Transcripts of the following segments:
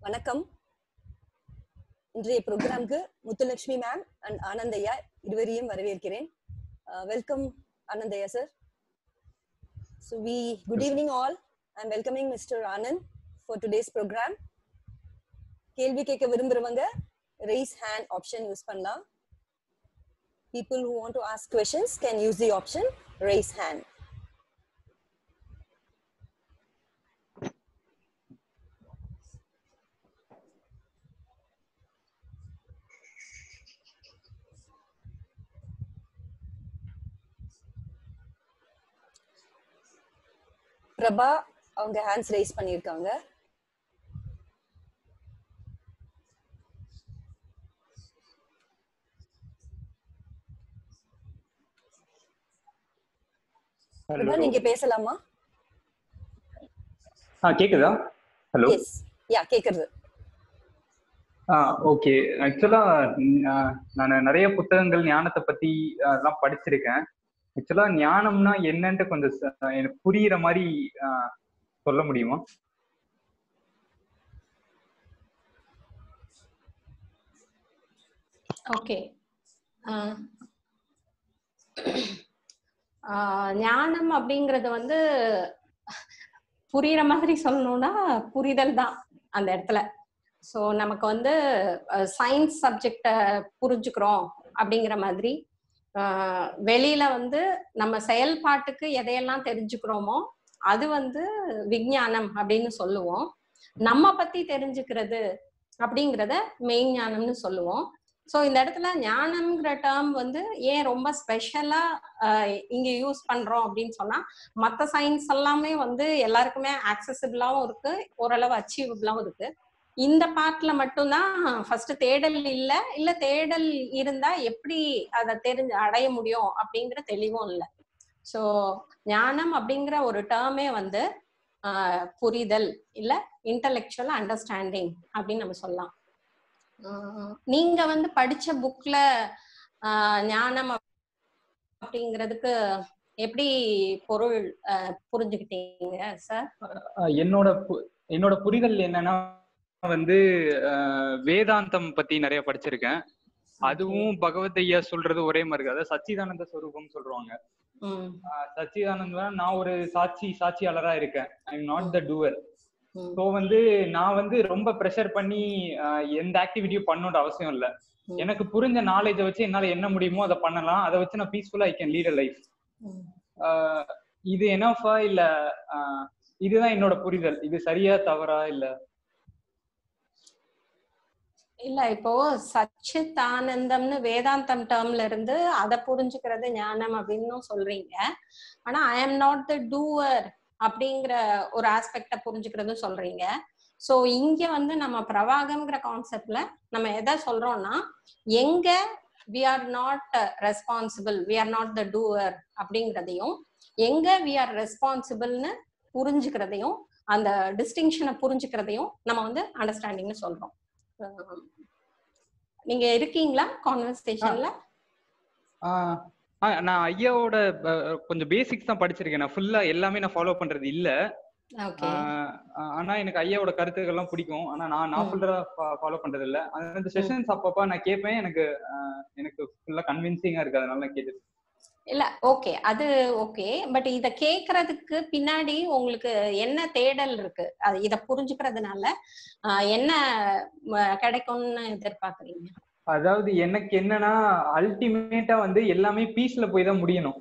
வணக்கம் இன்றைய ப்ரோக்ராம்க்கு முத்துலட்சுமி மேம் அண்ட் ஆனந்தையா இருவரையும் வரவேற்கிறேன் welcome Anandaiah sir so we good evening all I am welcoming mister Anand for today's programme கேள்வி கேட்க விரும்புறவங்க raise hand ஆப்ஷன் யூஸ் பண்ணலாம் people who want to ask questions can use the option raise hand Prabha அவங்க hands raise பண்ணியிருக்காங்க பிரபா நீங்க பேசலாமா ஆ கேக்குதா hello yes yeah கேக்குறது ஆ ஓகே ஆக்சுவலா நான் நிறைய புத்தகங்கள் ஞானத்தை பத்தி எல்லாம் படிச்சிருக்கேன் ஆக்சுவலா ஞானம்னா என்னன்ட்டு கொஞ்சம் ச- எனக்கு புரியுற மாதிரி ஆ, சொல்ல முடியுமா ஓகே ஞானம் அப்படிங்கறது வந்து புரியுற மாதிரி சொல்லணும்னா புரிதல் தான் அந்த இடத்துல ஸோ நமக்கு வந்து சயின்ஸ் சப்ஜெக்ட புரிஞ்சுக்கிறோம் அப்படிங்கிற மாதிரி ஆஹ் வெளியில வந்து நம்ம செயல்பாட்டுக்கு எதையெல்லாம் தெரிஞ்சுக்கிறோமோ அது வந்து விஞ்ஞானம் அப்படின்னு சொல்லுவோம் நம்ம பத்தி தெரிஞ்சுக்கிறது அப்படிங்கிறத மெயின் ஞானம்னு சொல்லுவோம் ஸோ இந்த இடத்துல ஞானம்ங்கிற டேர்ம் வந்து ஏன் ரொம்ப ஸ்பெஷலா இங்க யூஸ் பண்றோம் அப்படின்னு சொன்னா மற்ற சயின்ஸ் எல்லாமே வந்து எல்லாருக்குமே ஆக்சசிபிளாவும் இருக்கு ஓரளவு அச்சீவபிளாவும் இருக்கு இந்த பார்ட்ல மட்டும்தான் ஃபர்ஸ்ட் தேடல் இல்ல இல்ல தேடல் இருந்தா எப்படி அதை தெரிஞ்சு அடைய முடியும் அப்படிங்கிற தெளிவும் இல்லை ஸோ ஞானம் அப்படிங்கிற ஒரு டேர்மே வந்து ஆஹ், புரிதல் இல்ல இன்டலெக்சுவல் அண்டர்ஸ்டாண்டிங் அப்படின்னு நம்ம சொல்லலாம் ஆஹ், நீங்க வந்து படிச்ச புக்ல ஞானம் அப்படிங்கிறதுக்கு எப்படி பொருள் ஆஹ், புரிஞ்சுக்கிட்டீங்க சார் ஆ, என்னோட பு- என்னோட புரிதல் என்னன்னா வந்து ஆ, வேதாந்தம் பத்தி நிறைய படிச்சிருக்கேன் அதுவும் பகவத் ஐயா சொல்றது ஒரே மாதிரி இருக்கு அதாவது சச்சிதானந்த ஸ்வரூபம் சொல்றாங்க ம் சச்சிதானந்தா நான் ஒரு சாட்சி சாட்சியாளரா இருக்கேன் I am not the doer hmm so வந்து நான் வந்து ரொம்ப ப்ரெஷர் பண்ணி ஆஹ், எந்த ஆக்டிவிட்டியும் பண்ணணுன்ற அவசியம் இல்ல ம். எனக்கு புரிஞ்ச நாலேஜை வச்சு என்னால என்ன முடியுமோ அதை பண்ணலாம் அதை வச்சு நான் பீஸ்ஃபுல்லா I can lead a life hmm இது என்னஃபா இல்ல ஆஹ், இதுதான் என்னோட புரிதல் இது சரியா தவறா இல்ல இல்ல இப்போ சச்சித் ஆனந்தம்னு வேதாந்தம் டேர்ம்ல இருந்து அதை புரிஞ்சுக்கிறது ஞானம் அப்படின்னு சொல்றீங்க ஆனா I am not the doer அப்படிங்கிற ஒரு ஆஸ்பெக்ட புரிஞ்சுக்கிறதும் சொல்றீங்க சோ இங்க வந்து நம்ம பிரவாகம்ங்கிற கான்செப்ட்ல நம்ம எதை சொல்றோம்னா எங்க we are not responsible we are not the doer அப்படிங்கிறதையும் எங்க வி ஆர் ரெஸ்பான்சிபிள்னு புரிஞ்சுக்கிறதையும் அந்த டிஸ்டிங்ஷனை புரிஞ்சுக்கிறதையும் நம்ம வந்து அண்டர்ஸ்டாண்டிங்னு சொல்றோம் அஹ் நீங்க இருக்கீங்களா கான்வர்சேஷன்ல ஆஹ், ஆஹ், நான் ஐயாவோட அஹ், கொஞ்சம் பேசிக்ஸ் தான் படிச்சிருக்கேன் நான் ஃபுல்லா எல்லாமே நான் ஃபாலோ பண்றது இல்ல ஓகே ஆஹ், ஆனா எனக்கு ஐயாவோட கருத்துக்கள்லாம் பிடிக்கும் ஆனா நான் நான் ம். ஃபுல்லா ஃபாலோ பண்றது இல்ல அந்த செஷன்ஸ் அப்பப்ப நான் கேட்பேன் எனக்கு ஆஹ், எனக்கு ஃபுல்லா கன்வின்சிங்கா இருக்கு அதனால நான் கேட்டு இல்ல ஓகே அது ஓகே பட் இத கேக்குறதுக்கு பின்னாடி உங்களுக்கு என்ன தேடல் இருக்கு அது இத புரிஞ்சுக்கிறதுனால ஆஹ், என்ன ம- கிடைக்கும்னு எதிர்பார்க்கறீங்க அதாவது எனக்கு என்னன்னா அல்டிமேட்டா வந்து எல்லாமே பீஸ்ல போய் தான் முடியணும்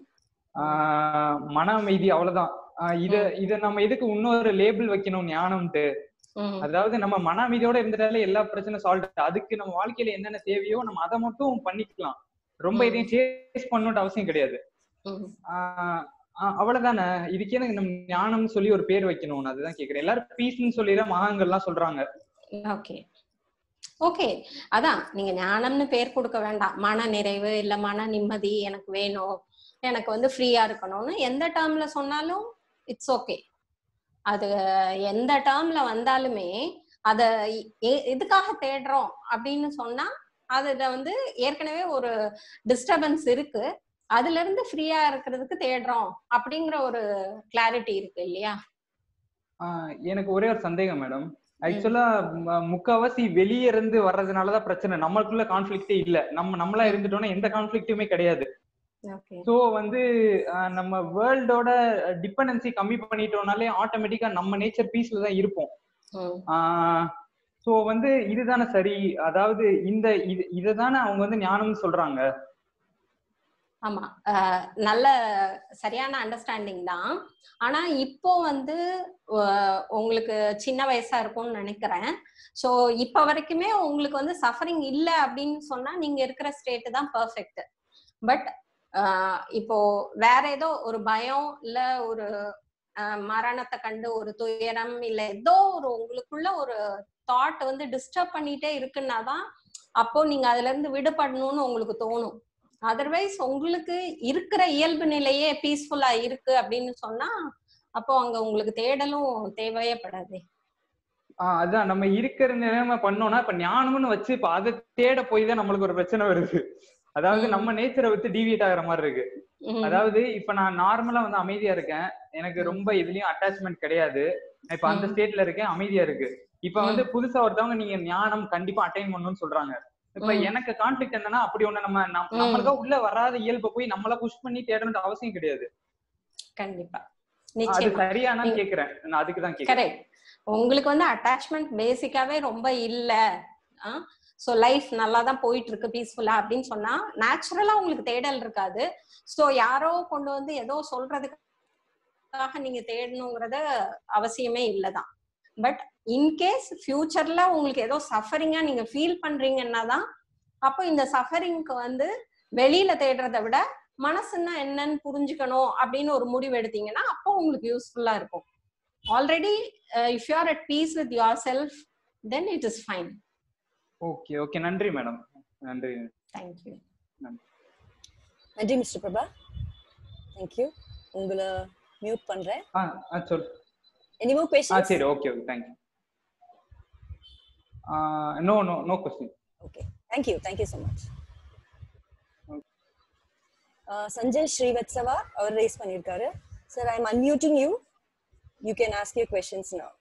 ஆஹ் மன அமைதி அவ்வளவுதான் ஆஹ் இத இத நம்ம எதுக்கு இன்னொரு லேபிள் வைக்கணும் ஞானம்ட்டு ம், அதாவது நம்ம மன அமைதியோட இருந்துட்டாலே எல்லா பிரச்சனையும் சால்வ் அதுக்கு நம்ம வாழ்க்கையில என்னென்ன தேவையோ நம்ம அதை மட்டும் பண்ணிக்கலாம் ரொம்ப ம். இதையும் சேஸ் பண்ணணும்னு அவசியம் கிடையாது ம். ஆஹ் ஆஹ் அவ்வளவுதானே இதுக்கே எனக்கு நம்ம ஞானம்னு சொல்லி ஒரு பேர் வைக்கணும் நான் அதுதான் கேக்குறேன் எல்லாரும் பீஸ்ன்னு சொல்லிதான் மகான்கள்லாம் சொல்றாங்க ஓகே ஓகே அதான் நீங்க ஞானம்னு பேர் கொடுக்க வேண்டாம் மன நிறைவு இல்ல மன நிம்மதி எனக்கு வேணும் எனக்கு வந்து ஃப்ரீயா இருக்கணும்னு எந்த டேர்ம்ல சொன்னாலும் இட்ஸ் ஓகே அது எந்த டேர்ம்ல வந்தாலுமே அத எ- எதுக்காக தேடுறோம் அப்படின்னு சொன்னா அதுல வந்து ஏற்கனவே ஒரு டிஸ்டர்பன்ஸ் இருக்கு அதுல இருந்து ஃப்ரீயா இருக்கிறதுக்கு தேடுறோம் அப்படிங்கிற ஒரு கிளாரிட்டி இருக்கு இல்லையா ஆஹ் எனக்கு ஒரே ஒரு சந்தேகம் மேடம் ஆக்சுவலா முக்காவாசி வெளியே இருந்து வர்றதுனாலதான் பிரச்சனை நம்மளுக்குள்ள கான்ஃபிளிக்டே இல்ல நம்ம நம்மளா இருந்துட்டோம்னா எந்த கான்ஃபிளிக்ட்டுமே கிடையாது ஓகே சோ வந்து அஹ், நம்ம வேர்ல்டோட டிபெண்டன்சி கம்மி பண்ணிட்டோம்னாலே ஆட்டோமேட்டிக்கா நம்ம நேச்சர் பீஸ்ல தான் இருப்போம் சோ வந்து இதுதானே சரி அதாவது இந்த இது இதுதானே அவங்க வந்து ஞானம்னு சொல்றாங்க ஆமா அஹ் நல்ல சரியான அண்டர்ஸ்டாண்டிங் தான் ஆனா இப்போ வந்து அஹ் உங்களுக்கு சின்ன வயசா இருக்கும்னு நினைக்கிறேன் சோ இப்ப வரைக்குமே உங்களுக்கு வந்து சஃபரிங் இல்ல அப்படின்னு சொன்னா நீங்க இருக்கிற ஸ்டேட் தான் பெர்ஃபெக்ட் பட் இப்போ வேற ஏதோ ஒரு பயம் இல்ல ஒரு அஹ், மரணத்தை கண்டு ஒரு துயரம் இல்ல ஏதோ ஒரு உங்களுக்குள்ள ஒரு தாட் வந்து டிஸ்டர்ப் பண்ணிட்டே இருக்குன்னா தான் அப்போ நீங்க அதுல இருந்து விடுபடணும்னு உங்களுக்கு தோணும் அதர்வைஸ் உங்களுக்கு இருக்கிற இயல்பு நிலையே பீஸ்ஃபுல்லா இருக்கு அப்படின்னு சொன்னா அப்போ அங்க உங்களுக்கு தேடலும் தேவையே படாது ஆஹ் அதான் நம்ம இருக்கிற நிலைமை பண்ணோம்னா இப்ப ஞானம்னு வச்சு இப்ப அதை தேட போய் தான் நம்மளுக்கு ஒரு பிரச்சனை வருது அதாவது ம். நம்ம நேச்சரை விட்டு டிவியேட் ஆகுற மாதிரி இருக்கு அதாவது இப்ப நான் நார்மலா வந்து அமைதியா இருக்கேன் எனக்கு ம். ரொம்ப இதுலயும் அட்டாச்மெண்ட் கிடையாது இப்ப அந்த ம். ஸ்டேட்ல இருக்கேன் அமைதியா இருக்கு இப்ப ம். வந்து புதுசா ஒருத்தவங்க நீங்க ஞானம் கண்டிப்பா அட்டைன் பண்ணணும்னு சொல்றாங்க இப்ப ம். எனக்கு கான்ஃபிளிக் என்னன்னா அப்படி ஒண்ணு நம்ம நம்- ம். நம்மளுக்கா உள்ள வராத இயல்பை போய் நம்மளா புஷ் பண்ணி தேடணுன்ற அவசியம் கிடையாது கண்டிப்பா அது நிச்சயமா சரியானா நீங்க- கேக்குறேன் நான் அதுக்கு தான் கேக்குறேன் கரெக்ட் உங்களுக்கு வந்து அட்டாச்மெண்ட் பேசிக்காவே ரொம்ப இல்ல ஸோ லைஃப் நல்லா தான் போயிட்டு இருக்கு பீஸ்ஃபுல்லா அப்படின்னு சொன்னா நேச்சுரலா உங்களுக்கு தேடல் இருக்காது ஸோ யாரோ கொண்டு வந்து ஏதோ சொல்றதுக்காக நீங்க தேடணுங்கிறத அவசியமே இல்லதான் பட் இன்கேஸ் ஃபியூச்சர்ல உங்களுக்கு ஏதோ சஃபரிங்கா நீங்க ஃபீல் பண்றீங்கன்னா தான் அப்போ இந்த சஃபரிங்க்கு வந்து வெளியில தேடுறதை விட மனசுன்னா என்னன்னு புரிஞ்சுக்கணும் அப்படின்னு ஒரு முடிவு எடுத்தீங்கன்னா அப்போ உங்களுக்கு யூஸ்ஃபுல்லா இருக்கும் already if you are at peace with yourself then it is fine okay okay நன்றி மேடம் நன்றி தேங்க்யூ நன்றி மிஸ்டர் பிரபா தேங்க்யூ உங்களை மியூட் பண்றேன் ஆ ஆ சொல் எனி மோர் ஆ கொஸ்டின்ஸ் சரி okay okay thank you no no no question okay thank you thank you so much Sanjay Srivastava அவர் ரேஸ் பண்ணியிருக்காரு sir I am unmuting you you can ask your questions now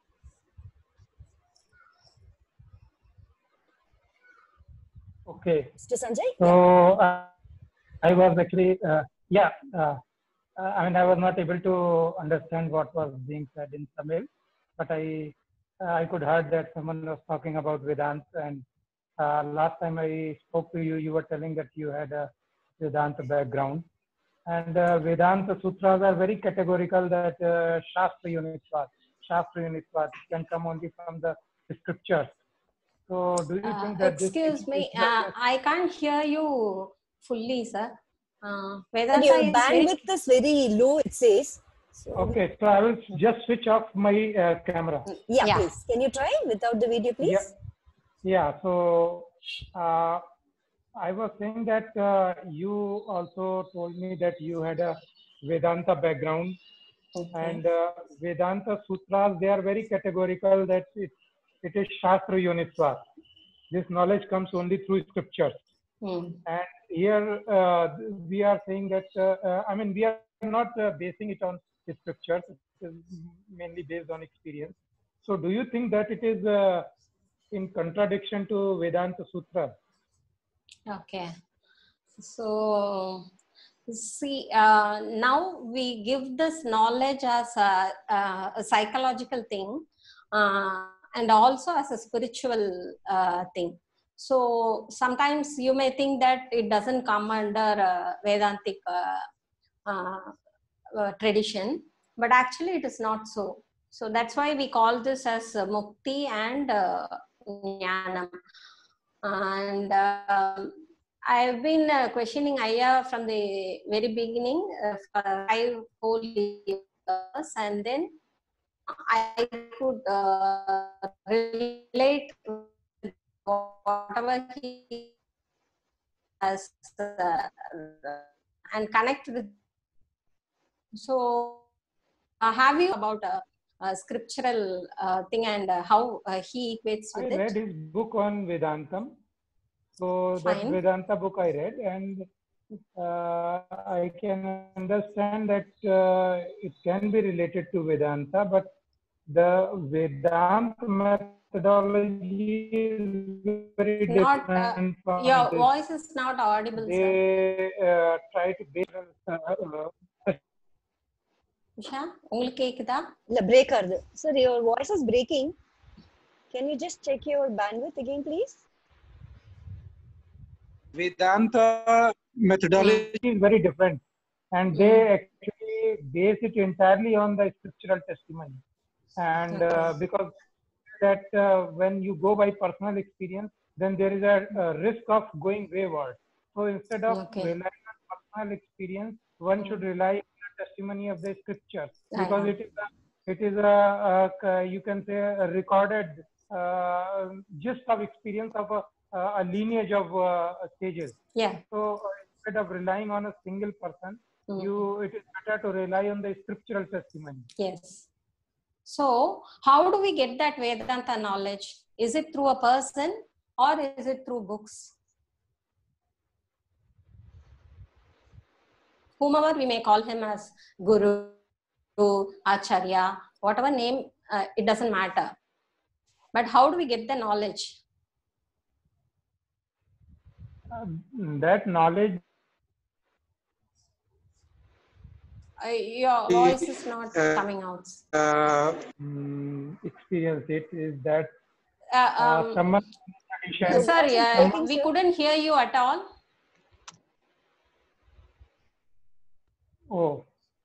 Okay. Mister Sanjay So uh, I was actually, uh, yeah, uh, uh, I mean, I was not able to understand what was being said in Tamil, but I, uh, I could heard that someone was talking about Vedanta. And uh, last time I spoke to you, you were telling that you had a Vedanta background. And uh, Vedanta sutras are very categorical that uh, Shastra Unitvat, Shastra Unitvat can come only from the scriptures. So do you think that this excuse is- me is the- I can't hear you fully sir But Vedanta your is very- bandwidth is very low, it says. So, Okay, so I will just switch off my uh, camera. yeah, Yeah. please. Can you try without the video, please? Yeah. Yeah, so uh, I was saying that uh, you also told me that you had a Vedanta background, Okay. and uh, Vedanta sutras they are very categorical that it, it is Shastra Uniswar. This knowledge comes only through scriptures. Hmm. And here uh, we are saying that, uh, uh, I mean, we are not uh, basing it on the scriptures, it is mainly based on experience. So, do you think that it is uh, in contradiction to Vedanta Sutra? Okay. So, see, uh, now we give this knowledge as a, uh, a psychological thing uh, and also as a spiritual uh, thing. So, sometimes you may think that it doesn't come under uh, Vedantic uh, uh, uh, tradition, but actually it is not so. So, that's why we call this as uh, Mukti and uh, Jnanam. And um, I've been uh, questioning Aya from the very beginning uh, for five whole years, and then I could uh, relate with whatever he has uh, and connect with. So, uh, have you about a, a scriptural uh, thing and uh, how uh, he equates I with read it? his book on Vedantam. So, that Fine. Vedanta book I read, and uh, I can understand that uh, it can be related to Vedanta, but the Vedanta methodology is very Not, uh, different from Your this. voice is not audible, sir. They uh, try to base uh, uh, Usha உங்களுக்கு கேக்குதா இல்ல break ஆகுது sir your voice is breaking can you just check your bandwidth again please Vedanta methodology is very different and they actually base it entirely on the scriptural testimony and uh, because that uh, when you go by personal experience then there is a, a risk of going wayward so instead of Okay. relying on personal experience one should rely on the testimony of the scriptures because Uh-huh. it is a, it is a, a c- you can say a recorded uh, gist of experience of a, a lineage of uh, sages Yeah. so uh, instead of relying on a single person, Mm. you it is better to rely on the scriptural testimony. Yes. So, how do we get that Vedanta knowledge? Is it through a person or is it through books? Whomever we may call him as Guru, Acharya, whatever name, uh, it doesn't matter. But how do we get the knowledge? Uh, that knowledge Uh, your voice is not Uh, coming out. uh, mm, experience it is that Uh, uh, um, someone tradition- sorry, uh, Someone- we couldn't hear you at all. oh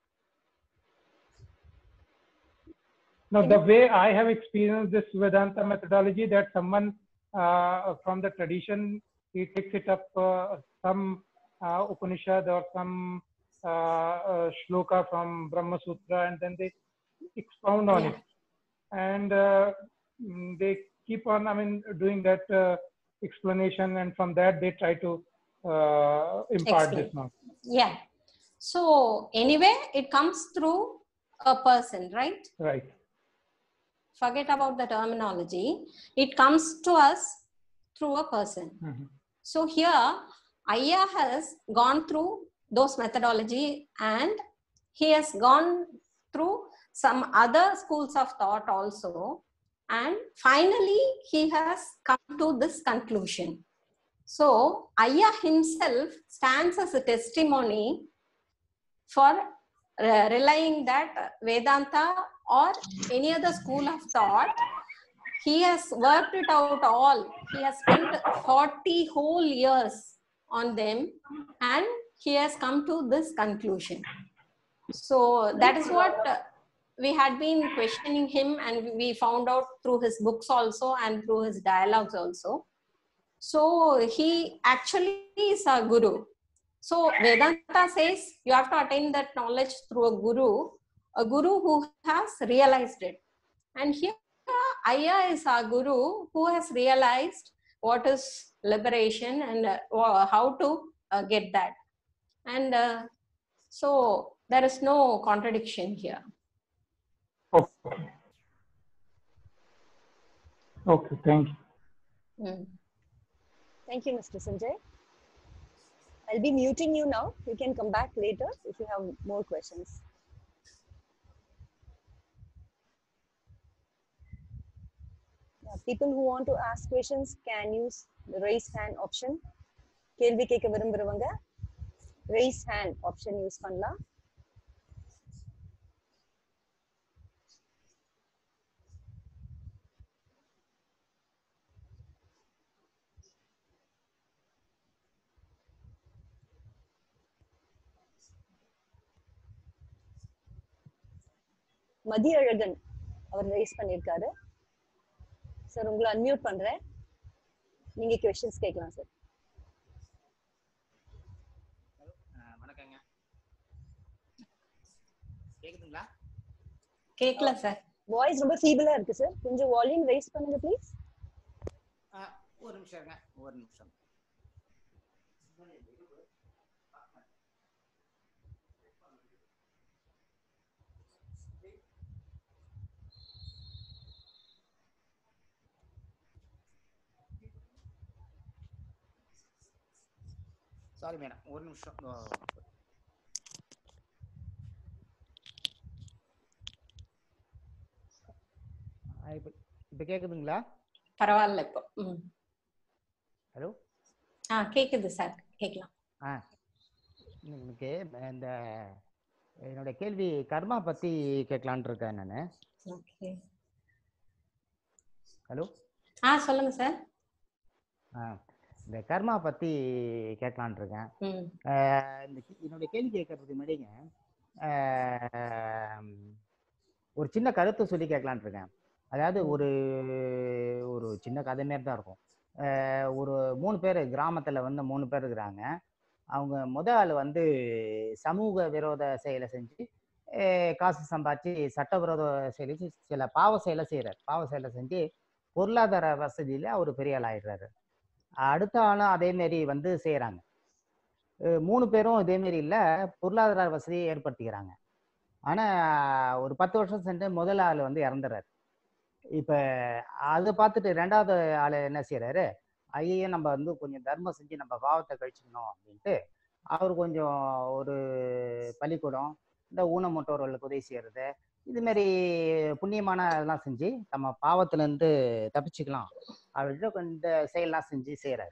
now the way I have experienced this Vedanta methodology that someone uh, from the tradition he takes it up uh, some uh, Upanishad or some uh, uh, shloka from Brahma Sutra and then they expound on Yeah. it and uh, mm, they keep on I mean doing that uh, explanation and from that they try to uh, impart Explain. this knowledge. Yeah. So anyway, it comes through a person, right? Right. Forget about the terminology. It comes to us through a person. Mhm. So here, Aya has gone through those methodology and he has gone through some other schools of thought also. And finally, he has come to this conclusion. So, Aya himself stands as a testimony for uh, relying that Vedanta or any other school of thought he has worked it out all. He has spent 40 whole years on them and he has come to this conclusion. So that is what uh, we had been questioning him and we found out through his books also and through his dialogues also. So he actually is a guru. So Vedanta says you have to attain that knowledge through a guru, a guru who has realized it. And here Aya is our guru who has realized what is liberation and uh, wha- how to uh, get that. And uh, so there is no contradiction here. Okay. Okay, thank you. Mm. Thank you, Mr. Sanjay. I'll be muting you now. You can come back later if you have more questions. Yeah, people who want to ask questions can use the raise hand option. கேள்வி கேட்க விரும்புறவங்க raise hand option யூஸ் பண்ணலாம் மதியழகன் அவர் raise பண்ணியிருக்காரு sir உங்களை unmute பண்றேன் நீங்க கொஸ்டின்ஸ் கேட்கலாம் சார் அஹ் வணக்கங்க கேக்குதுங்களா கேட்கல சார் வாய்ஸ் ரொம்ப ஃபீபிளா இருக்கு சார் கொஞ்சம் வால்யூம் ரைஸ் பண்ணுங்க ப்ளீஸ் அஹ் ஒரு நிமிஷம் இருங்க ஒரு நிமிஷம் சாரி மேடம் ஒரு நிமிஷம் ஓ, இப்போ இப்போ கேட்குதுங்களா பரவாயில்ல இப்போ ம் ஹலோ ஆ கேக்குது சார் கேட்கலாம் ஆ எனக்கு இந்த என்னோட கேள்வி கர்மா பற்றி கேட்கலான் இருக்கேன் நான் ஓகே ஹலோ ஆ சொல்லுங்க சார் ஆ இந்த கர்மா பற்றி கேட்கலான் இருக்கேன் ம் ஆஹ் இந்த கே- என்னுடைய கேள்வி கேட்கறதுக்கு முன்னாடிங்க ஆஹ் ஒரு சின்ன கருத்தை சொல்லி கேட்கலான் இருக்கேன் அதாவது ஒரு ஒரு சின்ன கதை மாரி தான் இருக்கும் ஆஹ் ஒரு மூணு பேர் கிராமத்துல வந்து மூணு பேர் இருக்கிறாங்க அவங்க முத ஆள் வந்து சமூக விரோத செயலை செஞ்சு ஆஹ் காசு சம்பாதிச்சு சட்டவிரோத செயலை செஞ்சு சில பாவ செயலை செய்கிறார் பாவ செயலை செஞ்சு பொருளாதார வசதியில அவர் பெரிய ஆள் ஆயிடுறாரு அடுத்த ஆளும் அதே மாரி வந்து செய்கிறாங்க அஹ் மூணு பேரும் இதே மாரி இல்லை பொருளாதார வசதியை ஏற்படுத்திக்கிறாங்க ஆனால் ஒரு பத்து வருஷம் சென்று முதல் ஆள் வந்து இறந்துறாரு இப்போ அதை பார்த்துட்டு ரெண்டாவது ஆள் என்ன செய்கிறாரு ஐயோ நம்ம வந்து கொஞ்சம் தர்மம் செஞ்சு நம்ம பாவத்தை கழிச்சுக்கணும் அப்படின்ட்டு அவர் கொஞ்சம் ஒரு பள்ளிக்கூடம் இந்த ஊனமுற்றோர்களுக்கு உதவி செய்கிறது இது மாதிரி புண்ணியமான இதெல்லாம் செஞ்சு நம்ம பாவத்திலேருந்து தப்பிச்சுக்கலாம் அப்படின்ட்டு இந்த செயல்லாம் செஞ்சு செய்கிறாரு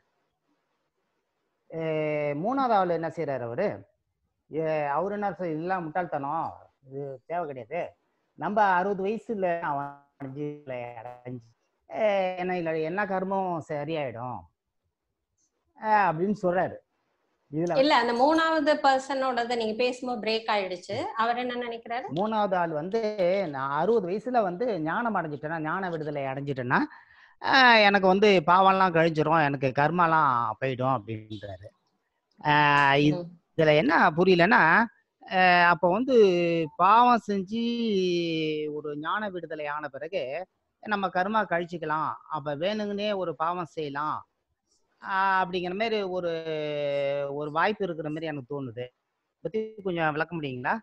அஹ் மூணாவது ஆள் என்ன செய்யறாரு அவரு அஹ் அவரு என்ன செய்ய- இதெல்லாம் முட்டாள்தனம் இது தேவை கிடையாது நம்ம அறுபது வயசுல அவன் அடைஞ்சு இல்லை, அடைஞ்சு அஹ் என்ன இல்லை என்ன கர்மம் சரியாயிடும் அஹ் அப்படின்னு சொல்றாரு இதுல இல்ல அந்த மூணாவது பர்சனோடத நீங்க பேசும்போது பிரேக் ஆயிடுச்சு அவர் என்ன நினைக்கிறாரு மூணாவது ஆள் வந்து நான் அறுபது வயசுல வந்து ஞானம் அடைஞ்சிட்டேன்னா ஞான விடுதலை அடைஞ்சிட்டேன்னா ஆஹ் எனக்கு வந்து பாவம்லாம் கழிஞ்சிரும் எனக்கு கர்மாலாம் போயிடும் அப்படின்றாரு ஆஹ் இது- ம். இதுல என்ன புரியலன்னா ஆஹ் அப்போ வந்து பாவம் செஞ்சு ஒரு ஞான விடுதலை ஆன பிறகு நம்ம கர்மா கழிச்சுக்கலாம் அப்ப வேணுங்கன்னே ஒரு பாவம் செய்யலாம் ஆஹ் அப்படிங்கிற மாதிரி ஒரு ஒரு வாய்ப்பு இருக்கிற மாதிரி எனக்கு தோணுது பத்தி கொஞ்சம் விளக்க முடியுங்களா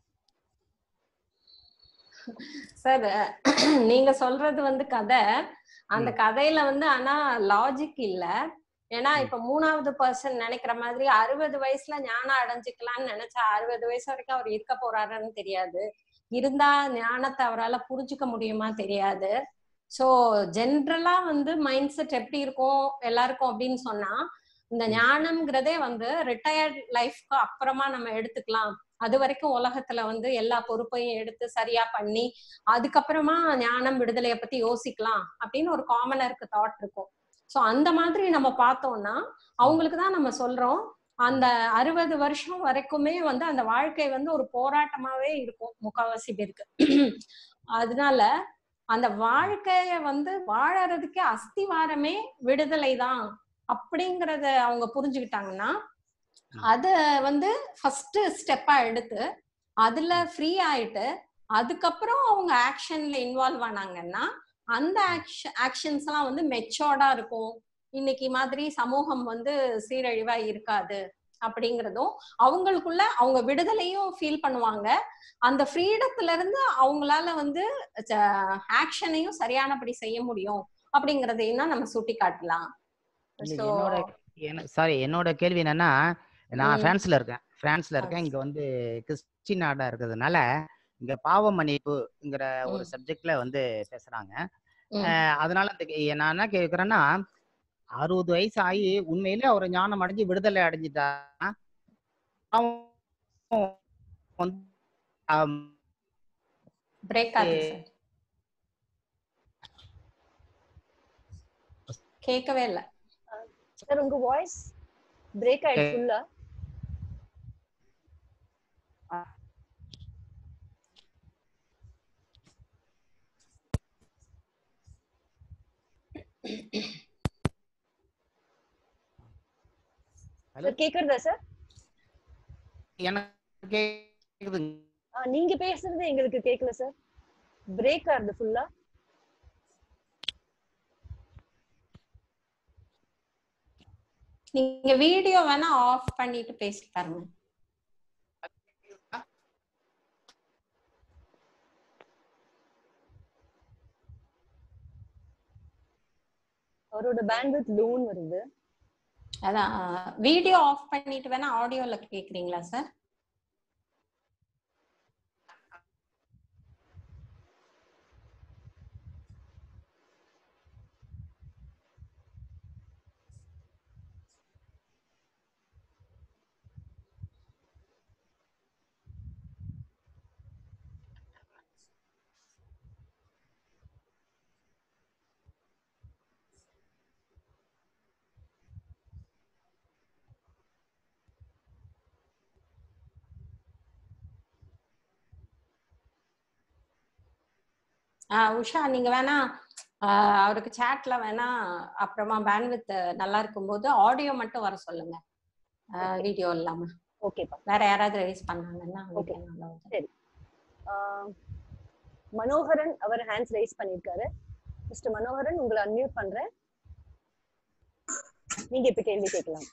சார் நீங்க சொல்றது வந்து கதை அந்த கதையில வந்து ஆனா லாஜிக் இல்ல ஏன்னா இப்ப மூணாவது பர்சன் நினைக்கிற மாதிரி அறுபது வயசுல ஞானம் அடைஞ்சுக்கலாம்னு நினைச்சா அறுபது வயசு வரைக்கும் அவர் இருக்க போறாருன்னு தெரியாது இருந்தா ஞானத்தை அவரால் புரிஞ்சுக்க முடியுமா தெரியாது சோ ஜென்ரலா வந்து மைண்ட் செட் எப்படி இருக்கும் எல்லாருக்கும் அப்படின்னு சொன்னா இந்த ஞானம்ங்கிறதே வந்து ரிட்டையர்ட் லைஃப்க்கு அப்புறமா நம்ம எடுத்துக்கலாம் அது வரைக்கும் உலகத்துல வந்து எல்லா பொறுப்பையும் எடுத்து சரியா பண்ணி அதுக்கப்புறமா ஞானம் விடுதலைய பத்தி யோசிக்கலாம் அப்படின்னு ஒரு காமனருக்கு தாட் இருக்கும் சோ அந்த மாதிரி நம்ம பார்த்தோம்னா அவங்களுக்கு தான் நம்ம சொல்றோம் அந்த அறுபது வருஷம் வரைக்குமே வந்து அந்த வாழ்க்கை வந்து ஒரு போராட்டமாவே இருக்கும் முக்காவாசி பேருக்கு அதனால அந்த வாழ்க்கைய வந்து வாழறதுக்கே அஸ்திவாரமே விடுதலை தான் அப்படிங்கறத அவங்க புரிஞ்சுக்கிட்டாங்கன்னா அத வந்து ஃபர்ஸ்ட் ஸ்டெப்பா எடுத்து அதுல ஃப்ரீ ஆயிட்டு அதுக்கப்புறம் அவங்க ஆக்ஷன்ல இன்வால்வ் ஆனாங்கன்னா அந்த ஆக்ஷன் ஆக்ஷன்ஸ் எல்லாம் வந்து மெச்சோர்டா இருக்கும் இன்னைக்கு மாதிரி சமூகம் வந்து சீரழிவா இருக்காது அப்படிங்கறதும் அவங்களுக்குள்ள அவங்க விடுதலையும் ஃபீல் பண்ணுவாங்க அந்த ஃப்ரீடத்துல இருந்து அவங்களால வந்து ஆக்ஷனையும் சரியானபடி செய்ய முடியும் அப்படிங்கறதையும் தான் நம்ம சுட்டி காட்டலாம் இல்ல, So, என்னோட சாரி என்னோட கேள்வி என்னன்னா நான் ம். பிரான்ஸ்ல இருக்கேன் பிரான்ஸ்ல இருக்கேன் இங்க வந்து கிறிஸ்டின் நாடா இருக்கிறதுனால இங்க பாவ மன்னிப்புங்கிற ஒரு ம். சப்ஜெக்ட்ல வந்து பேசுறாங்க ம். அஹ் அதனால இந்த கே- நான் என்ன கேக்குறேன்னா அறுபது வயசு ஆகி உண்மையிலே அவர் ஞானம் அடைஞ்சு விடுதலை அடைஞ்சிட்டா பாவம் வந்து, ஆம், பிரேக் ஆகுது சார் கேட்கவே இல்ல சார் உங்க வாய்ஸ் பிரேக் ஆயிடுச்சு ஃபுல்லா Hello? சார் கேக்குறதா சார் எனக்கு கேக்குதுங்க ஆ, நீங்க பேசுறது எங்களுக்கு கேட்கல சார் பிரேக் ஆகுது ஃபுல்லா நீங்க வீடியோ வேணா ஆஃப் பண்ணிட்டு பேசி பாருங்க அவரோட பேண்ட்வித் லோன் வருது அதான் வீடியோ ஆஃப் பண்ணிட்டு வேணா ஆடியோல கேக்குறீங்களா சார் ஆஹ் உஷா நீங்க வேணா ஆஹ் அவருக்கு சாட்ல வேணா அப்புறமா பேண்ட்வித் நல்லா இருக்கும்போது ஆடியோ மட்டும் வர சொல்லுங்க வீடியோ இல்லாம ஓகேப்பா வேற யாராவது ரைஸ் பண்ணாங்கன்னா Okay. video நல்லா வரும். சரி ஆஹ் மனோகரன் அவர் ஹேண்ட்ஸ் ரைஸ் பண்ணிருக்காரு மிஸ்டர் மனோகரன் உங்களை அன்மியூட் பண்றேன் நீங்க இப்ப கேள்வி கேட்கலாம்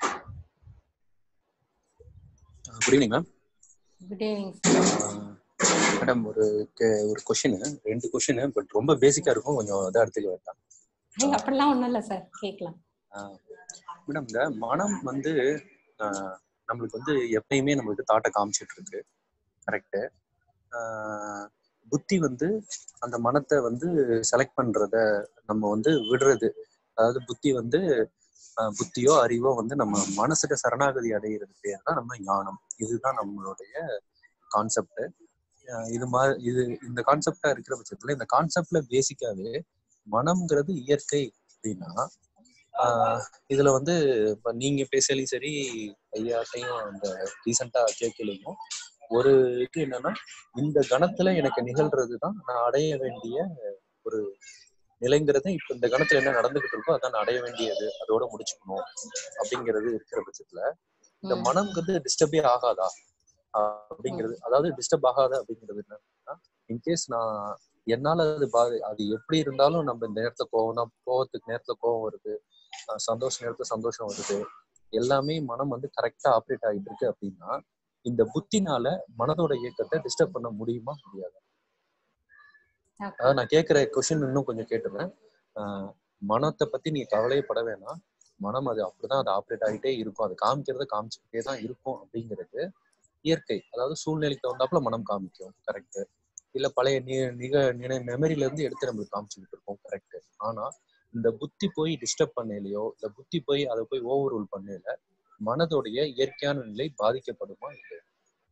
good evening ma'am good evening madam ஒரு கே- ஒரு கொஷின் ரெண்டு கொஷின் பட் ரொம்ப பேசிக்கா இருக்கும் கொஞ்சம் இதாக எடுத்துக்க வேண்டாம் அப்படிலாம் ஒண்ணும் இல்ல சார் கேட்கலாம் மேடம் இந்த மனம் வந்து ஆஹ், நம்மளுக்கு வந்து எப்பயுமே நம்மளுக்கு தாட்டை காமிச்சிட்டு இருக்கு கரெக்டு புத்தி வந்து அந்த மனத்தை வந்து செலக்ட் பண்றத நம்ம வந்து விடுறது அதாவது புத்தி வந்து ஆஹ், புத்தியோ அறிவோ வந்து நம்ம மனசுக்கு சரணாகதி அடைகிறது பேர் தான் நம்ம ஞானம் இதுதான் நம்மளுடைய கான்செப்ட் இது மாதிரி இது இந்த கான்செப்டா இருக்கிற பட்சத்துல இந்த கான்செப்ட்ல பேசிக்காவே மனம்ங்கிறது இயற்கை அப்படின்னா ஆஹ் இதுல வந்து இப்ப நீங்க பேசலையும் சரி ஐயாட்டையும் அந்த ரீசெண்டா கேட்கலையும் ஒரு இது என்னன்னா இந்த கணத்துல எனக்கு நிகழ்றது தான் நான் அடைய வேண்டிய ஒரு நிலைங்கிறது இப்ப இந்த கணத்துல என்ன நடந்துகிட்டு இருக்கோ அதான் நான் அடைய வேண்டியது அதோட முடிச்சுக்கணும் அப்படிங்கிறது இருக்கிற பட்சத்துல இந்த ம். மனம்ங்கிறது டிஸ்டர்பே ஆகாதா ஆஹ் அப்படிங்கிறது அதாவது டிஸ்டர்ப் ஆகாத அப்படிங்கிறது என்னன்னா இன்கேஸ் நான் என்னால அது பாதி அது எப்படி இருந்தாலும் நம்ம இந்த நேரத்துல கோவம்னா கோவத்துக்கு நேரத்துல கோவம் வருது ஆஹ் சந்தோஷ நேரத்துல சந்தோஷம் வருது எல்லாமே மனம் வந்து கரெக்டா ஆப்ரேட் ஆகிட்டு இருக்கு அப்படின்னா இந்த புத்தினால மனதோட இயக்கத்தை டிஸ்டர்ப் பண்ண முடியுமா முடியாது Okay. அதாவது நான் கேட்கிற கொஸ்டின் இன்னும் கொஞ்சம் கேட்டுறேன் ஆஹ் மனத்தை பத்தி நீங்க கவலையே பட வேணாம் மனம் அது அப்படிதான் அது ஆப்ரேட் ஆகிட்டே இருக்கும் அது காமிக்கிறத காமிச்சுக்கிட்டே தான் இருக்கும் அப்படிங்கிறது இயற்கை அதாவது சூழ்நிலைக்கு தகுந்தாப்புல மனம் காமிக்கும் கரெக்ட் இல்ல பழைய நி நிக நினை மெமரில இருந்து எடுத்து நம்மளுக்கு காமிச்சுக்கிட்டு இருக்கோம் கரெக்ட் ஆனா இந்த புத்தி போய் டிஸ்டர்ப் பண்ணலையோ இந்த புத்தி போய் அதை போய் ஓவர் ரூல் பண்ணல மனதோடைய இயற்கையான நிலை பாதிக்கப்படுமா இல்லையா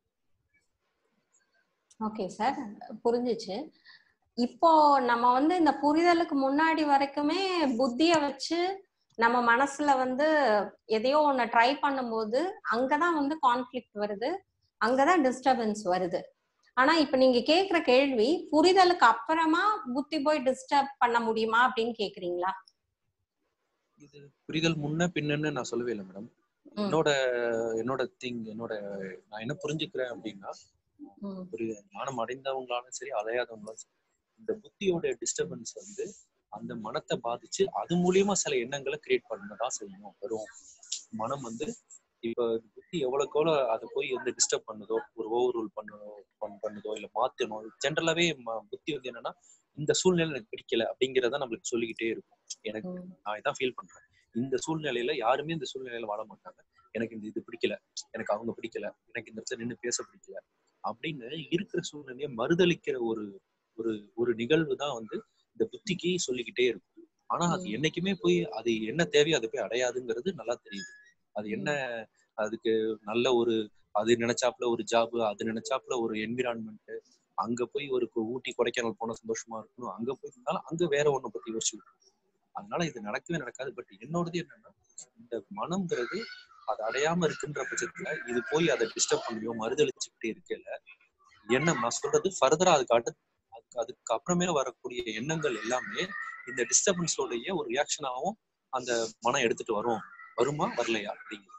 ஓகே சார் புரிஞ்சுச்சு இப்போ நம்ம வந்து இந்த புரிதலுக்கு முன்னாடி வரைக்குமே புத்திய வச்சு நம்ம மனசுல வந்து எதையோ ஒண்ணு ட்ரை பண்ணும்போது அங்கதான் வந்து கான்ஃபிளிக்ட் வருது அங்கதான் டிஸ்டர்பன்ஸ் வருது ஆனா இப்ப நீங்க கேக்குற கேள்வி புரிதலுக்கு அப்புறமா புத்தி போய் டிஸ்டர்ப் பண்ண முடியுமா அப்படின்னு கேக்குறீங்களா இது புரிதல் முன்ன பின்னன்னு நான் சொல்லவே இல்லை மேடம் ம். என்னோட என்னோட திங் என்னோட நான் என்ன புரிஞ்சுக்கிறேன் அப்படின்னா ம், ஒரு ஞானம் அடைந்தவங்களாலும் சரி அடையாதவங்களாலும் சரி இந்த புத்தியோட டிஸ்டர்பன்ஸ் வந்து அந்த மனத்தை பாதிச்சு அது மூலியமா சில எண்ணங்களை கிரியேட் பண்ணதான் செய்யணும் வரும் மனம் வந்து இப்ப புத்தி எவ்வளவுக்கு எவ்வளவு அதை போய் வந்து டிஸ்டர்ப் பண்ணுதோ ஒரு ஓவர் ரூல் பண்ணதோ பண்- பண்ணுதோ இல்ல மாத்தணும் ஜென்ரலாவே புத்தி வந்து என்னன்னா இந்த சூழ்நிலை எனக்கு பிடிக்கல அப்படிங்கறத நம்மளுக்கு சொல்லிக்கிட்டே இருக்கும் எனக்கு ம், நான் இதான் ஃபீல் பண்றேன் இந்த சூழ்நிலையில யாருமே இந்த சூழ்நிலையில வாழ மாட்டாங்க எனக்கு இந்த இது பிடிக்கல எனக்கு அவங்க பிடிக்கல எனக்கு இந்த இடத்துல நின்று பேச பிடிக்கல அப்படின்னு இருக்கிற சூழ்நிலையை மறுதளிக்கிற ஒரு ஒரு ஒரு நிகழ்வு தான் வந்து இந்த புத்திக்கு சொல்லிக்கிட்டே இருக்கும் ஆனா அது ம். என்னைக்குமே போய் அது என்ன தேவையோ அதை போய் அடையாதுங்கிறது நல்லா தெரியுது அது என்ன அதுக்கு நல்ல ஒரு அது நினைச்சாப்புல ஒரு ஜாப் அது நினைச்சாப்புல ஒரு என்விரான்மெண்ட் அங்க போய் ஒரு கு- ஊட்டி கொடைக்கானல் போன சந்தோஷமா இருக்கணும் அங்க போய் இருந்தாலும் அங்க வேற ஒண்ணு பத்தி யோசிச்சுட்டு இருக்கணும். அதனால இது நடக்கவே நடக்காது பட் என்னோடது என்னன்னா இந்த மனம்ங்கிறது அது அடையாம இருக்குன்ற பட்சத்துல இது போய் அதை டிஸ்டர்ப் பண்ணியோ மறுதளிச்சுக்கிட்டே இருக்கல எண்ணம் நான் சொல்றது ஃபர்தரா அதுக்கு அடுத்து அதுக்கு அதுக்கு அப்புறமே வரக்கூடிய எண்ணங்கள் எல்லாமே இந்த டிஸ்டர்பன்ஸோடைய ஒரு ரியாக்ஷனாகவும் அந்த மனம் எடுத்துட்டு வரும் வருமா வரலையா அப்படிங்கிறது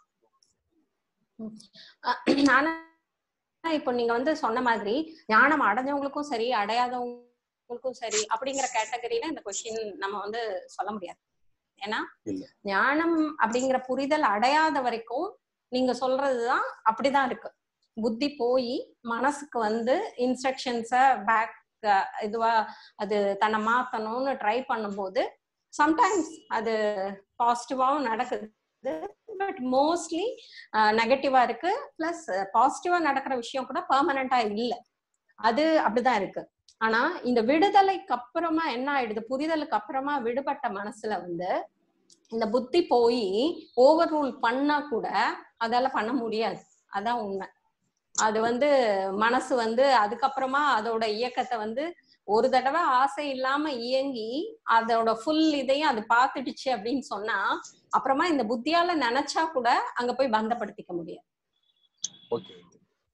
அஹ் ஆனா இப்போ நீங்க வந்து சொன்ன மாதிரி ஞானம் அடைஞ்சவங்களுக்கும் சரி அடையாதவங்களுக்கும் சரி அப்படிங்கிற கேட்டகரியில இந்த கொஸ்டின் நம்ம வந்து சொல்ல முடியாது ஏன்னா இல்ல. ஞானம் அப்படிங்கிற புரிதல் அடையாத வரைக்கும் நீங்க சொல்றதுதான் அப்படிதான் இருக்கு புத்தி போய் மனசுக்கு வந்து இன்ஸ்ட்ரக்ஷன்ஸ பேக் இதுவா அது தன்னை மாத்தணும்னு ட்ரை பண்ணும்போது சம்டைம்ஸ் அது பாசிட்டிவாவும் நடக்குது பட் மோஸ்ட்லி நெகட்டிவா இருக்கு பிளஸ் பாசிட்டிவா நடக்கிற விஷயம் கூட பெர்மனண்டா இல்ல அது அப்படிதான் இருக்கு ஆனா இந்த விடுதலைக்கு அப்புறமா என்ன ஆயிடுது புரிதலுக்கு அப்புறமா விடுபட்ட மனசுல வந்து இந்த புத்தி போய் ஓவர் ரூல் பண்ணா கூட அதால பண்ண முடியாது அதான் உண்மை அது வந்து மனசு வந்து அதுக்கப்புறமா அதோட இயக்கத்தை வந்து ஒரு தடவை ஆசை இல்லாம இயங்கி அதோட ஃபுல் இதையும் அது பார்த்துடுச்சு அப்படின்னு சொன்னா அப்புறமா இந்த புத்தியால நினைச்சா கூட அங்க போய் பந்தப்படுத்திக்க முடியாது ஓகே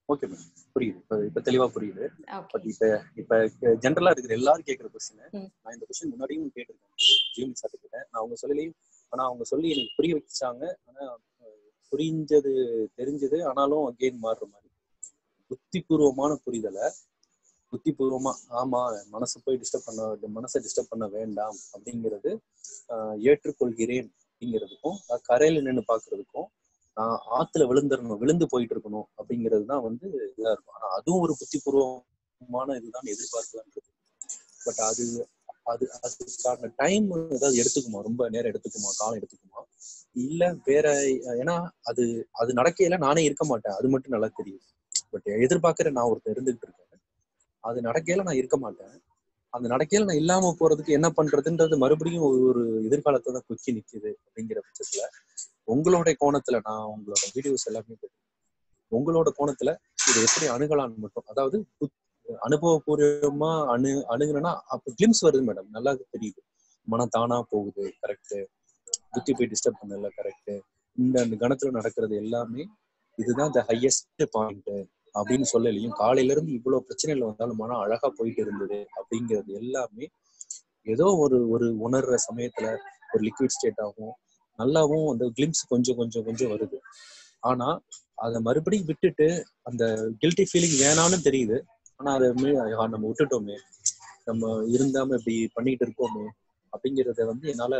ஓகே மேடம் புரியுது இப்ப இப்ப தெளிவா புரியுது ஓகே பட் இப்ப இப்ப ஜென்ரலா இருக்கிற எல்லாரும் கேட்கிற கொஸ்டின் ம். நான் இந்த கொஸ்டின் முன்னாடியும் கேட்டிருக்கேன் ஜிஎம் சார் கிட்ட நான் அவங்க சொல்லலையும் ஆனா அவங்க சொல்லி எனக்கு புரிய வச்சாங்க ஆனா அஹ், புரிஞ்சது தெரிஞ்சது ஆனாலும் அகெயின் மாறுற மாதிரி புத்திபூர்வமான புரிதலை புத்திபூர்வமா ஆமா மனசை போய் டிஸ்டர்ப் பண்ண மனசை டிஸ்டர்ப் பண்ண வேண்டாம் அப்படிங்கிறது ஆஹ், ஏற்றுக்கொள்கிறேன் அப்படிங்கிறதுக்கும் நான் கரையில நின்று பாக்குறதுக்கும் நான் ஆத்துல விழுந்துடணும் விழுந்து போயிட்டு இருக்கணும் அப்படிங்கிறது தான் வந்து இதா இருக்கும் ஆனா அதுவும் ஒரு புத்திபூர்வமான இதுதான் எதிர்பார்க்கலான்றது பட் அது அது அதுக்கான டைம் ஏதாவது எடுத்துக்குமா ரொம்ப நேரம் எடுத்துக்குமா காலம் எடுத்துக்குமா இல்ல வேற ஏன்னா அது அது நடக்கையில நானே இருக்க மாட்டேன் அது மட்டும் நல்லா தெரியும் பட் எதிர்பார்க்கிற நான் ஒருத்தர் இருந்துகிட்டு இருக்கேன் அது நடக்கையில நான் இருக்க மாட்டேன் அந்த நடக்கையில நான் இல்லாம போறதுக்கு என்ன பண்றதுன்றது மறுபடியும் ஒரு ஒரு எதிர்காலத்தை தான் குச்சி நிக்குது அப்படிங்கிற பட்சத்துல உங்களோட கோணத்துல நான் உங்களோட வீடியோஸ் எல்லாமே கேட்டேன். உங்களோட கோணத்துல இதை எப்படி அணுகலாம்னு மட்டும் அதாவது புத்- அனுபவபூர்வமா அணு அணுகுனா அப்ப கிளிம்ஸ் வருது மேடம் நல்லா தெரியுது மனம் தானா போகுது கரெக்ட் புத்தி போய் டிஸ்டர்ப் பண்ணல கரெக்ட் இந்த அந்த கணத்துல நடக்கிறது எல்லாமே இதுதான் த ஹையஸ்ட் பாயிண்ட் அப்படின்னு சொல்லலையும் காலையில இருந்து இவ்வளவு பிரச்சனைகள் வந்தாலும் மனம் அழகா போயிட்டு இருந்தது அப்படிங்கிறது எல்லாமே ஏதோ ஒரு ஒரு உணர்ற சமயத்துல ஒரு லிக்விட் ஸ்டேட் ஆகும் நல்லாவும் அந்த கிளிம்ஸ் கொஞ்சம் கொஞ்சம் கொஞ்சம் வருது ஆனா அதை மறுபடியும் விட்டுட்டு அந்த கில்ட்டி ஃபீலிங் வேணான்னு தெரியுது ஆனா அதை மீ- ஐயா, நம்ம விட்டுட்டோமே நம்ம இருந்தாம இப்படி பண்ணிட்டு இருக்கோமே அப்படிங்கறத வந்து என்னால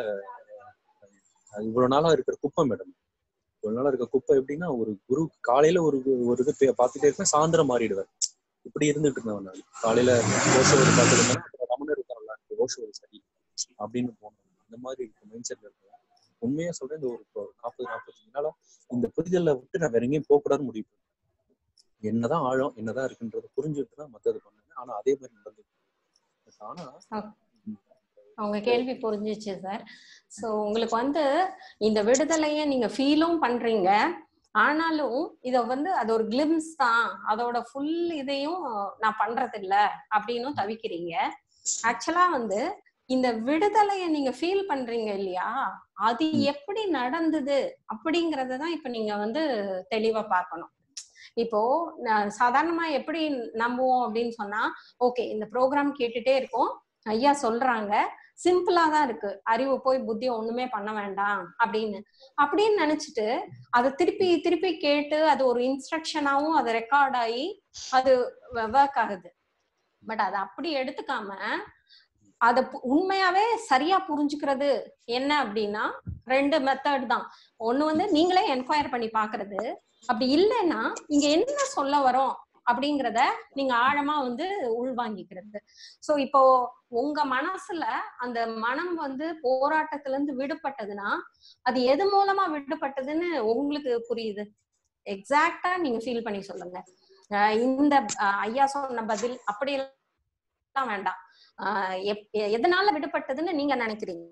அது இவ்வளவு நாளா இருக்கிற குப்பை மேடம் இவ்வளவு நாளா இருக்க குப்பை எப்படின்னா ஒரு குரு காலையில ஒரு ஒரு இது பே- பார்த்துட்டே இருப்பேன் சாயந்தரம் மாறிடுவேன் இப்படி இருந்துட்டு இருந்தவன் நான் காலையில ஓஷோவர் பார்த்துட்டு இருந்தேன் அப்புறம் ரமணர் இருக்காங்களா ஓஷோவர் சரி அப்படின்னு போனேன் அந்த மாதிரி இருக்கு மைண்ட் செட்ல இருக்கேன் உண்மையா சொல்றேன் இந்த ஒரு ஒரு நாற்பது நாற்பத்தஞ்சு நாளா இந்த புரிதலை விட்டு நான் வேற எங்கேயும் போக கூடாதுன்னு முடிவு பண்ணேன். என்னதான் ஆழம் என்னதான் இருக்குன்றத புரிஞ்சுட்டு தான் மத்தது பண்ணேன் ஆனா அதே மாதிரி நடந்துச்சு ஆனா அவங்க கேள்வி புரிஞ்சிச்சு சார் சோ உங்களுக்கு வந்து இந்த விடுதலைய நீங்க ஃபீலும் பண்றீங்க ஆனாலும் இத வந்து அது ஒரு கிளிம்ஸ் தான் அதோட ஃபுல் இதையும் நான் பண்றது இல்ல அப்படின்னும் தவிக்கிறீங்க ஆக்சுவலா வந்து இந்த விடுதலைய நீங்க ஃபீல் பண்றீங்க இல்லையா அது எப்படி நடந்தது அப்படிங்கறத தான் இப்ப நீங்க வந்து தெளிவா பார்க்கணும் இப்போ நான் சாதாரணமா எப்படி நம்புவோம் அப்படின்னு சொன்னா ஓகே இந்த ப்ரோக்ராம் கேட்டுட்டே இருக்கோம் ஐயா சொல்றாங்க சிம்பிளா தான் இருக்கு அறிவு போய் புத்தி ஒண்ணுமே பண்ண வேண்டாம் அப்படின்னு அப்படின்னு நினைச்சிட்டு அதை திருப்பி திருப்பி கேட்டு அது ஒரு இன்ஸ்ட்ரக்ஷனாவும் அது ரெக்கார்ட் ஆகி அது ஒர்க் ஆகுது பட் அதை அப்படி எடுத்துக்காம அத பு- உண்மையாவே சரியா புரிஞ்சுக்கிறது என்ன அப்படின்னா ரெண்டு மெத்தட் தான் ஒண்ணு வந்து நீங்களே என்கொயர் பண்ணி பாக்குறது அப்படி இல்லைன்னா இங்க என்ன சொல்ல வரோம் அப்படிங்கறத நீங்க ஆழமா வந்து உள்வாங்கிக்கிறது சோ இப்போ உங்க மனசுல அந்த மனம் வந்து போராட்டத்துல இருந்து விடுபட்டதுன்னா அது எது மூலமா விடுபட்டதுன்னு உங்களுக்கு புரியுது எக்ஸாக்டா நீங்க ஃபீல் பண்ணி சொல்லுங்க அஹ் இந்த அஹ் ஐயா சொன்ன பதில் அப்படி எல்லாம் வேண்டாம் ஆஹ் எப்- எ- எதனால விடுபட்டதுன்னு நீங்க நினைக்கிறீங்க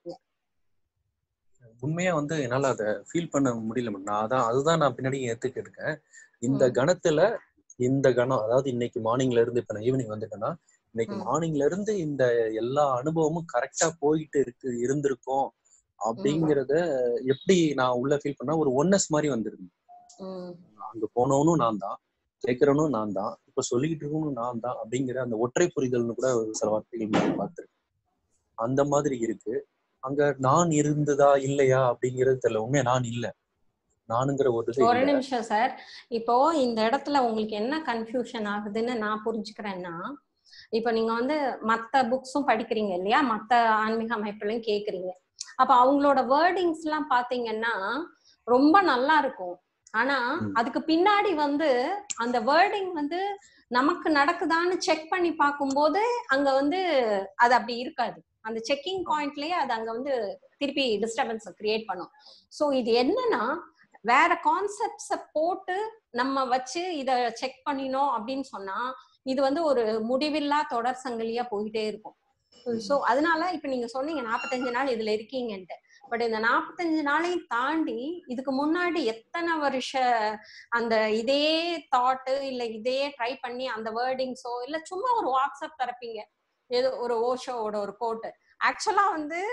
உண்மையா வந்து என்னால அதை ஃபீல் பண்ண முடியல madam. நான் அதான் அதுதான் நான் பின்னாடி ஏத்துக்கிட்டு இருக்கேன் இந்த ம். கணத்துல இந்த கணம் அதாவது இன்னைக்கு மார்னிங்ல இருந்து இப்ப நான் ஈவினிங் வந்துட்டேன்னா இன்னைக்கு ம். மார்னிங்ல இருந்து இந்த எல்லா அனுபவமும் கரெக்டா போயிட்டு இருக்கு இருந்திருக்கும் அப்படிங்கறத எப்படி நான் உள்ள ஃபீல் பண்ணா ஒரு ஒன்னஸ் மாதிரி வந்துருது உம் அங்க போனவனும் நான் தான் கேட்கிறவனும் நான் தான் இப்ப சொல்லிக்கிட்டு இருக்கவனும் நான் தான் அப்படிங்கிற அந்த ஒற்றை புரிதல்னு கூட ஒரு சில வார்த்தைகள் நான் பார்த்திருக்கேன் அந்த மாதிரி இருக்கு அங்க நான் இருந்ததா இல்லையா அப்படிங்கிறது தெரியல உண்மையா நான் இல்ல நானுங்கிற ஒரு இது ஒரு இல்ல நிமிஷம் சார் இப்போ இந்த இடத்துல உங்களுக்கு என்ன கன்ஃபியூஷன் ஆகுதுன்னு நான் புரிஞ்சுக்கிறேன்னா இப்போ நீங்க வந்து மத்த புக்ஸும் படிக்கிறீங்க இல்லையா மத்த ஆன்மீக அமைப்புலையும் கேக்குறீங்க அப்ப அவங்களோட வேர்டிங்ஸ் எல்லாம் பாத்தீங்கன்னா ரொம்ப நல்லா இருக்கும் ஆனா ம். அதுக்கு பின்னாடி வந்து அந்த வேர்டிங் வந்து நமக்கு நடக்குதான்னு செக் பண்ணி பார்க்கும்போது அங்க வந்து அது அப்படி இருக்காது அந்த செக்கிங் பாயிண்ட்லயே அது அங்க வந்து திருப்பி டிஸ்டர்பன்ஸ் கிரியேட் பண்ணும் சோ இது என்னன்னா வேற கான்செப்ட்ஸ போட்டு நம்ம வச்சு இத செக் பண்ணினோம் அப்படின்னு சொன்னா இது வந்து ஒரு முடிவில்லா தொடர் சங்கிலியா போயிட்டே இருக்கும் சோ அதனால இப்ப நீங்க சொன்னீங்க நாற்பத்தஞ்சு நாள் இதுல இருக்கீங்கன்ட்டு பட் இந்த நாற்பத்தஞ்சு நாளையும் தாண்டி இதுக்கு முன்னாடி எத்தனை வருஷ அந்த இதே தாட்டு இல்ல இதே ட்ரை பண்ணி அந்த வேர்டிங்ஸோ இல்ல சும்மா ஒரு வாட்ஸ்அப் தரப்பீங்க ஏதோ ஒரு ஓஷோவோட ஒரு கோட்டு ஆக்சுவலா வந்து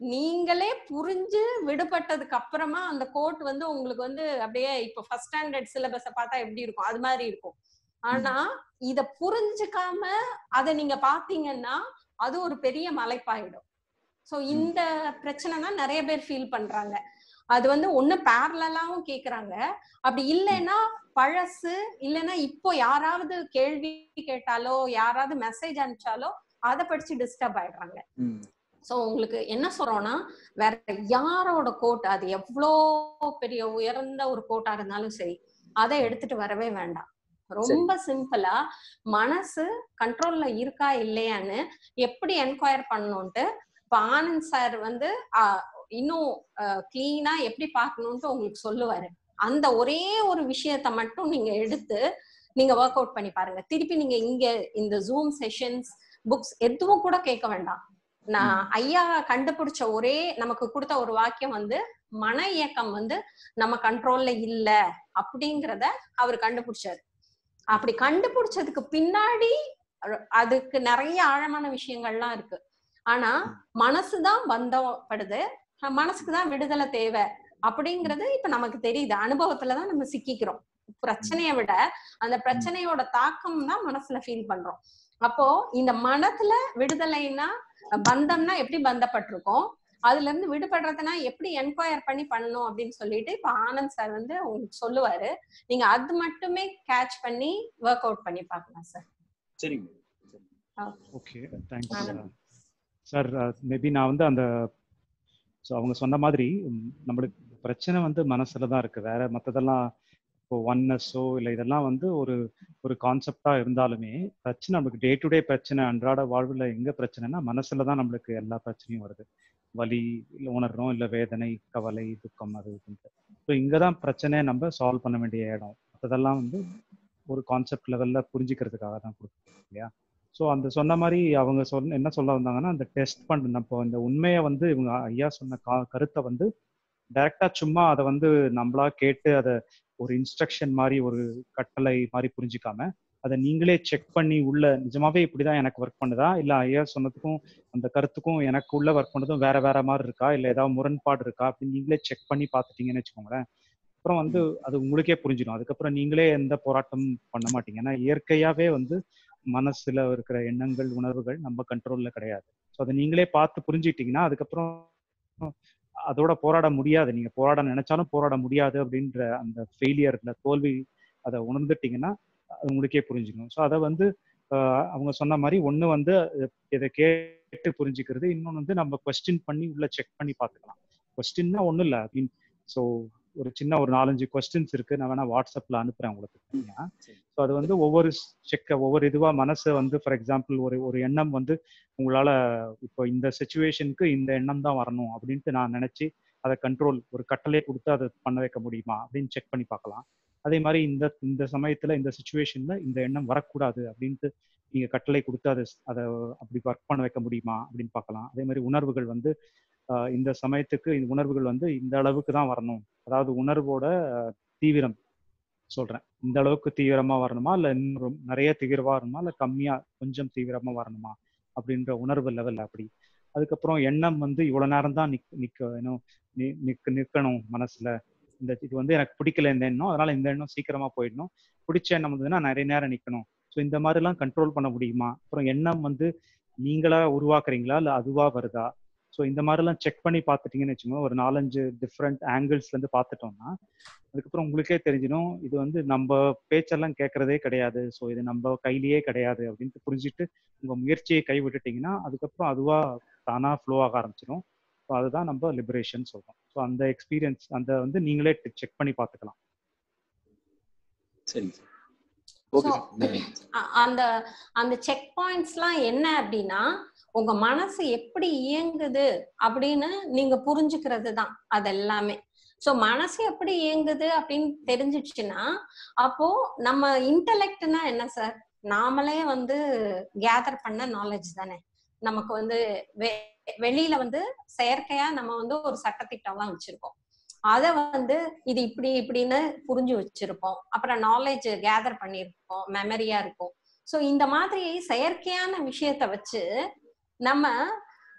நீங்களே புரிஞ்சு விடுபட்டதுக்கு அப்புறமா அந்த கோட் வந்து உங்களுக்கு வந்து அப்படியே இப்ப ஃபர்ஸ்ட் ஸ்டாண்டர்ட் சிலபஸ பார்த்தா எப்படி இருக்கும் அது மாதிரி இருக்கும் ஆனா இத புரிஞ்சுக்காம அத நீங்க பாத்தீங்கன்னா அது ஒரு பெரிய மலைப்பாயிடும் சோ இந்த பிரச்சனை தான் நிறைய பேர் ஃபீல் பண்றாங்க அது வந்து ஒண்ணு பேரலாவும் கேக்குறாங்க அப்படி இல்லைன்னா பழசு இல்லைன்னா இப்போ யாராவது கேள்வி கேட்டாலோ யாராவது மெசேஜ் அனுப்பிச்சாலோ அதை படிச்சு டிஸ்டர்ப் ஆயிடுறாங்க சோ உங்களுக்கு என்ன சொல்றோம்னா வேற யாரோட கோட் அது எவ்வளோ பெரிய உயர்ந்த ஒரு கோட்டா இருந்தாலும் சரி அதை எடுத்துட்டு வரவே வேண்டாம் ரொம்ப சிம்பிளா மனசு கண்ட்ரோல்ல இருக்கா இல்லையான்னு எப்படி என்கொயர் பண்ணணும்ட்டு இப்ப ஆனந்த் சார் வந்து ஆஹ், இன்னும் கிளீனா எப்படி பார்க்கணும்ட்டு உங்களுக்கு சொல்லுவாரு அந்த ஒரே ஒரு விஷயத்த மட்டும் நீங்க எடுத்து நீங்க ஒர்க் அவுட் பண்ணி பாருங்க திருப்பி நீங்க இங்க இந்த ஜூம் செஷன்ஸ் புக்ஸ் எதுவும் கூட கேட்க வேண்டாம் நான் ஐயா கண்டுபிடிச்ச ஒரே நமக்கு கொடுத்த ஒரு வாக்கியம் வந்து மன இயக்கம் வந்து நம்ம கண்ட்ரோல்ல இல்ல அப்படிங்கறத அவர் கண்டுபிடிச்சாரு அப்படி கண்டுபிடிச்சதுக்கு பின்னாடி அ- அதுக்கு நிறைய ஆழமான விஷயங்கள்லாம் இருக்கு ஆனா மனசுதான் பந்தப்படுது அஹ் மனசுக்கு தான் விடுதலை தேவை அப்படிங்கறது இப்ப நமக்கு தெரியுது அனுபவத்துலதான் நம்ம சிக்கிக்கிறோம் பிரச்சனையை விட அந்த பிரச்சனையோட தாக்கம் தான் மனசுல ஃபீல் பண்றோம் அப்போ இந்த மனத்துல விடுதலைன்னா பந்தம்னா எப்படி பந்தப்பட்டிருக்கோம் அதுல இருந்து விடுபடுறதுனா எப்படி என்கொயர் பண்ணி பண்ணணும் அப்படின்னு சொல்லிட்டு இப்ப ஆனந்த் சார் வந்து உங்களுக்கு சொல்லுவாரு நீங்க அது மட்டுமே கேட்ச் பண்ணி ஒர்க் அவுட் பண்ணி பார்க்கலாம் சார் சரிங்க ஓகே தேங்க்ஸ் சார் மேபி நான் வந்து அந்த ஸோ அவங்க சொன்ன மாதிரி ம், நம்மளுக்கு பிரச்சனை வந்து மனசுல தான் இருக்கு வேற மற்றதெல்லாம் இப்போ ஒன்னஸோ இல்லை இதெல்லாம் வந்து ஒரு ஒரு கான்செப்டா இருந்தாலுமே பிரச்சனை நம்மளுக்கு டே டு டே பிரச்சனை அன்றாட வாழ்வில் எங்க பிரச்சனைனா மனசுல தான் நம்மளுக்கு எல்லா பிரச்சனையும் வருது வலி இல்லை உணர்றோம் இல்லை வேதனை கவலை துக்கம் அது இதுன்ட்டு ஸோ இங்கே தான் பிரச்சனையை நம்ம சால்வ் பண்ண வேண்டிய இடம் மற்றதெல்லாம் வந்து ஒரு கான்செப்ட் லெவலில் புரிஞ்சுக்கிறதுக்காக தான் கொடுக்குறோம் இல்லையா ஸோ அந்த சொன்ன மாதிரி அவங்க சொன்ன என்ன சொல்ல வந்தாங்கன்னா அந்த டெஸ்ட் பண்ண இப்போ இந்த உண்மையை வந்து இவங்க ஐயா சொன்ன கா கருத்தை வந்து டைரக்டா சும்மா அதை வந்து நம்மளா கேட்டு அதை ஒரு இன்ஸ்ட்ரக்ஷன் மாதிரி ஒரு கட்டளை மாதிரி புரிஞ்சுக்காம அதை நீங்களே செக் பண்ணி உள்ள நிஜமாவே இப்படிதான் எனக்கு ஒர்க் பண்ணுதா இல்ல ஐயா சொன்னதுக்கும் அந்த கருத்துக்கும் எனக்கு உள்ள ஒர்க் பண்ணதும் வேற வேற மாதிரி இருக்கா இல்ல ஏதாவது முரண்பாடு இருக்கா அப்படின்னு நீங்களே செக் பண்ணி பார்த்துட்டீங்கன்னு வச்சுக்கோங்களேன் அப்புறம் வந்து அது உங்களுக்கே புரிஞ்சிடும் அதுக்கப்புறம் நீங்களே எந்த போராட்டமும் பண்ண மாட்டீங்க ஏன்னா இயற்கையாவே வந்து மனசுல இருக்கிற எண்ணங்கள் உணர்வுகள் நம்ம கண்ட்ரோல்ல கிடையாது ஸோ அதை நீங்களே பார்த்து புரிஞ்சுக்கிட்டீங்கன்னா அதுக்கப்புறம் அதோட போராட முடியாது நீங்க போராட நினைச்சாலும் போராட முடியாது அப்படின்ற அந்த ஃபெயிலியர்ல தோல்வி அதை உணர்ந்துட்டீங்கன்னா அது உங்களுக்கே புரிஞ்சுக்கணும் ஸோ அதை வந்து ஆஹ் அவங்க சொன்ன மாதிரி ஒண்ணு வந்து இதை கேட்டு புரிஞ்சுக்கிறது இன்னொன்று வந்து நம்ம கொஸ்டின் பண்ணி உள்ள செக் பண்ணி பார்த்துக்கலாம் கொஸ்டின்னா ஒன்றும் இல்லை மீன் ஸோ ஒரு சின்ன ஒரு நாலஞ்சு கொஸ்டின்ஸ் இருக்கு நான் வேணா வாட்ஸ்அப்ல அனுப்புறேன் உங்களுக்கு தனியா ஸோ அது வந்து ஒவ்வொரு செக்க ஒவ்வொரு இதுவா மனசை வந்து ஃபார் எக்ஸாம்பிள் ஒரு ஒரு எண்ணம் வந்து உங்களால இப்போ இந்த சுச்சுவேஷனுக்கு இந்த எண்ணம் தான் வரணும் அப்படின்ட்டு நான் நினைச்சு அதை கண்ட்ரோல் ஒரு கட்டளை கொடுத்து அதை பண்ண வைக்க முடியுமா அப்படின்னு செக் பண்ணி பார்க்கலாம் அதே மாதிரி இந்த இந்த சமயத்துல இந்த சுச்சுவேஷன்ல இந்த எண்ணம் வரக்கூடாது அப்படின்ட்டு நீங்க கட்டளை கொடுத்து அதை அதை அப்படி ஒர்க் பண்ண வைக்க முடியுமா அப்படின்னு பார்க்கலாம் அதே மாதிரி உணர்வுகள் வந்து ஆஹ் இந்த சமயத்துக்கு இந்த உணர்வுகள் வந்து இந்த அளவுக்கு தான் வரணும் அதாவது உணர்வோட ஆஹ் தீவிரம் சொல்றேன் இந்த அளவுக்கு தீவிரமா வரணுமா இல்ல இன்னும் ரொம்ப- நிறைய தீவிரமா வரணுமா இல்ல கம்மியா கொஞ்சம் தீவிரமா வரணுமா அப்படின்ற உணர்வு லெவல் அப்படி அதுக்கப்புறம் எண்ணம் வந்து இவ்வளவு நேரம் தான் நிக் நிக்க வேணும் நி- நிக்க நிக்கணும் மனசுல இந்த இது வந்து எனக்கு பிடிக்கல இந்த எண்ணம் அதனால இந்த எண்ணம் சீக்கிரமா போயிடணும் பிடிச்ச எண்ணம் வந்ததுன்னா நிறைய நேரம் நிக்கணும் ஸோ இந்த மாதிரிலாம் கண்ட்ரோல் பண்ண முடியுமா அப்புறம் எண்ணம் வந்து நீங்களா உருவாக்குறீங்களா இல்ல அதுவா வருதா ஸோ இந்த மாதிரிலாம் செக் பண்ணி பார்த்துட்டீங்கன்னு வச்சுக்கோங்க ஒரு நாலஞ்சு டிஃப்ரெண்ட் ஆங்கிள்ஸ்ல இருந்து பார்த்துட்டோம்னா அதுக்கப்புறம் உங்களுக்கே தெரிஞ்சிடும் இது வந்து நம்ம பேச்செல்லாம் கேட்கறதே கிடையாது ஸோ இது நம்ம கையிலேயே கிடையாது அப்படின்ட்டு புரிஞ்சுட்டு உங்க முயற்சியை கை விட்டுட்டீங்கன்னா அதுக்கப்புறம் அதுவா தானா ஃப்ளோ ஆக ஆரம்பிச்சிடும் ஸோ அதுதான் நம்ம லிபரேஷன் சொல்றோம் ஸோ அந்த எக்ஸ்பீரியன்ஸ் அந்த வந்து நீங்களே செக் பண்ணி பார்த்துக்கலாம் சரிங்க So, அ- அந்த அந்த செக் பாயிண்ட்ஸ்லாம் என்ன அப்படின்னா உங்க மனசு எப்படி இயங்குது அப்படின்னு நீங்க புரிஞ்சுக்கிறது தான் அது எல்லாமே சோ மனசு எப்படி இயங்குது அப்படின்னு தெரிஞ்சிடுச்சுன்னா அப்போ நம்ம இன்டலெக்ட்னா என்ன சார் நாமளே வந்து கேதர் பண்ண நாலேஜ் தானே நமக்கு வந்து வெ- வெளியில வந்து செயற்கையா நம்ம வந்து ஒரு சட்டத்திட்டம்லாம் வச்சிருக்கோம் அத வந்து இது இப்படி இப்படின்னு புரிஞ்சு வச்சிருப்போம் அப்புறம் நாலேஜ் கேதர் பண்ணியிருப்போம் மெமரியா இருக்கும் சோ இந்த மாதிரி செயற்கையான விஷயத்த வச்சு நம்ம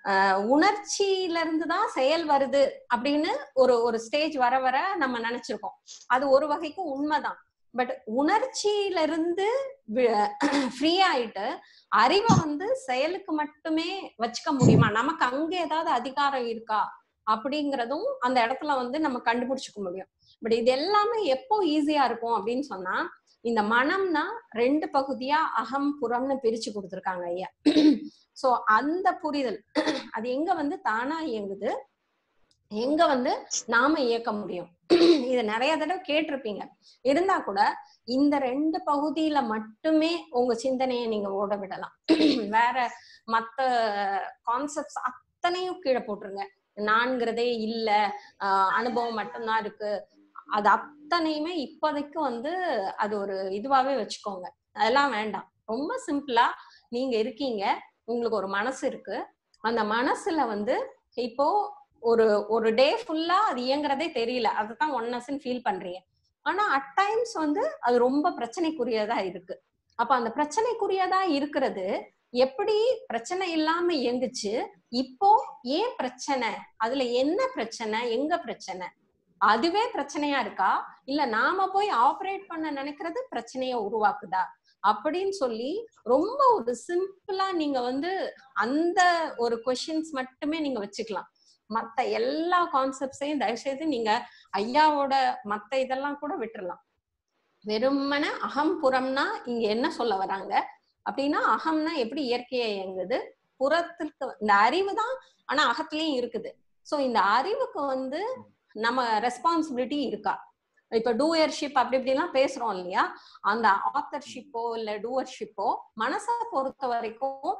ஆஹ் உணர்ச்சியில இருந்து தான் செயல் வருது அப்படின்னு ஒரு ஒரு ஸ்டேஜ் வர வர நம்ம நினைச்சிருக்கோம் அது ஒரு வகைக்கு உண்மைதான் பட் உணர்ச்சியில இருந்து ஃப்ரீ ஆயிட்டு அறிவை வந்து செயலுக்கு மட்டுமே வச்சுக்க முடியுமா நமக்கு அங்க ஏதாவது அதிகாரம் இருக்கா அப்படிங்கறதும் அந்த இடத்துல வந்து நம்ம கண்டுபிடிச்சுக்க முடியும் பட் இது எல்லாமே எப்போ ஈஸியா இருக்கும் அப்படின்னு சொன்னா இந்த மனம்னா ரெண்டு பகுதியா அகம் புறம்னு பிரிச்சு கொடுத்துருக்காங்க ஐயா சோ அந்த புரிதல் அது எங்க வந்து தானா இயங்குது எங்க வந்து நாம இயக்க முடியும் இத நிறைய தடவை கேட்டிருப்பீங்க இருந்தா கூட இந்த ரெண்டு பகுதியில மட்டுமே உங்க சிந்தனையை நீங்க ஓட விடலாம் வேற மத்த கான்செப்ட்ஸ் அத்தனையும் கீழே போட்டுருங்க நான்கிறதே இல்ல ஆஹ் அனுபவம் மட்டும்தான் இருக்கு அது அத்தனையுமே இப்போதைக்கு வந்து அது ஒரு இதுவாவே வச்சுக்கோங்க அதெல்லாம் வேண்டாம் ரொம்ப சிம்பிளா நீங்க இருக்கீங்க உங்களுக்கு ஒரு மனசு இருக்கு அந்த மனசுல வந்து இப்போ ஒரு ஒரு டே ஃபுல்லா அது இயங்குறதே தெரியல அதுதான் ஒன்னஸ்ன்னு ஃபீல் பண்றீங்க ஆனா அட் டைம்ஸ் வந்து அது ரொம்ப பிரச்சனைக்குரியதா இருக்கு அப்ப அந்த பிரச்சனைக்குரியதா இருக்கிறது எப்படி பிரச்சனை இல்லாம இயங்குச்சு இப்போ ஏன் பிரச்சனை அதுல என்ன பிரச்சனை எங்க பிரச்சனை அதுவே பிரச்சனையா இருக்கா இல்ல நாம போய் ஆப்ரேட் பண்ண நினைக்கிறது பிரச்சனைய உருவாக்குதா அப்படின்னு சொல்லி ரொம்ப ஒரு சிம்பிளா நீங்க வந்து அந்த ஒரு கொஷின்ஸ் மட்டுமே நீங்க வச்சுக்கலாம் மத்த எல்லா கான்செப்ட்ஸையும் தயவுசெய்து நீங்க ஐயாவோட மத்த இதெல்லாம் கூட விட்டுறலாம் வெறுமன அகம் புறம்னா இங்க என்ன சொல்ல வராங்க அப்படின்னா அகம்னா எப்படி இயற்கையா இயங்குது புறத்துக்கு இந்த அறிவு தான் ஆனா அகத்துலயும் இருக்குது சோ இந்த அறிவுக்கு வந்து நம்ம ரெஸ்பான்சிபிலிட்டி இருக்கா இப்ப டூயர்ஷிப் அப்படி இப்படிலாம் பேசுறோம் இல்லையா அந்த ஆத்தர்ஷிப்போ இல்ல டூவர்ஷிப்போ மனசை பொறுத்த வரைக்கும்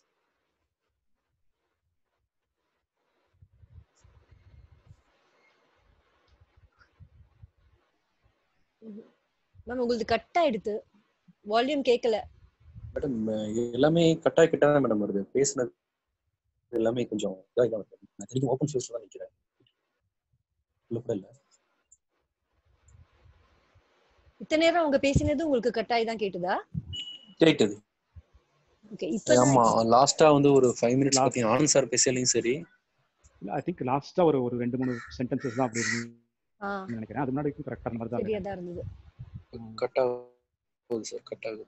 மேம் உங்களுக்கு கட் ஆயிடுது வால்யூம் கேட்கல மேடம் எல்லாமே கட்டாய கிட்ட மேடம் வருது பேசுனது எல்லாமே கொஞ்சம் இதாக இதாக வருது நான் திரும்பி ஓப்பன் சோர்ஸ்ல தான் நிற்கிறேன் உள்ள கூட இல்லை இத்தனை நேரம் அவங்க பேசினது உங்களுக்கு கட் ஆகி தான் கேட்டுதா கேட்டது ஓகே இப்போ ஆமா லாஸ்டா வந்து ஒரு ஃபைவ் மினிட்ஸ் பத்தி ஆனந்த் சார் பேசலையும் சரி ஐ திங்க் லாஸ்டா ஒரு ஒரு ரெண்டு மூணு சென்டென்சஸ் தான் அப்படி இருந்து ஆ நினைக்கிறேன் அது முன்னாடி கரெக்டான மாதிரி தான் சரியா இருக்கு. தான் இருந்தது கட் ஆகுது சார் கட் ஆகுது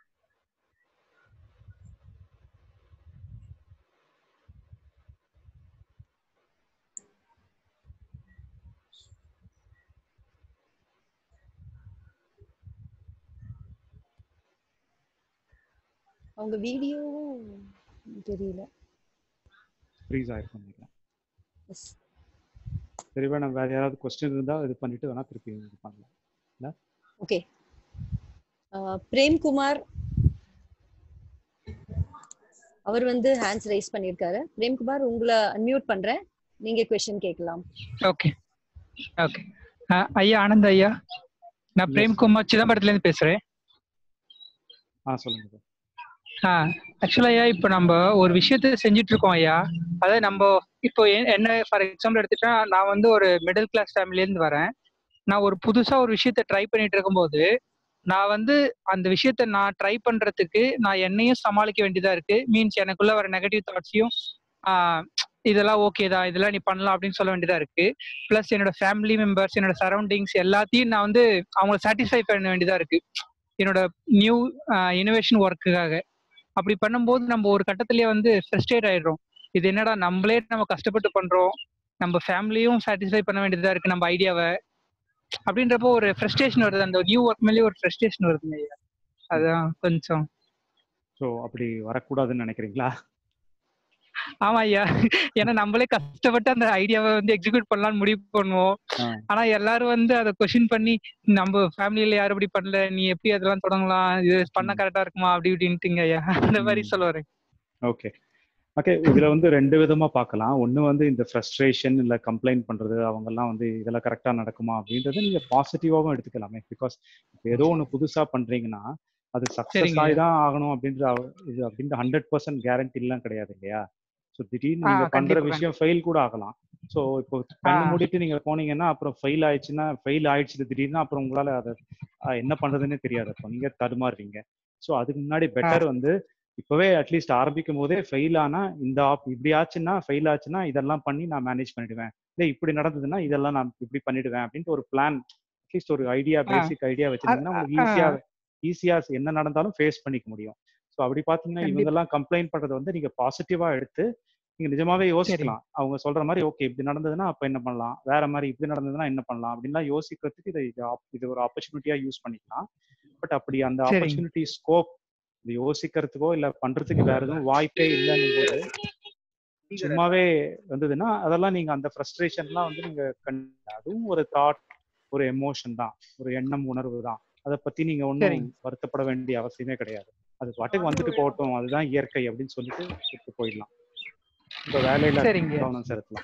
அவங்க வீடியோ தெரியல ஃப்ரீஸ் ஆயிருக்கும் நினைக்கிறேன் Yes. சரி வேணா வேற யாராவது கொஸ்டின் இருந்தா இது பண்ணிட்டு வேணா திருப்பி இது பண்ணலாம் ஓகே பிரேம்குமார் அவர் வந்து ஹேண்ட்ஸ் ரைஸ் பண்ணிருக்காரு பிரேம்குமார் உங்களை அன்மியூட் பண்றேன் நீங்க கொஸ்டின் கேட்கலாம் ஓகே ஓகே ஐயா ஆனந்த் ஐயா நான் பிரேம்குமார் சிதம்பரத்துல இருந்து பேசுறேன் ஆ சொல்லுங்க சார் ஆ ஆக்சுவலா ஐயா இப்போ நம்ம ஒரு விஷயத்த செஞ்சுட்டு இருக்கோம் ஐயா அதாவது நம்ம இப்போ எ- என்ன ஃபார் எக்ஸாம்பிள் எடுத்துட்டா நான் வந்து ஒரு மிடில் கிளாஸ் ஃபேமிலில இருந்து வரேன் நான் ஒரு புதுசா ஒரு விஷயத்த ட்ரை பண்ணிட்டு இருக்கும்போது நான் வந்து அந்த விஷயத்த நான் ட்ரை பண்றதுக்கு நான் என்னையும் சமாளிக்க வேண்டியதா இருக்கு மீன்ஸ் எனக்குள்ள வர நெகட்டிவ் தாட்ஸையும் இதெல்லாம் ஓகே தான் இதெல்லாம் நீ பண்ணலாம் அப்படின்னு சொல்ல வேண்டியதா இருக்கு ப்ளஸ் என்னோட ஃபேமிலி மெம்பர்ஸ் என்னோட சரௌண்டிங்ஸ் எல்லாத்தையும் நான் வந்து அவங்கள சாட்டிஸ்ஃபை பண்ண வேண்டியதா இருக்கு என்னோட நியூ இனோவேஷன் ஒர்க்குக்காக அப்படி பண்ணும்போது நம்ம ஒரு கட்டத்திலேயே வந்து ஃப்ரஸ்ட்ரேட் ஆயிடுறோம் இது என்னடா நம்மளே நம்ம கஷ்டப்பட்டு பண்றோம் நம்ம ஃபேமிலியும் சாட்டிஸ்ஃபை பண்ண வேண்டியதா இருக்கு நம்ம ஐடியாவை அப்படின்றப்போ ஒரு ஃப்ரஸ்ட்ரேஷன் வருது அந்த நியூ ஒர்க் மேலேயே ஒரு ஃப்ரஸ்ட்ரேஷன் வருதுங்க ஐயா அதான் கொஞ்சம் ஸோ அப்படி வரக்கூடாதுன்னு நினைக்கிறீங்களா ஆமா ஐயா ஏன்னா நம்மளே கஷ்டப்பட்டு அந்த ஐடியாவை வந்து எக்ஸிக்யூட் பண்ணலாம்னு முடிவு பண்ணுவோம் ஆ. ஆனா எல்லாரும் வந்து அதை கொஸ்டின் பண்ணி நம்ம ஃபேமிலியில யாரும் இப்படி பண்ணல நீ எப்படி அதெல்லாம் தொடங்கலாம் இது பண்ண கரெக்டா இருக்குமா அப்படி இப்படின்ட்டுங்க ஐயா அந்த மாதிரி ம். சொல்ல வரேன் ஓகே ஓகே இதுல வந்து ரெண்டு விதமா பார்க்கலாம் ஒண்ணு வந்து இந்த ஃப்ரஸ்ட்ரேஷன் இல்ல கம்ப்ளைண்ட் பண்றது அவங்க எல்லாம் வந்து இதெல்லாம் கரெக்டா நடக்குமா அப்படின்றத நீங்க பாசிட்டிவாவும் எடுத்துக்கலாமே பிகாஸ் ஏதோ ஒண்ணு புதுசா பண்றீங்கன்னா அது சக்சஸ் சரிங்க. ஆகி தான் ஆகணும் அப்படின்ற அவ- இது அப்படின்ற ஹண்ட்ரட் பர்சன்ட் கேரண்டி எல்லாம் கிடையாது இல்லையா ஸோ திடீர்னு ஆ, நீங்க பண்ற கண்டிப்பா. விஷயம் ஃபெயில் கூட ஆகலாம் ஸோ இப்போ கண்ணு ஆ. மூடிட்டு நீங்க போனீங்கன்னா அப்புறம் ஃபெயில் ஆயிடுச்சுன்னா ஃபெயில் ஆயிடுச்சு திடீர்னு அப்புறம் உங்களால அதை ஆ, என்ன பண்றதுன்னே தெரியாது அப்போ நீங்க தடுமாறுவீங்க ஸோ அதுக்கு முன்னாடி பெட்டர் வந்து இப்பவே அட்லீஸ்ட் ஆரம்பிக்கும் போதே ஃபெயில் ஆனா இந்த ஆப் இப்படி ஆச்சுன்னா ஃபெயில் ஆச்சுன்னா இதெல்லாம் பண்ணி நான் மேனேஜ் பண்ணிடுவேன் இல்லை இப்படி நடந்ததுன்னா இதெல்லாம் நான் இப்படி பண்ணிடுவேன் அப்படின்ட்டு ஒரு பிளான் அட்லீஸ்ட் ஒரு ஐடியா ஆ. பேசிக் ஐடியா வச்சிருந்தீங்கன்னா உங்களுக்கு ஆ. ஈஸியா ஈஸியா என்ன நடந்தாலும் ஃபேஸ் பண்ணிக்க முடியும் ஸோ அப்படி பார்த்தீங்கன்னா கண்டிப்பா. இவங்கெல்லாம் கம்ப்ளைண்ட் பண்றதை வந்து நீங்க பாசிட்டிவா எடுத்து நீங்க நிஜமாவே யோசிக்கலாம் அவங்க சொல்ற மாதிரி ஓகே இப்படி நடந்ததுன்னா அப்ப என்ன பண்ணலாம் வேற மாதிரி இப்படி நடந்ததுன்னா என்ன பண்ணலாம் அப்படின்லாம் யோசிக்கிறதுக்கு இது இது op- இது ஒரு ஆப்பர்ச்சுனிட்டியா யூஸ் பண்ணிக்கலாம் பட் அப்படி அந்த சரிங்க. ஆப்பர்ச்சுனிட்டி ஸ்கோப் இது யோசிக்கிறதுக்கோ இல்ல பண்றதுக்கு வேற எதுவும் வாய்ப்பே இல்லைன்னும் போது சும்மாவே வந்ததுன்னா அதெல்லாம் நீங்க அந்த ஃப்ரஸ்ட்ரேஷன்லாம் வந்து நீங்க கண் அதுவும் ஒரு தாட் ஒரு எமோஷன் தான் ஒரு எண்ணம் உணர்வு தான் அதை பத்தி நீங்க ஒன்றும் சரிங்க. வருத்தப்பட வேண்டிய அவசியமே கிடையாது அது பாட்டுக்கு வந்துட்டு போகட்டும் அதுதான் இயற்கை அப்படின்னு சொல்லிட்டு விட்டு போயிடலாம் உங்க வேலையில சரிங்க. கவனம் செலுத்தலாம்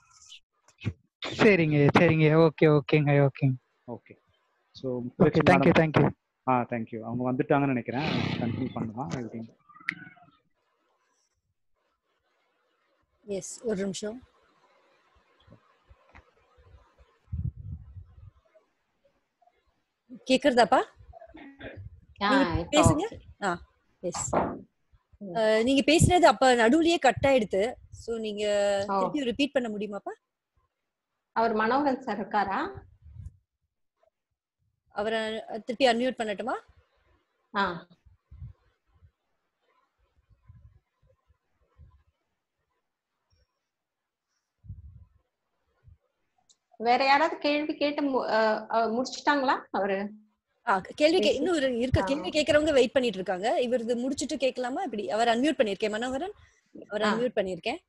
சரிங்க சரிங்க ஓகே ஓகேங்க ஓகேங்க okay so okay thank you thank you ah thank you அவங்க வந்துட்டாங்கன்னு நினைக்கிறேன் கண்டினியூ பண்ணலாம் எப்படின்னு எஸ் ஒரு நிமிஷம் கேக்குறதாப்பா ஆ, நீங்க இப்போ பேசுங்க okay. ஆ எஸ் நீங்க பேசுனது அப்ப நடுவுலயே கட் ஆயிடுது சோ நீங்க ஓ. திருப்பி ரிப்பீட் பண்ண முடியுமாப்பா அவர் மனோகர் சார் இருக்காரா அவரை திருப்பி அன்மியூட் பண்ணட்டுமா ஆ வேற யாராவது கேள்வி கேட்டு மு- அஹ், அஹ், முடிச்சிட்டாங்களா அவரு ஆ, கேள்வி கே- பேசி- இன்னும் ஒரு இருக்க ஆ. கேள்வி கேக்குறவங்க வெயிட் பண்ணிட்டு இருக்காங்க இவரது முடிச்சிட்டு கேட்கலாமா இப்படி அவர் அன்மியூட் பண்ணிருக்கேன் மனோகரன் அவர் ஆ. அன்மியூட் பண்ணிருக்கேன்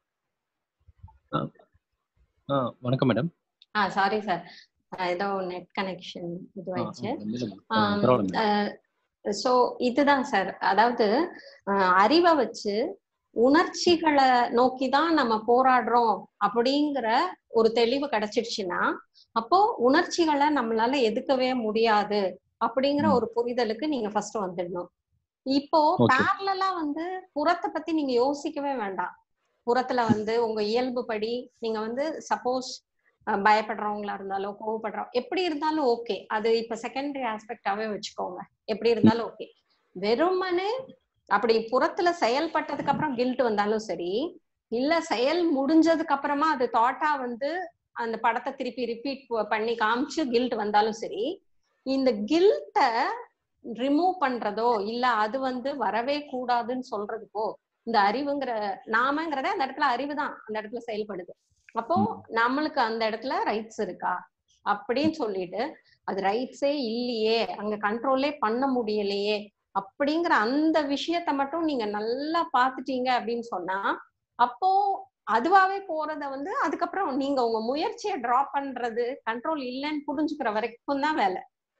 ஆ வணக்கம் மேடம் ஆ சாரி சார் ஏதோ நெட் கனெக்ஷன் இதுவாயிடுச்சு ஆம், பரவாயில்ல அஹ், சோ இதுதான் சார் அதாவது அஹ், அறிவை வச்சு உணர்ச்சிகளை நோக்கி தான் நம்ம போராடுறோம் அப்படிங்கிற ஒரு தெளிவு கிடைச்சிடுச்சுன்னா அப்போ உணர்ச்சிகளை நம்மளால எதுக்கவே முடியாது அப்படிங்கிற ம். ஒரு புரிதலுக்கு நீங்க ஃபர்ஸ்ட் வந்துடணும் இப்போ Okay. பேரலா வந்து புறத்தை பத்தி நீங்க யோசிக்கவே வேண்டாம் புறத்துல வந்து உங்க இயல்புப்படி நீங்க வந்து சப்போஸ் பயப்படுறவங்களா இருந்தாலும் கோவப்படுறோம் எப்படி இருந்தாலும் ஓகே அது இப்ப செகண்டரி ஆஸ்பெக்டாவே வச்சுக்கோங்க எப்படி இருந்தாலும் ஓகே வெறுமனே அப்படி புறத்துல செயல்பட்டதுக்கு அப்புறம் கில்ட் வந்தாலும் சரி இல்ல செயல் முடிஞ்சதுக்கு அப்புறமா அது தாட்டா வந்து அந்த படத்தை திருப்பி ரிப்பீட் பண்ணி காமிச்சு கில்ட் வந்தாலும் சரி இந்த கில்ட்ட ரிமூவ் பண்றதோ இல்ல அது வந்து வரவே கூடாதுன்னு சொல்றதுக்கோ இந்த அறிவுங்கிற நாமங்கிறத அந்த இடத்துல அறிவு தான் அந்த இடத்துல செயல்படுது அப்போ நம்மளுக்கு அந்த இடத்துல ரைட்ஸ் இருக்கா அப்படின்னு சொல்லிட்டு அது ரைட்ஸே இல்லையே அங்க கண்ட்ரோலே பண்ண முடியலையே அப்படிங்கிற அந்த விஷயத்த மட்டும் நீங்க நல்லா பாத்துட்டீங்க அப்படின்னு சொன்னா அப்போ அதுவாவே போறத வந்து அதுக்கப்புறம் நீங்க உங்க முயற்சியை டிராப் பண்றது கண்ட்ரோல் இல்லைன்னு புரிஞ்சுக்கிற வரைக்கும் தான் வேலை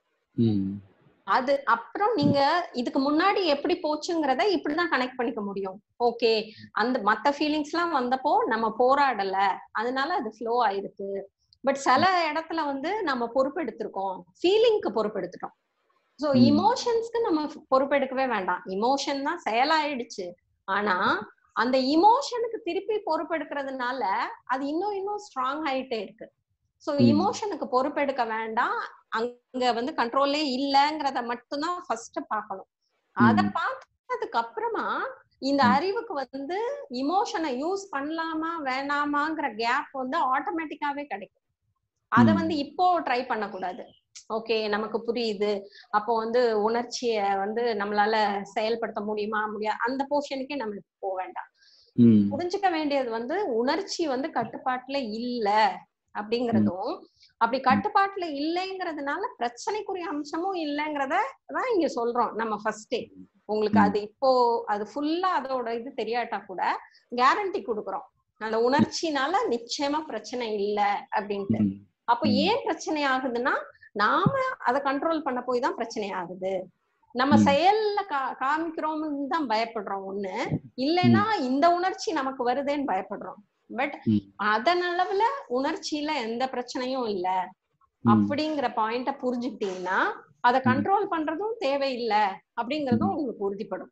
ம் அது அப்புறம் நீங்க இதுக்கு முன்னாடி எப்படி போச்சுங்கிறத இப்படிதான் கனெக்ட் பண்ணிக்க முடியும் ஓகே அந்த மத்த ஃபீலிங்ஸ் எல்லாம் வந்தப்போ நம்ம போராடல அதனால அது ஃப்ளோ ஆயிருக்கு பட் சில இடத்துல வந்து நம்ம பொறுப்பெடுத்திருக்கோம் ஃபீலிங்க்கு பொறுப்பெடுத்துட்டோம் சோ ம். இமோஷன்ஸ்க்கு நம்ம பொறுப்பெடுக்கவே வேண்டாம் இமோஷன் தான் செயலாயிடுச்சு ஆனா அந்த இமோஷனுக்கு திருப்பி பொறுப்பெடுக்கிறதுனால அது இன்னும் இன்னும் ஸ்ட்ராங் ஆயிட்டே இருக்கு சோ ம். இமோஷனுக்கு பொறுப்பெடுக்க வேண்டாம் அங்க வந்து கண்ட்ரோலே இல்லங்கிறத மட்டும்தான் ஃபர்ஸ்ட் பார்க்கணும் அத ம். பார்த்ததுக்கு அப்புறமா இந்த ம். அறிவுக்கு வந்து இமோஷனை யூஸ் பண்ணலாமா வேணாமாங்கிற கேப் வந்து ஆட்டோமேட்டிக்காவே கிடைக்கும் அத ம். வந்து இப்போ ட்ரை பண்ணக்கூடாது ஓகே நமக்கு புரியுது அப்போ வந்து உணர்ச்சிய வந்து நம்மளால செயல்படுத்த முடியுமா முடியாது அந்த போர்ஷனுக்கே நம்ம இப்ப போக வேண்டாம் ம் புரிஞ்சுக்க வேண்டியது வந்து உணர்ச்சி வந்து கட்டுப்பாட்டுல இல்ல அப்படிங்கறதும் அப்படி கட்டுப்பாட்டுல இல்லைங்கிறதுனால பிரச்சனைக்குரிய அம்சமும் இல்லைங்கிறத தான் இங்க சொல்றோம் நம்ம ஃபர்ஸ்டே உங்களுக்கு அது இப்போ அது ஃபுல்லா அதோட இது தெரியாட்டா கூட கேரண்டி கொடுக்குறோம் அந்த உணர்ச்சினால நிச்சயமா பிரச்சனை இல்ல அப்படின்ட்டு ம். அப்ப ஏன் பிரச்சனை ஆகுதுன்னா நாம அதை கண்ட்ரோல் பண்ண போய் தான் பிரச்சனை ஆகுது நம்ம ம். செயல்ல கா காமிக்கிறோம்னு தான் பயப்படுறோம் ஒண்ணு இல்லைன்னா இந்த உணர்ச்சி நமக்கு வருதேன்னு பயப்படுறோம் பட் ம். அதன் அளவுல உணர்ச்சியில எந்த பிரச்சனையும் இல்ல ம். அப்படிங்கிற பாயிண்ட புரிஞ்சுக்கிட்டீங்கன்னா அதை கண்ட்ரோல் பண்றதும் தேவையில்லை அப்படிங்கறதும் உங்களுக்கு உறுதிப்படும்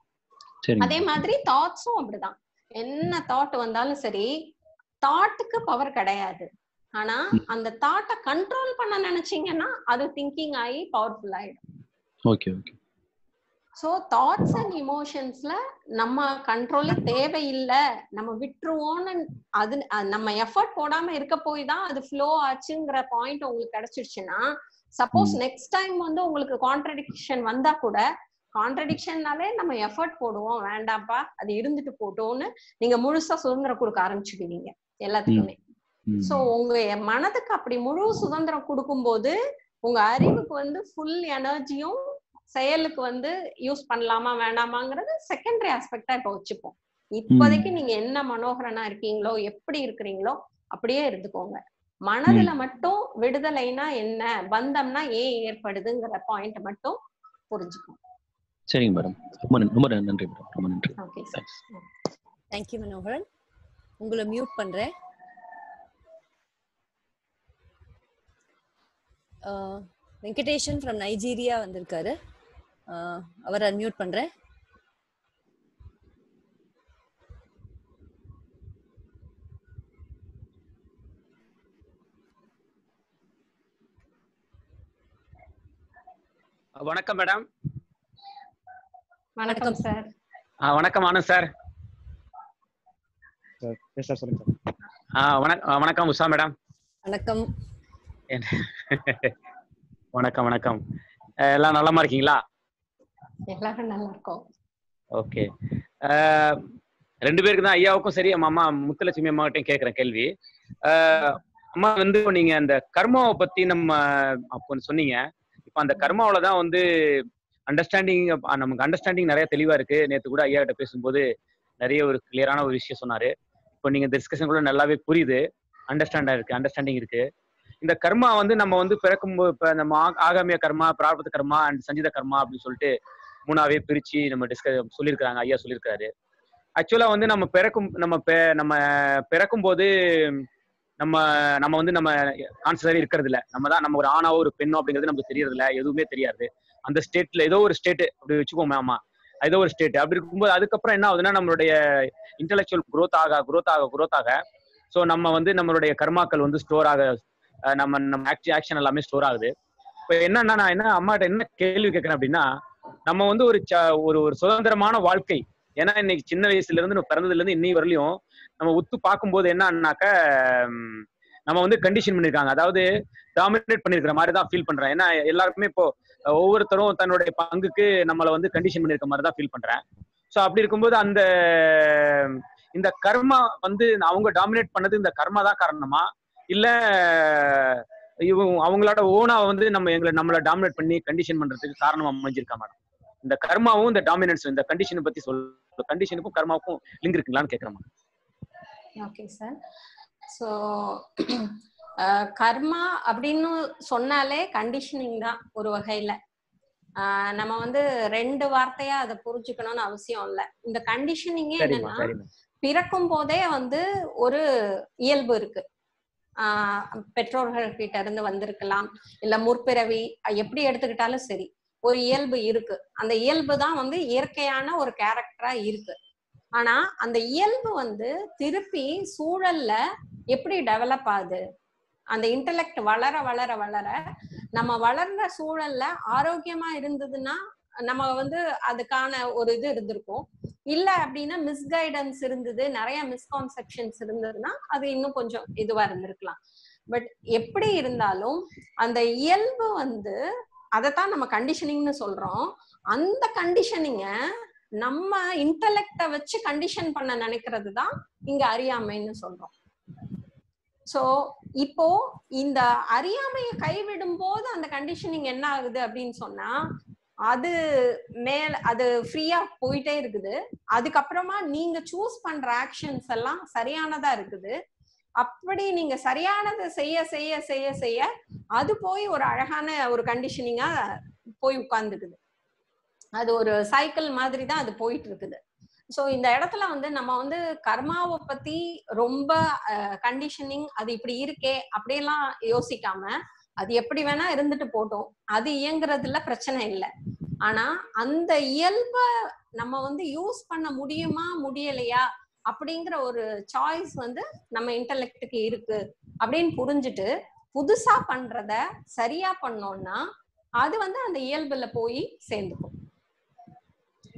சரிங்க அதே மாதிரி தாட்ஸும் அப்படிதான் என்ன தாட் வந்தாலும் சரி தாட்டுக்கு பவர் கிடையாது ஆனா அந்த தாட்டை கண்ட்ரோல் பண்ண நினைச்சீங்கன்னா அது திங்கிங் ஆகி பவர்ஃபுல் ஆயிடும் okay okay so thoughts and இமோஷன்ஸ்ல நம்ம கண்ட்ரோலே தேவையில்லை நம்ம விட்டுருவோம்னு அது அஹ் நம்ம எஃபர்ட் போடாம இருக்க போய் தான் அது ஃப்ளோ ஆச்சுங்கிற பாயிண்ட் உங்களுக்கு கிடைச்சிருச்சுன்னா சப்போஸ் நெக்ஸ்ட் டைம் வந்து உங்களுக்கு கான்ட்ரடிக்ஷன் வந்தா கூட கான்ட்ரடிக்ஷன்னாலே நம்ம எஃபர்ட் போடுவோம் வேண்டாம்ப்பா அது இருந்துட்டு போட்டோம்னு நீங்க முழுசா சுதந்திரம் கொடுக்க ஆரம்பிச்சுடுவீங்க எல்லாத்துக்குமே சோ உங்க மனதுக்கு அப்படி முழு சுதந்திரம் கொடுக்கும்போது உங்க அறிவுக்கு வந்து ஃபுல் எனர்ஜியும் செயலுக்கு வந்து யூஸ் பண்ணலாமா வேண்டாமாங்கிறது செகண்டரி ஆஸ்பெக்டா இப்ப வச்சுப்போம் இப்போதைக்கு நீங்க என்ன மனோகரனா இருக்கீங்களோ எப்படி இருக்கிறீங்களோ அப்படியே இருந்துக்கோங்க மனதுல மட்டும் விடுதலைனா என்ன பந்தம்னா ஏன் ஏற்படுதுங்கிற பாயிண்ட் மட்டும் புரிஞ்சுக்கணும் சரிங்க மேடம் ரொம்ப நன்- ரொம்ப நன்றி மேடம் ரொம்ப நன்றி ஓகே தேங்க்ஸ் தேங்க்யூ மனோகரன் உங்களை மியூட் பண்றேன் அஹ், வெங்கடேஷன் ஃப்ரம் நைஜீரியா வந்திருக்காரு அஹ், அவரை மியூட் பண்றேன் வணக்கம் மேடம் வணக்கம் சார் வணக்கம் Anand sir sir yes sir சொல்லுங்க சார் வணக்கம் வணக்கம் உஷா மேடம் வணக்கம் வணக்கம் வணக்கம் அஹ் எல்லாம் நலமா இருக்கீங்களா எல்லாரும் நல்லா இருக்கோம் ஓகே ரெண்டு பேருக்கு தான் ஐயாவுக்கும் சரி அம்மா அம்மா முத்துலட்சுமி அம்மாகிட்டையும் கேட்குறேன் கேள்வி அஹ் அம்மா வந்து இப்போ நீங்க அந்த கர்மாவை பத்தி நம்ம அப்போ சொன்னீங்க இப்போ அந்த கர்மாவில தான் வந்து அண்டர்ஸ்டாண்டிங் நமக்கு அண்டர்ஸ்டாண்டிங் நிறைய தெளிவா இருக்கு நேற்று கூட ஐயா கிட்ட பேசும்போது நிறைய ஒரு கிளியரான ஒரு விஷயம் சொன்னாரு இப்போ நீங்க இந்த டிஸ்கஷன் கூட நல்லாவே புரியுது அண்டர்ஸ்டாண்டா இருக்கு அண்டர்ஸ்டாண்டிங் இருக்கு இந்த கர்மா வந்து நம்ம வந்து பிறக்கும்போது இப்போ நம்ம ஆ- ஆகாமிய கர்மா பிரார்த்த கர்மா அண்ட் சஞ்சித கர்மா அப்படின்னு சொல்லிட்டு மூணாவே பிரிச்சு நம்ம டிஸ்கஸ் சொல்லியிருக்கிறாங்க ஐயா சொல்லியிருக்காரு ஆக்சுவலா வந்து நம்ம பிறக்கும் நம்ம பெ- நம்ம பிறக்கும் போது நம்ம நம்ம வந்து நம்ம கான்சியஸாவே இருக்கிறது இல்ல நம்ம தான் நம்ம ஒரு ஆணாவோ ஒரு பெண்ணோ அப்படிங்கிறது நமக்கு தெரியறது இல்ல எதுவுமே தெரியாது அந்த ஸ்டேட்ல ஏதோ ஒரு ஸ்டேட் அப்படி வச்சுக்கோமே ஆமா ஏதோ ஒரு ஸ்டேட் அப்படி இருக்கும்போது அதுக்கப்புறம் என்ன ஆகுதுன்னா நம்மளுடைய இன்டெலெக்சுவல் growth ஆக growth ஆக growth ஆக ஸோ நம்ம வந்து நம்மளுடைய கர்மாக்கள் வந்து ஸ்டோர் ஆக அஹ் நம்ம நம்ம ஆக்ஷன் எல்லாமே ஸ்டோர் ஆகுது இப்போ என்னன்னா நான் என்ன அம்மாட்ட என்ன கேள்வி கேட்கறேன் அப்படின்னா நம்ம வந்து ஒரு ச- ஒரு ஒரு சுதந்திரமான வாழ்க்கை ஏன்னா இன்னைக்கு சின்ன வயசுல இருந்து நம்ம பிறந்ததுல இருந்து இன்னி வரலையும் நம்ம உத்து பார்க்கும்போது என்னன்னாக்க ம், நம்ம வந்து கண்டிஷன் பண்ணிருக்காங்க அதாவது டாமினேட் பண்ணிருக்கிற மாதிரி தான் ஃபீல் பண்றேன் ஏன்னா எல்லாருக்குமே இப்போ அஹ், ஒவ்வொருத்தரும் தன்னுடைய பங்குக்கு நம்மளை வந்து கண்டிஷன் பண்ணிருக்க மாதிரி தான் ஃபீல் பண்றேன் ஸோ அப்படி இருக்கும்போது அந்த இந்த கர்மா வந்து அவங்க டாமினேட் பண்ணது இந்த கர்மா தான் காரணமா இல்ல இவங்க அவங்களோட ஓனா வந்து நம்ம எங்களை நம்மள டாமினேட் பண்ணி கண்டிஷன் பண்றதுக்கு காரணமா அமைஞ்சிருக்கா மேடம் இந்த கர்மாவும் இந்த டாமினன்ஸ் இந்த கண்டிஷனை பத்தி சொல் கண்டிஷனுக்கும் கர்மாவுக்கும் லிங்க் இருக்குங்களான்னு கேட்கறேன் madam okay sir so karma அப்படின்னு சொன்னாலே கண்டிஷனிங் தான் ஒரு வகையில ஆஹ் நம்ம வந்து ரெண்டு வார்த்தையா அதை புரிஞ்சுக்கணும்னு அவசியம் இல்லை இந்த கண்டிஷனிங்கே சரிம்மா என்னன்னா சரிம்மா பிறக்கும் போதே வந்து ஒரு இயல்பு இருக்கு ஆஹ் பெற்றோர்கள் கிட்ட இருந்து வந்திருக்கலாம் இல்ல முற்பிறவி அஹ் எப்படி எடுத்துக்கிட்டாலும் சரி ஒரு இயல்பு இருக்கு அந்த இயல்பு தான் வந்து இயற்கையான ஒரு கேரக்டரா இருக்கு ஆனா அந்த இயல்பு வந்து திருப்பி சூழல்ல எப்படி டெவலப் ஆகுது அந்த இன்டெலெக்ட் வளர வளர வளர நம்ம வளர்ற சூழல்ல ஆரோக்கியமா இருந்ததுன்னா நம்ம வந்து அதுக்கான ஒரு இது இருந்திருக்கும் இல்ல அப்படின்னா மிஸ்கைடன்ஸ் இருந்தது நிறைய மிஸ்கான்செப்ஷன்ஸ் இருந்ததுன்னா அது இன்னும் கொஞ்சம் இதுவா இருந்திருக்கலாம் பட் எப்படி இருந்தாலும் அந்த இயல்பு வந்து அதைத்தான் நம்ம கண்டிஷனிங்னு சொல்றோம் அந்த கண்டிஷனிங்க நம்ம இன்டலெக்ட வச்சு கண்டிஷன் பண்ண நினைக்கிறது தான் இங்க அறியாமைன்னு சொல்றோம் சோ இப்போ இந்த அறியாமையை கைவிடும் போது அந்த கண்டிஷனிங் என்ன ஆகுது அப்படின்னு சொன்னா அது மேல அது ஃப்ரீயா போயிட்டே இருக்குது அதுக்கப்புறமா நீங்க சூஸ் பண்ற ஆக்ஷன்ஸ் எல்லாம் சரியானதா இருக்குது அப்படி நீங்க சரியானதை செய்ய செய்ய செய்ய செய்ய அது போய் ஒரு அழகான ஒரு கண்டிஷனிங்கா போய் உட்கார்ந்துக்குது அது ஒரு சைக்கிள் மாதிரி தான் அது போயிட்டு இருக்குது சோ இந்த இடத்துல வந்து நம்ம வந்து கர்மாவை பத்தி ரொம்ப கண்டிஷனிங் அது இப்படி இருக்கே அப்படியெல்லாம் யோசிக்காம அது எப்படி வேணா இருந்துட்டு போட்டோம் அது இயங்குறதுல பிரச்சனை இல்லை ஆனா அந்த இயல்ப நம்ம வந்து யூஸ் பண்ண முடியுமா முடியலையா அப்படிங்கிற ஒரு சாய்ஸ் வந்து நம்ம இன்டலெக்டுக்கு இருக்கு அப்படின்னு புரிஞ்சுட்டு புதுசா பண்றத சரியா பண்ணோம்னா அது வந்து அந்த இயல்புல போய் சேர்ந்துக்கும்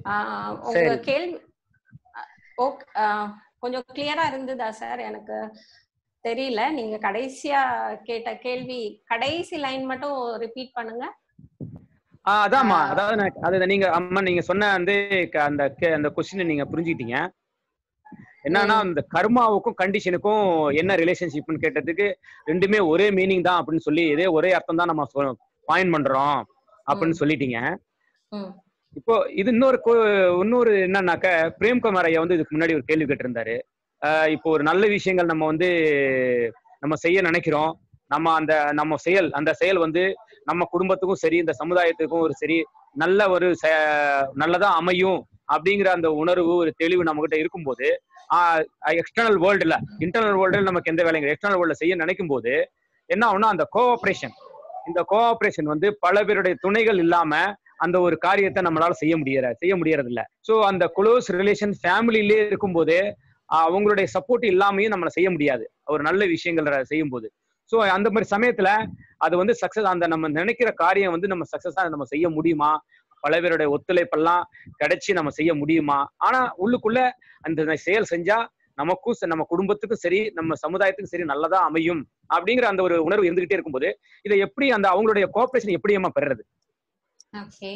ஆஹ் உங்க சரி. கேள்வி ஓகே கொஞ்சம் கிளியரா இருந்ததா சார் எனக்கு தெரியல நீங்க கடைசியா கேட்ட கேள்வி கடைசி லைன் மட்டும் ரிப்பீட் பண்ணுங்க ஆ அதாம்மா அதாவது நான் அது நீங்க அம்மா நீங்க சொன்ன வந்து க- அந்த கே- அந்த கொஸ்டின் நீங்க புரிஞ்சுக்கிட்டீங்க என்னன்னா அந்த கர்மாவுக்கும் கண்டிஷனுக்கும் என்ன ரிலேஷன்ஷிப்னு கேட்டதுக்கு ரெண்டுமே ஒரே மீனிங் தான் அப்படின்னு சொல்லி இதே ஒரே அர்த்தம் தான் நம்ம பாயிண்ட் பண்றோம் அப்படின்னு சொல்லிட்டீங்க ம் இப்போ இது இன்னொரு கொ- இன்னொரு என்னன்னாக்க பிரேம்குமார் ஐயா வந்து இதுக்கு முன்னாடி ஒரு கேள்வி கேட்டிருந்தாரு ஆஹ் இப்போ ஒரு நல்ல விஷயங்கள் நம்ம வந்து நம்ம செய்ய நினைக்கிறோம் நம்ம அந்த நம்ம செயல் அந்த செயல் வந்து நம்ம குடும்பத்துக்கும் சரி இந்த சமுதாயத்துக்கும் ஒரு சரி நல்ல ஒரு செ- நல்லதா அமையும் அப்படிங்கிற அந்த உணர்வு ஒரு தெளிவு நம்ம கிட்ட இருக்கும்போது எக்ஸ்டர்னல் வேர்ல்டுல இன்டர்னல் வேர்ல்டுல நமக்கு எந்த வேலைங்க எக்ஸ்டர்னல் வேர்ல்டுல செய்ய நினைக்கும் போது என்ன ஆகும்னா அந்த கோஆபரேஷன் இந்த கோஆபரேஷன் வந்து பல பேருடைய துணைகள் இல்லாம அந்த ஒரு காரியத்தை நம்மளால செய்ய முடியற செய்ய முடியறது இல்ல சோ அந்த க்ளோஸ் ரிலேஷன் ஃபேமிலிலே இருக்கும்போது ஆஹ் அவங்களுடைய சப்போர்ட் இல்லாமையும் நம்மள செய்ய முடியாது ஒரு நல்ல விஷயங்களை செய்யும் போது சோ அந்த மாதிரி சமயத்துல அது வந்து சக்சஸ் அந்த நம்ம நினைக்கிற காரியம் வந்து நம்ம சக்சஸா நம்ம செய்ய முடியுமா பல பேருடைய ஒத்துழைப்பெல்லாம் கிடைச்சி நம்ம செய்ய முடியுமா ஆனா உள்ளுக்குள்ள அந்த செயல் செஞ்சா நமக்கும் ச- நம்ம குடும்பத்துக்கும் சரி நம்ம சமுதாயத்துக்கும் சரி நல்லதா அமையும் அப்படிங்கிற அந்த ஒரு உணர்வு இருந்துகிட்டே இருக்கும்போது இதை எப்படி அந்த அவங்களுடைய கோஆபரேஷன் எப்படி ஏமா பெறுறது ஓகே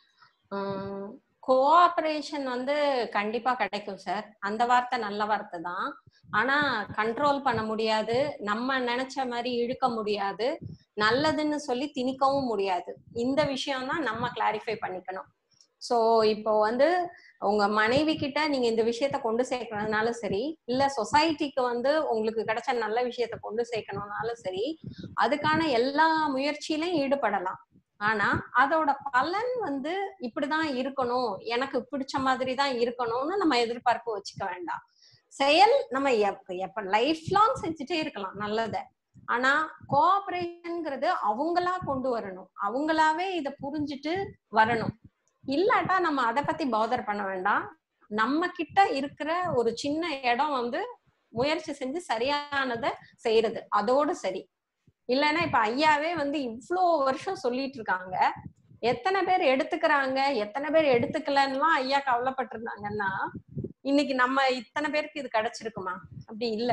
கோஆபரேஷன் வந்து கண்டிப்பா கிடைக்கும் சார் அந்த வார்த்தை நல்ல வார்த்தை தான் ஆனா கண்ட்ரோல் பண்ண முடியாது நம்ம நினைச்ச மாதிரி இழுக்க முடியாது நல்லதுன்னு சொல்லி திணிக்கவும் முடியாது இந்த விஷயம் தான் நம்ம கிளாரிஃபை பண்ணிக்கணும் சோ இப்போ வந்து உங்க மனைவி கிட்ட நீங்க இந்த விஷயத்த கொண்டு சேர்க்கறதுனாலும் சரி இல்ல சொசைட்டிக்கு வந்து உங்களுக்கு கிடைச்ச நல்ல விஷயத்த கொண்டு சேர்க்கணும்னாலும் சரி அதுக்கான எல்லா முயற்சியிலையும் ஈடுபடலாம் ஆனா அதோட பலன் வந்து இப்படிதான் இருக்கணும் எனக்கு பிடிச்ச மாதிரி தான் இருக்கணும்னு நம்ம எதிர்பார்ப்பு வச்சுக்க வேண்டாம் செயல் நம்ம எப்ப எப்ப லைஃப் லாங் செஞ்சுட்டே இருக்கலாம் நல்லத ஆனா கோஆபரேஷன்ங்கிறது அவங்களா கொண்டு வரணும் அவங்களாவே இத புரிஞ்சுட்டு வரணும் இல்லாட்டா நம்ம அதை பத்தி பாதர் பண்ண வேண்டாம் நம்ம கிட்ட இருக்கிற ஒரு சின்ன இடம் வந்து முயற்சி செஞ்சு சரியானதை செய்யறது அதோட சரி இல்லைன்னா இப்ப ஐயாவே வந்து இவ்ளோ வருஷம் சொல்லிட்டு இருக்காங்க எத்தனை பேர் எடுத்துக்கிறாங்க எத்தனை பேர் எடுத்துக்கலன்னுலாம் ஐயா கவலைப்பட்டிருந்தாங்கன்னா இன்னைக்கு நம்ம இத்தனை பேருக்கு இது கிடைச்சிருக்குமா அப்படி இல்ல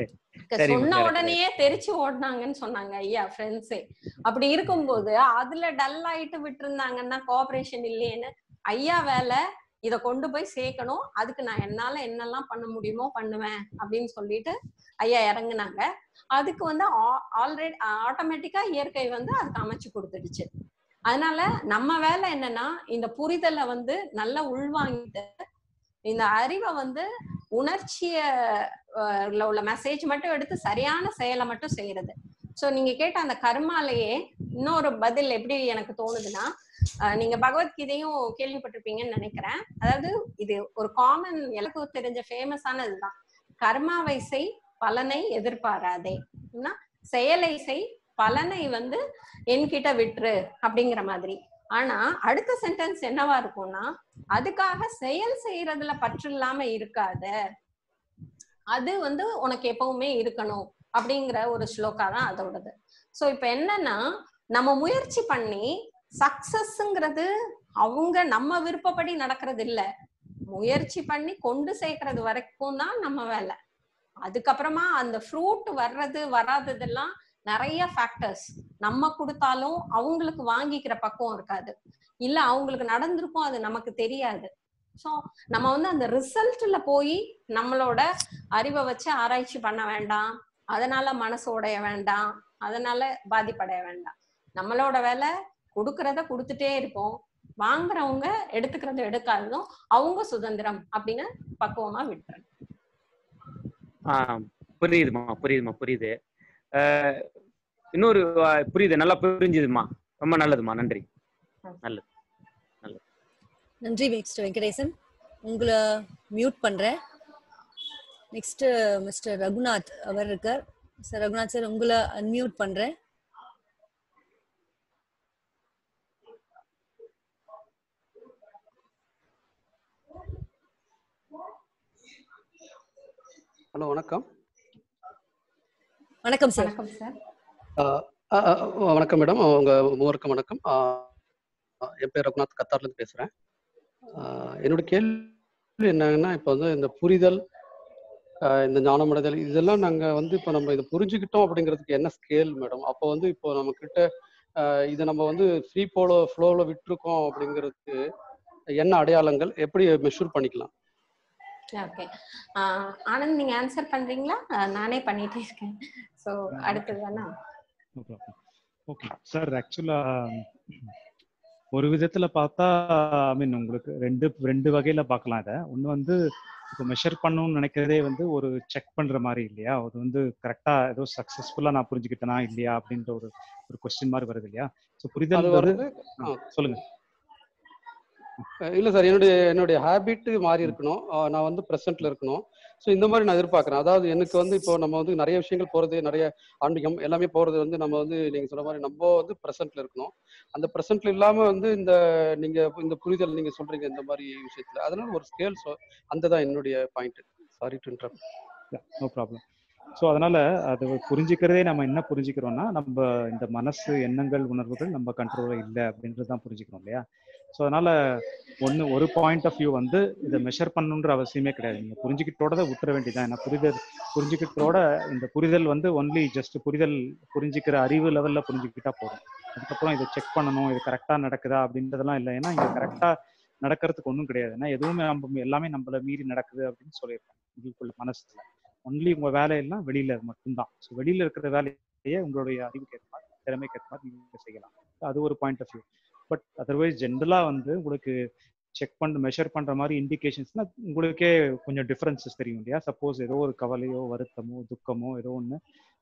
சரி, சொன்ன correct, உடனேயே தெரிச்சு ஓடினாங்கன்னு சொன்னாங்க ஐயா ஃப்ரெண்ட்ஸே அப்படி இருக்கும்போது அதுல டல் ஆயிட்டு விட்டு இருந்தாங்கன்னா கோஆபரேஷன் இல்லையேன்னு ஐயா வேலை இத கொண்டு போய் சேர்க்கணும் அதுக்கு நான் என்னால என்னெல்லாம் பண்ண முடியுமோ பண்ணுவேன் அப்படின்னு சொல்லிட்டு ஐயா இறங்குனாங்க அதுக்கு வந்து ஆல்ரெடி ஆட்டோமேட்டிக்கா இயற்கை வந்து அதுக்கு அமைச்சு கொடுத்துடுச்சு அதனால நம்ம வேலை என்னன்னா இந்த புரிதலை வந்து நல்லா உள்வாங்கிட்டு இந்த அறிவை வந்து உணர்ச்சிய அஹ், உள்ள- உள்ள மெசேஜ் மட்டும் எடுத்து சரியான செயலை மட்டும் செய்யறது சோ நீங்க கேட்ட அந்த கர்மாலேயே இன்னொரு பதில் எப்படி எனக்கு தோணுதுன்னா அஹ், நீங்க பகவத்கீதையும் கேள்விப்பட்டிருப்பீங்கன்னு நினைக்கிறேன் அதாவது இது ஒரு காமன் எனக்கு தெரிஞ்ச ஃபேமஸான இதுதான் கர்மாவை செய் பலனை எதிர்பாராதே அப்படின்னா செயலை செய் பலனை வந்து என்கிட்ட விட்டுரு அப்படிங்கிற மாதிரி ஆனா அடுத்த சென்டென்ஸ் என்னவா இருக்கும்னா அதுக்காக செயல் செய்யறதுல பற்று இல்லாம இருக்காத அது வந்து உனக்கு எப்பவுமே இருக்கணும் அப்படிங்கிற ஒரு ஸ்லோகா தான் அதோடது சோ இப்ப என்னன்னா நம்ம முயற்சி பண்ணி சக்சஸ்ங்கிறது அவங்க நம்ம விருப்பப்படி நடக்கிறது இல்ல முயற்சி பண்ணி கொண்டு சேர்க்கறது வரைக்கும் தான் நம்ம வேலை அதுக்கப்புறமா அந்த ஃப்ரூட் வர்றது வராததெல்லாம் நிறைய ஃபேக்டர்ஸ் நம்ம கொடுத்தாலும் அவங்களுக்கு வாங்கிக்கிற பக்குவம் இருக்காது இல்ல அவங்களுக்கு நடந்திருக்கும் அது நமக்கு தெரியாது சோ நம்ம வந்து அந்த ரிசல்ட்ல போய் நம்மளோட அறிவை வச்சு ஆராய்ச்சி பண்ண வேண்டாம் அதனால மனசு உடைய வேண்டாம் அதனால பாதிப்படைய வேண்டாம் நம்மளோட வேலை கொடுக்கறத கொடுத்துட்டே இருப்போம் வாங்குறவங்க எடுத்துக்கிறத எடுக்காததும் அவங்க சுதந்திரம் அப்படின்னு பக்குவமா விட்டுறேன் ஆஹ் புரியுதுமா புரியுதுமா புரியுது ஆஹ் இன்னொரு ஆஹ் புரியுது நல்லா புரிஞ்சுதுமா ரொம்ப நல்லதுமா நன்றி நல்லது நல்லது நன்றி நெக்ஸ்ட் வெங்கடேசன் உங்களை மியூட் பண்றேன் நெக்ஸ்ட் மிஸ்டர் ரகுநாத் அவர் இருக்கார் சார் ரகுநாத் சார் உங்களை அன்மியூட் பண்றேன் ஹலோ வணக்கம் வணக்கம் சார் வணக்கம் சார் ஆஹ் ஆஹ் ஆஹ் வணக்கம் மேடம் உங்க மூவருக்கும் வணக்கம் ஆஹ் என் பேர் ரகுநாத் கத்தார்லேருந்து பேசுகிறேன் ஆஹ் என்னோட கேள்வி என்னன்னா இப்போ வந்து இந்த புரிதல் ஆஹ் இந்த ஞானமடைதல் இதெல்லாம் நாங்க வந்து இப்போ நம்ம இதை புரிஞ்சுக்கிட்டோம் அப்படிங்கிறதுக்கு என்ன ஸ்கேல் மேடம் அப்போ வந்து இப்போ நம்ம கிட்ட ஆஹ் இதை நம்ம வந்து ஃப்ரீ போலோ ஃப்ளோவில் விட்டுருக்கோம் அப்படிங்கிறதுக்கு என்ன அடையாளங்கள் எப்படி மெஷூர் பண்ணிக்கலாம் ஓகே ஆனந்த் நீங்க ஆன்சர் பண்றீங்களா அஹ் நானே பண்ணிட்டே இருக்கேன் ஸோ அடுத்தது வேணா நோ ப்ராப்ளம் ஓகே சார் ஆக்சுவலா ஒரு விதத்துல பார்த்தா ஐ மீன் உங்களுக்கு ரெண்டு ரெண்டு வகையில பார்க்கலாம் இதை ஒன்று வந்து இப்போ மெஷர் பண்ணணும்னு நினைக்கிறதே வந்து ஒரு செக் பண்ற மாதிரி இல்லையா அது வந்து கரெக்டா ஏதோ சக்சஸ்ஃபுல்லா நான் புரிஞ்சுக்கிட்டேனா இல்லையா அப்படின்ற ஒரு ஒரு கொஸ்டின் மாதிரி வருது இல்லையா ஸோ அது புரிதல் வர்றது ஆ, சொல்லுங்க அஹ் இல்ல சார் என்னுடைய என்னுடைய ஹேபிட் மாறி இருக்கணும் அஹ் நான் வந்து ப்ரெசென்ட்ல இருக்கணும் ஸோ இந்த மாதிரி நான் எதிர்பார்க்கறேன் அதாவது எனக்கு வந்து இப்போ நம்ம வந்து நிறைய விஷயங்கள் போறது நிறைய ஆன்மீகம் எல்லாமே போறது வந்து நம்ம வந்து நீங்க சொன்ன மாதிரி நம்ம வந்து ப்ரெசென்ட்ல இருக்கணும் அந்த ப்ரெசென்ட்ல இல்லாம வந்து இந்த நீங்க இந்த புரிதல் நீங்க சொல்றீங்க இந்த மாதிரி விஷயத்துல அதனால ஒரு ஸ்கேல் அந்த தான் என்னுடைய point sorry to interrupt no problem so அதனால அது புரிஞ்சுக்கிறதே நம்ம என்ன புரிஞ்சுக்கிறோம்னா நம்ம இந்த மனசு எண்ணங்கள் உணர்வுகள் நம்ம கண்ட்ரோலில் இல்லை அப்படின்றது தான் புரிஞ்சுக்கிறோம் இல்லையா ஸோ அதனால ஒன்று ஒரு பாயிண்ட் ஆஃப் வியூ வந்து இதை மெஷர் பண்ணணுன்ற அவசியமே கிடையாது நீங்கள் புரிஞ்சுக்கிட்டோட தான் விட்டுற வேண்டியதான் ஏன்னா புரிதல் புரிஞ்சுக்கிட்டோட இந்த புரிதல் வந்து ஒன்லி ஜஸ்ட் புரிதல் புரிஞ்சுக்கிற அறிவு லெவலில் புரிஞ்சுக்கிட்டா போதும் அதுக்கப்புறம் இதை செக் பண்ணணும் இது கரெக்டாக நடக்குதா அப்படின்றதெல்லாம் இல்லை ஏன்னா இங்கே கரெக்டாக நடக்கிறதுக்கு ஒன்றும் கிடையாது ஏன்னா எதுவுமே நம்ம எல்லாமே நம்மள மீறி நடக்குது அப்படின்னு சொல்லியிருக்கோம் இதுக்குள்ள மனசுல ஒன்லி உங்க வேலையெல்லாம் வெளியில மட்டும்தான் ஸோ வெளியில இருக்கிற வேலையே உங்களுடைய அறிவுக்கு ஏற்ற மாதிரி திறமைக்கு ஏற்ற மாதிரி நீங்க செய்யலாம் அது ஒரு point of view but otherwise ஜென்ரலா வந்து உங்களுக்கு செக் பண்ண மெஷர் பண்ற மாதிரி இண்டிகேஷன்ஸ்னா உங்களுக்கே கொஞ்சம் டிஃபரன்சஸ் தெரியும் இல்லையா சப்போஸ் ஏதோ ஒரு கவலையோ வருத்தமோ துக்கமோ ஏதோ ஒன்று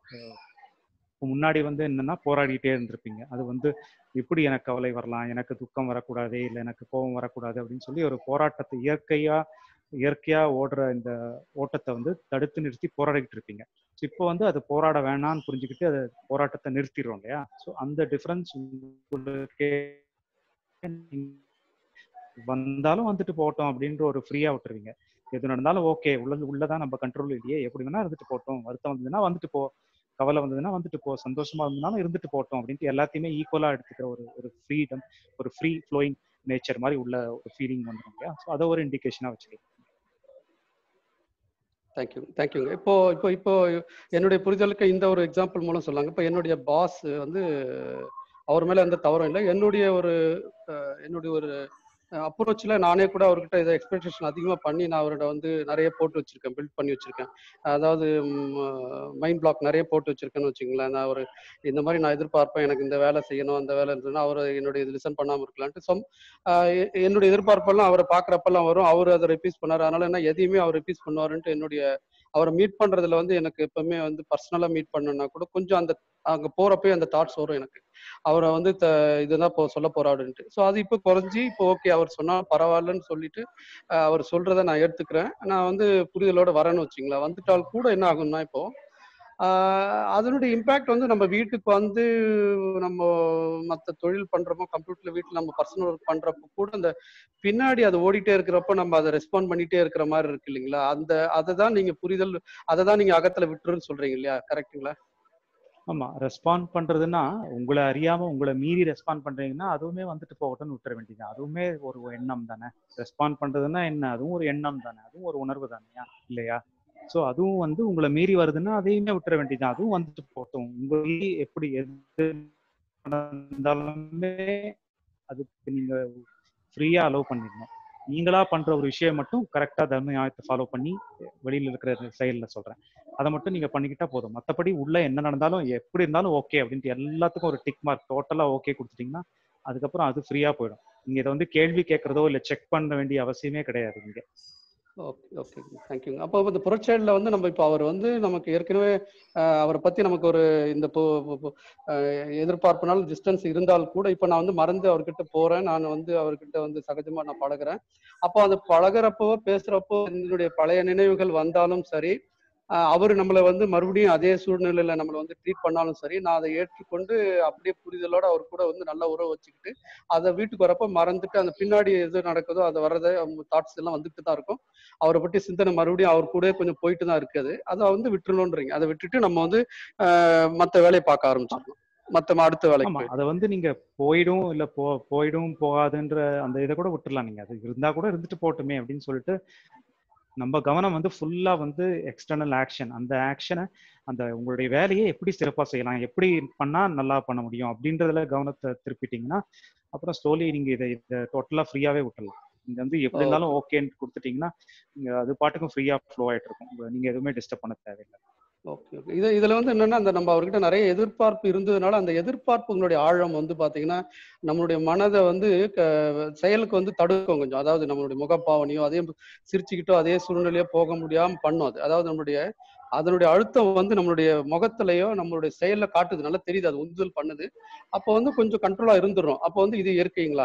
முன்னாடி வந்து என்னன்னா போராடிட்டே இருந்திருப்பீங்க அது வந்து எப்படி எனக்கு கவலை வரலாம் எனக்கு துக்கம் வரக்கூடாது இல்லை எனக்கு கோபம் வரக்கூடாது அப்படின்னு சொல்லி ஒரு போராட்டத்தை இயற்கையா இயற்கையா ஓடுற இந்த ஓட்டத்தை வந்து தடுத்து நிறுத்தி போராடிட்டு இருப்பீங்க ஸோ இப்போ வந்து அது போராட வேணாம்னு புரிஞ்சுக்கிட்டு அது போராட்டத்தை நிறுத்திடுறோம் இல்லையா ஸோ அந்த டிஃபரன்ஸ் உங்களுக்கே வந்தாலும் வந்துட்டு போகட்டும் அப்படின்ற ஒரு ஃப்ரீயா விட்டுருவீங்க எது நடந்தாலும் ஓகே உள்ளது உள்ளதான் நம்ம கண்ட்ரோல் இல்லையே எப்படி வேணா இருந்துட்டு போட்டோம் வருத்தம் வந்ததுன்னா வந்துட்டு போ கவலை வந்ததுன்னா வந்துட்டு போ சந்தோஷமா இருந்ததுனாலும் இருந்துட்டு போட்டோம் அப்படின்ட்டு எல்லாத்தையுமே ஈக்குவலா எடுத்துக்கிற ஒரு ஒரு ஃப்ரீடம் ஒரு ஃப்ரீ ஃப்ளோயிங் நேச்சர் மாதிரி உள்ள ஒரு ஃபீலிங் வந்துடும் இல்லையா ஸோ அதை ஒரு இண்டிகேஷனா வச்சுக்கலாம் தேங்க்யூ தேங்க்யூங்க இப்போ இப்போ இப்போ என்னுடைய புரிதலுக்கு இந்த ஒரு எக்ஸாம்பிள் மூலம் சொல்லாங்க இப்போ என்னுடைய பாஸ் வந்து அவர் மேல எந்த தவறும் இல்லை என்னுடைய ஒரு அஹ், என்னுடைய ஒரு அப்ரோச்சில் நானே கூட அவர்கிட்ட இதை எக்ஸ்பெக்டேஷன் அதிகமாக பண்ணி நான் அவரோட வந்து நிறைய போட்டு வச்சிருக்கேன் பில்ட் பண்ணி வச்சிருக்கேன் அதாவது மைண்ட் பிளாக் நிறைய போட்டு வச்சிருக்கேன்னு வச்சுங்களேன் நான் ஒரு இந்த மாதிரி நான் எதிர்பார்ப்பேன் எனக்கு இந்த வேலை செய்யணும் அந்த வேலை இருந்ததுன்னா அவர் என்னுடைய இது லிசன் பண்ணாமல் இருக்கலான்ட்டு சம் என்னுடைய எதிர்பார்ப்பெல்லாம் அவரை பார்க்குறப்பெல்லாம் வரும் அவர் அதை ரிப்பீஸ் பண்ணாரு அதனால என்ன எதையுமே அவர் ரிப்பீஸ் பண்ணுவாருன்ட்டு என்னுடைய அவரை மீட் பண்றதுல வந்து எனக்கு எப்பவுமே வந்து பர்சனலா மீட் பண்ணனா கூட கொஞ்சம் அந்த அங்க போறப்பே அந்த தாட்ஸ் வரும் எனக்கு அவரை வந்து த இதுதான் இப்போ சொல்ல போறாருன்ட்டு ஸோ அது இப்போ குறைஞ்சி இப்போ ஓகே அவர் சொன்னா பரவாயில்லன்னு சொல்லிட்டு அஹ், அவர் சொல்றதை நான் எடுத்துக்கிறேன் நான் வந்து புரிதலோட வரேன்னு வச்சுங்களேன் வந்துட்டால் கூட என்ன ஆகும்னா இப்போ ஆஹ் அதனுடைய இம்பாக்ட் வந்து நம்ம வீட்டுக்கு வந்து நம்ம மற்ற தொழில் பண்றப்போ கம்ப்யூட்டர்ல வீட்டில் நம்ம பர்சனல் ஒர்க் பண்றப்போ கூட அந்த பின்னாடி அது ஓடிட்டே இருக்கிறப்போ நம்ம அதை ரெஸ்பாண்ட் பண்ணிட்டே இருக்கிற மாதிரி இருக்கு இல்லைங்களா அந்த அதை தான் நீங்க புரிதல் அதை தான் நீங்க அகத்துல விட்டுருன்னு சொல்றீங்க இல்லையா கரெக்ட்டுங்களா ஆமா ரெஸ்பாண்ட் பண்றதுன்னா உங்களை அறியாம உங்களை மீறி ரெஸ்பாண்ட் பண்றீங்கன்னா அதுவுமே வந்துட்டு போகட்டும்னு விட்டுற வேண்டியது அதுவுமே ஒரு எண்ணம் தானே ரெஸ்பாண்ட் பண்றதுன்னா என்ன அதுவும் ஒரு எண்ணம் தானே அதுவும் ஒரு உணர்வு தானேயா இல்லையா ஸோ அதுவும் வந்து உங்களை மீறி வருதுன்னா அதையுமே விட்டுற வேண்டியது அதுவும் வந்துட்டு போகட்டும் உங்களே எப்படி எது நடந்தாலுமே அதுக்கு நீங்க ஃப்ரீயா அலோவ் பண்ணிடணும் நீங்களா பண்ற ஒரு விஷயம் மட்டும் கரெக்டா தர்ம நியாயத்தை ஃபாலோ பண்ணி வெளியில இருக்கிற செயல்ல சொல்றேன் அதை மட்டும் நீங்க பண்ணிக்கிட்டா போதும் மத்தபடி உள்ள என்ன நடந்தாலும் எப்படி இருந்தாலும் ஓகே அப்படின்ட்டு எல்லாத்துக்கும் ஒரு டிக் மார்க் டோட்டலா ஓகே கொடுத்துட்டீங்கன்னா அதுக்கப்புறம் அது ஃப்ரீயா போயிடும் நீங்க இதை வந்து கேள்வி கேட்கறதோ இல்ல செக் பண்ண வேண்டிய அவசியமே கிடையாது இங்க ஓகே ஓகே தேங்க்யூங்க அப்போ இந்த புறச்செயலில் வந்து நம்ம இப்போ அவர் வந்து நமக்கு ஏற்கனவே அஹ், அவரை பத்தி நமக்கு ஒரு இந்த பொ- பொ- பொ- அஹ், எதிர்பார்ப்புனால டிஸ்டன்ஸ் இருந்தால் கூட இப்போ நான் வந்து மறந்து அவர்கிட்ட போறேன் நான் வந்து அவர்கிட்ட வந்து சகஜமா நான் பழகுறேன் அப்போ அந்த பழகுறப்போ பேசுறப்போ என்னுடைய பழைய நினைவுகள் வந்தாலும் சரி அஹ், அவர் நம்மளை வந்து மறுபடியும் அதே சூழ்நிலையில நம்மளை வந்து ட்ரீட் பண்ணாலும் சரி நான் அதை ஏற்றுக்கொண்டு அப்படியே புரிதலோட அவர் கூட வந்து நல்ல உறவு வச்சுக்கிட்டு அதை வீட்டுக்கு வரப்போ மறந்துட்டு அந்த பின்னாடி எது நடக்குதோ அது வர்றதை தாட்ஸ் எல்லாம் வந்துட்டு தான் இருக்கும் அவரை பற்றி சிந்தனை மறுபடியும் அவர் கூட கொஞ்சம் போயிட்டு தான் இருக்குது அதை வந்து விட்டுறணுன்றீங்க அதை விட்டுட்டு நம்ம வந்து மற்ற வேலையை பார்க்க ஆரம்பிச்சிடணும் மத்த அடுத்த வேலைக்கு ஆமா போயிடும் அதை வந்து நீங்க போயிடும் இல்ல போ போயிடும் போகாதுன்ற அந்த இதை கூட விட்டுறலாம் நீங்க அது இருந்தா கூட இருந்துட்டு போட்டுமே அப்படின்னு சொல்லிட்டு நம்ம கவனம் வந்து ஃபுல்லா வந்து எக்ஸ்டர்னல் ஆக்ஷன் அந்த ஆக்ஷனை அந்த உங்களுடைய வேலையை எப்படி சிறப்பா செய்யலாம் எப்படி பண்ணா நல்லா பண்ண முடியும் அப்படின்றதுல கவனத்தை திருப்பிட்டீங்கன்னா அப்புறம் ஸ்லோலி நீங்க இதை இதை டோட்டலா ஃப்ரீயாவே விட்டுறலாம் நீங்க வந்து எப்படி ஓ இருந்தாலும் ஓகேன்னு கொடுத்துட்டீங்கன்னா நீங்க அது பாட்டுக்கும் ஃப்ரீயா ஃப்ளோ ஆயிட்டு இருக்கும் உங்க- நீங்க எதுவுமே டிஸ்டர்ப் பண்ண தேவையில்லை ஓகே ஓகே இது இதுல வந்து என்னன்னா அந்த நம்ம அவர்கிட்ட நிறைய எதிர்பார்ப்பு இருந்ததுனால அந்த எதிர்பார்ப்புங்களுடைய ஆழம் வந்து பாத்தீங்கன்னா நம்மளுடைய மனதை வந்து க- செயலுக்கு வந்து தடுக்கும் கொஞ்சம் அதாவது நம்மளுடைய முகப்பாவனையோ அதே சிரிச்சுக்கிட்டோ அதே சூழ்நிலையோ போக முடியாம பண்ணும் அது அதாவது நம்மளுடைய அதனுடைய அழுத்தம் வந்து நம்மளுடைய முகத்திலேயோ நம்மளுடைய செயல்ல காட்டுது நல்லா தெரியுது அது உந்துதல் பண்ணுது அப்போ வந்து கொஞ்சம் கண்ட்ரோலா இருந்துடும் அப்போ வந்து இது இயற்கைங்களா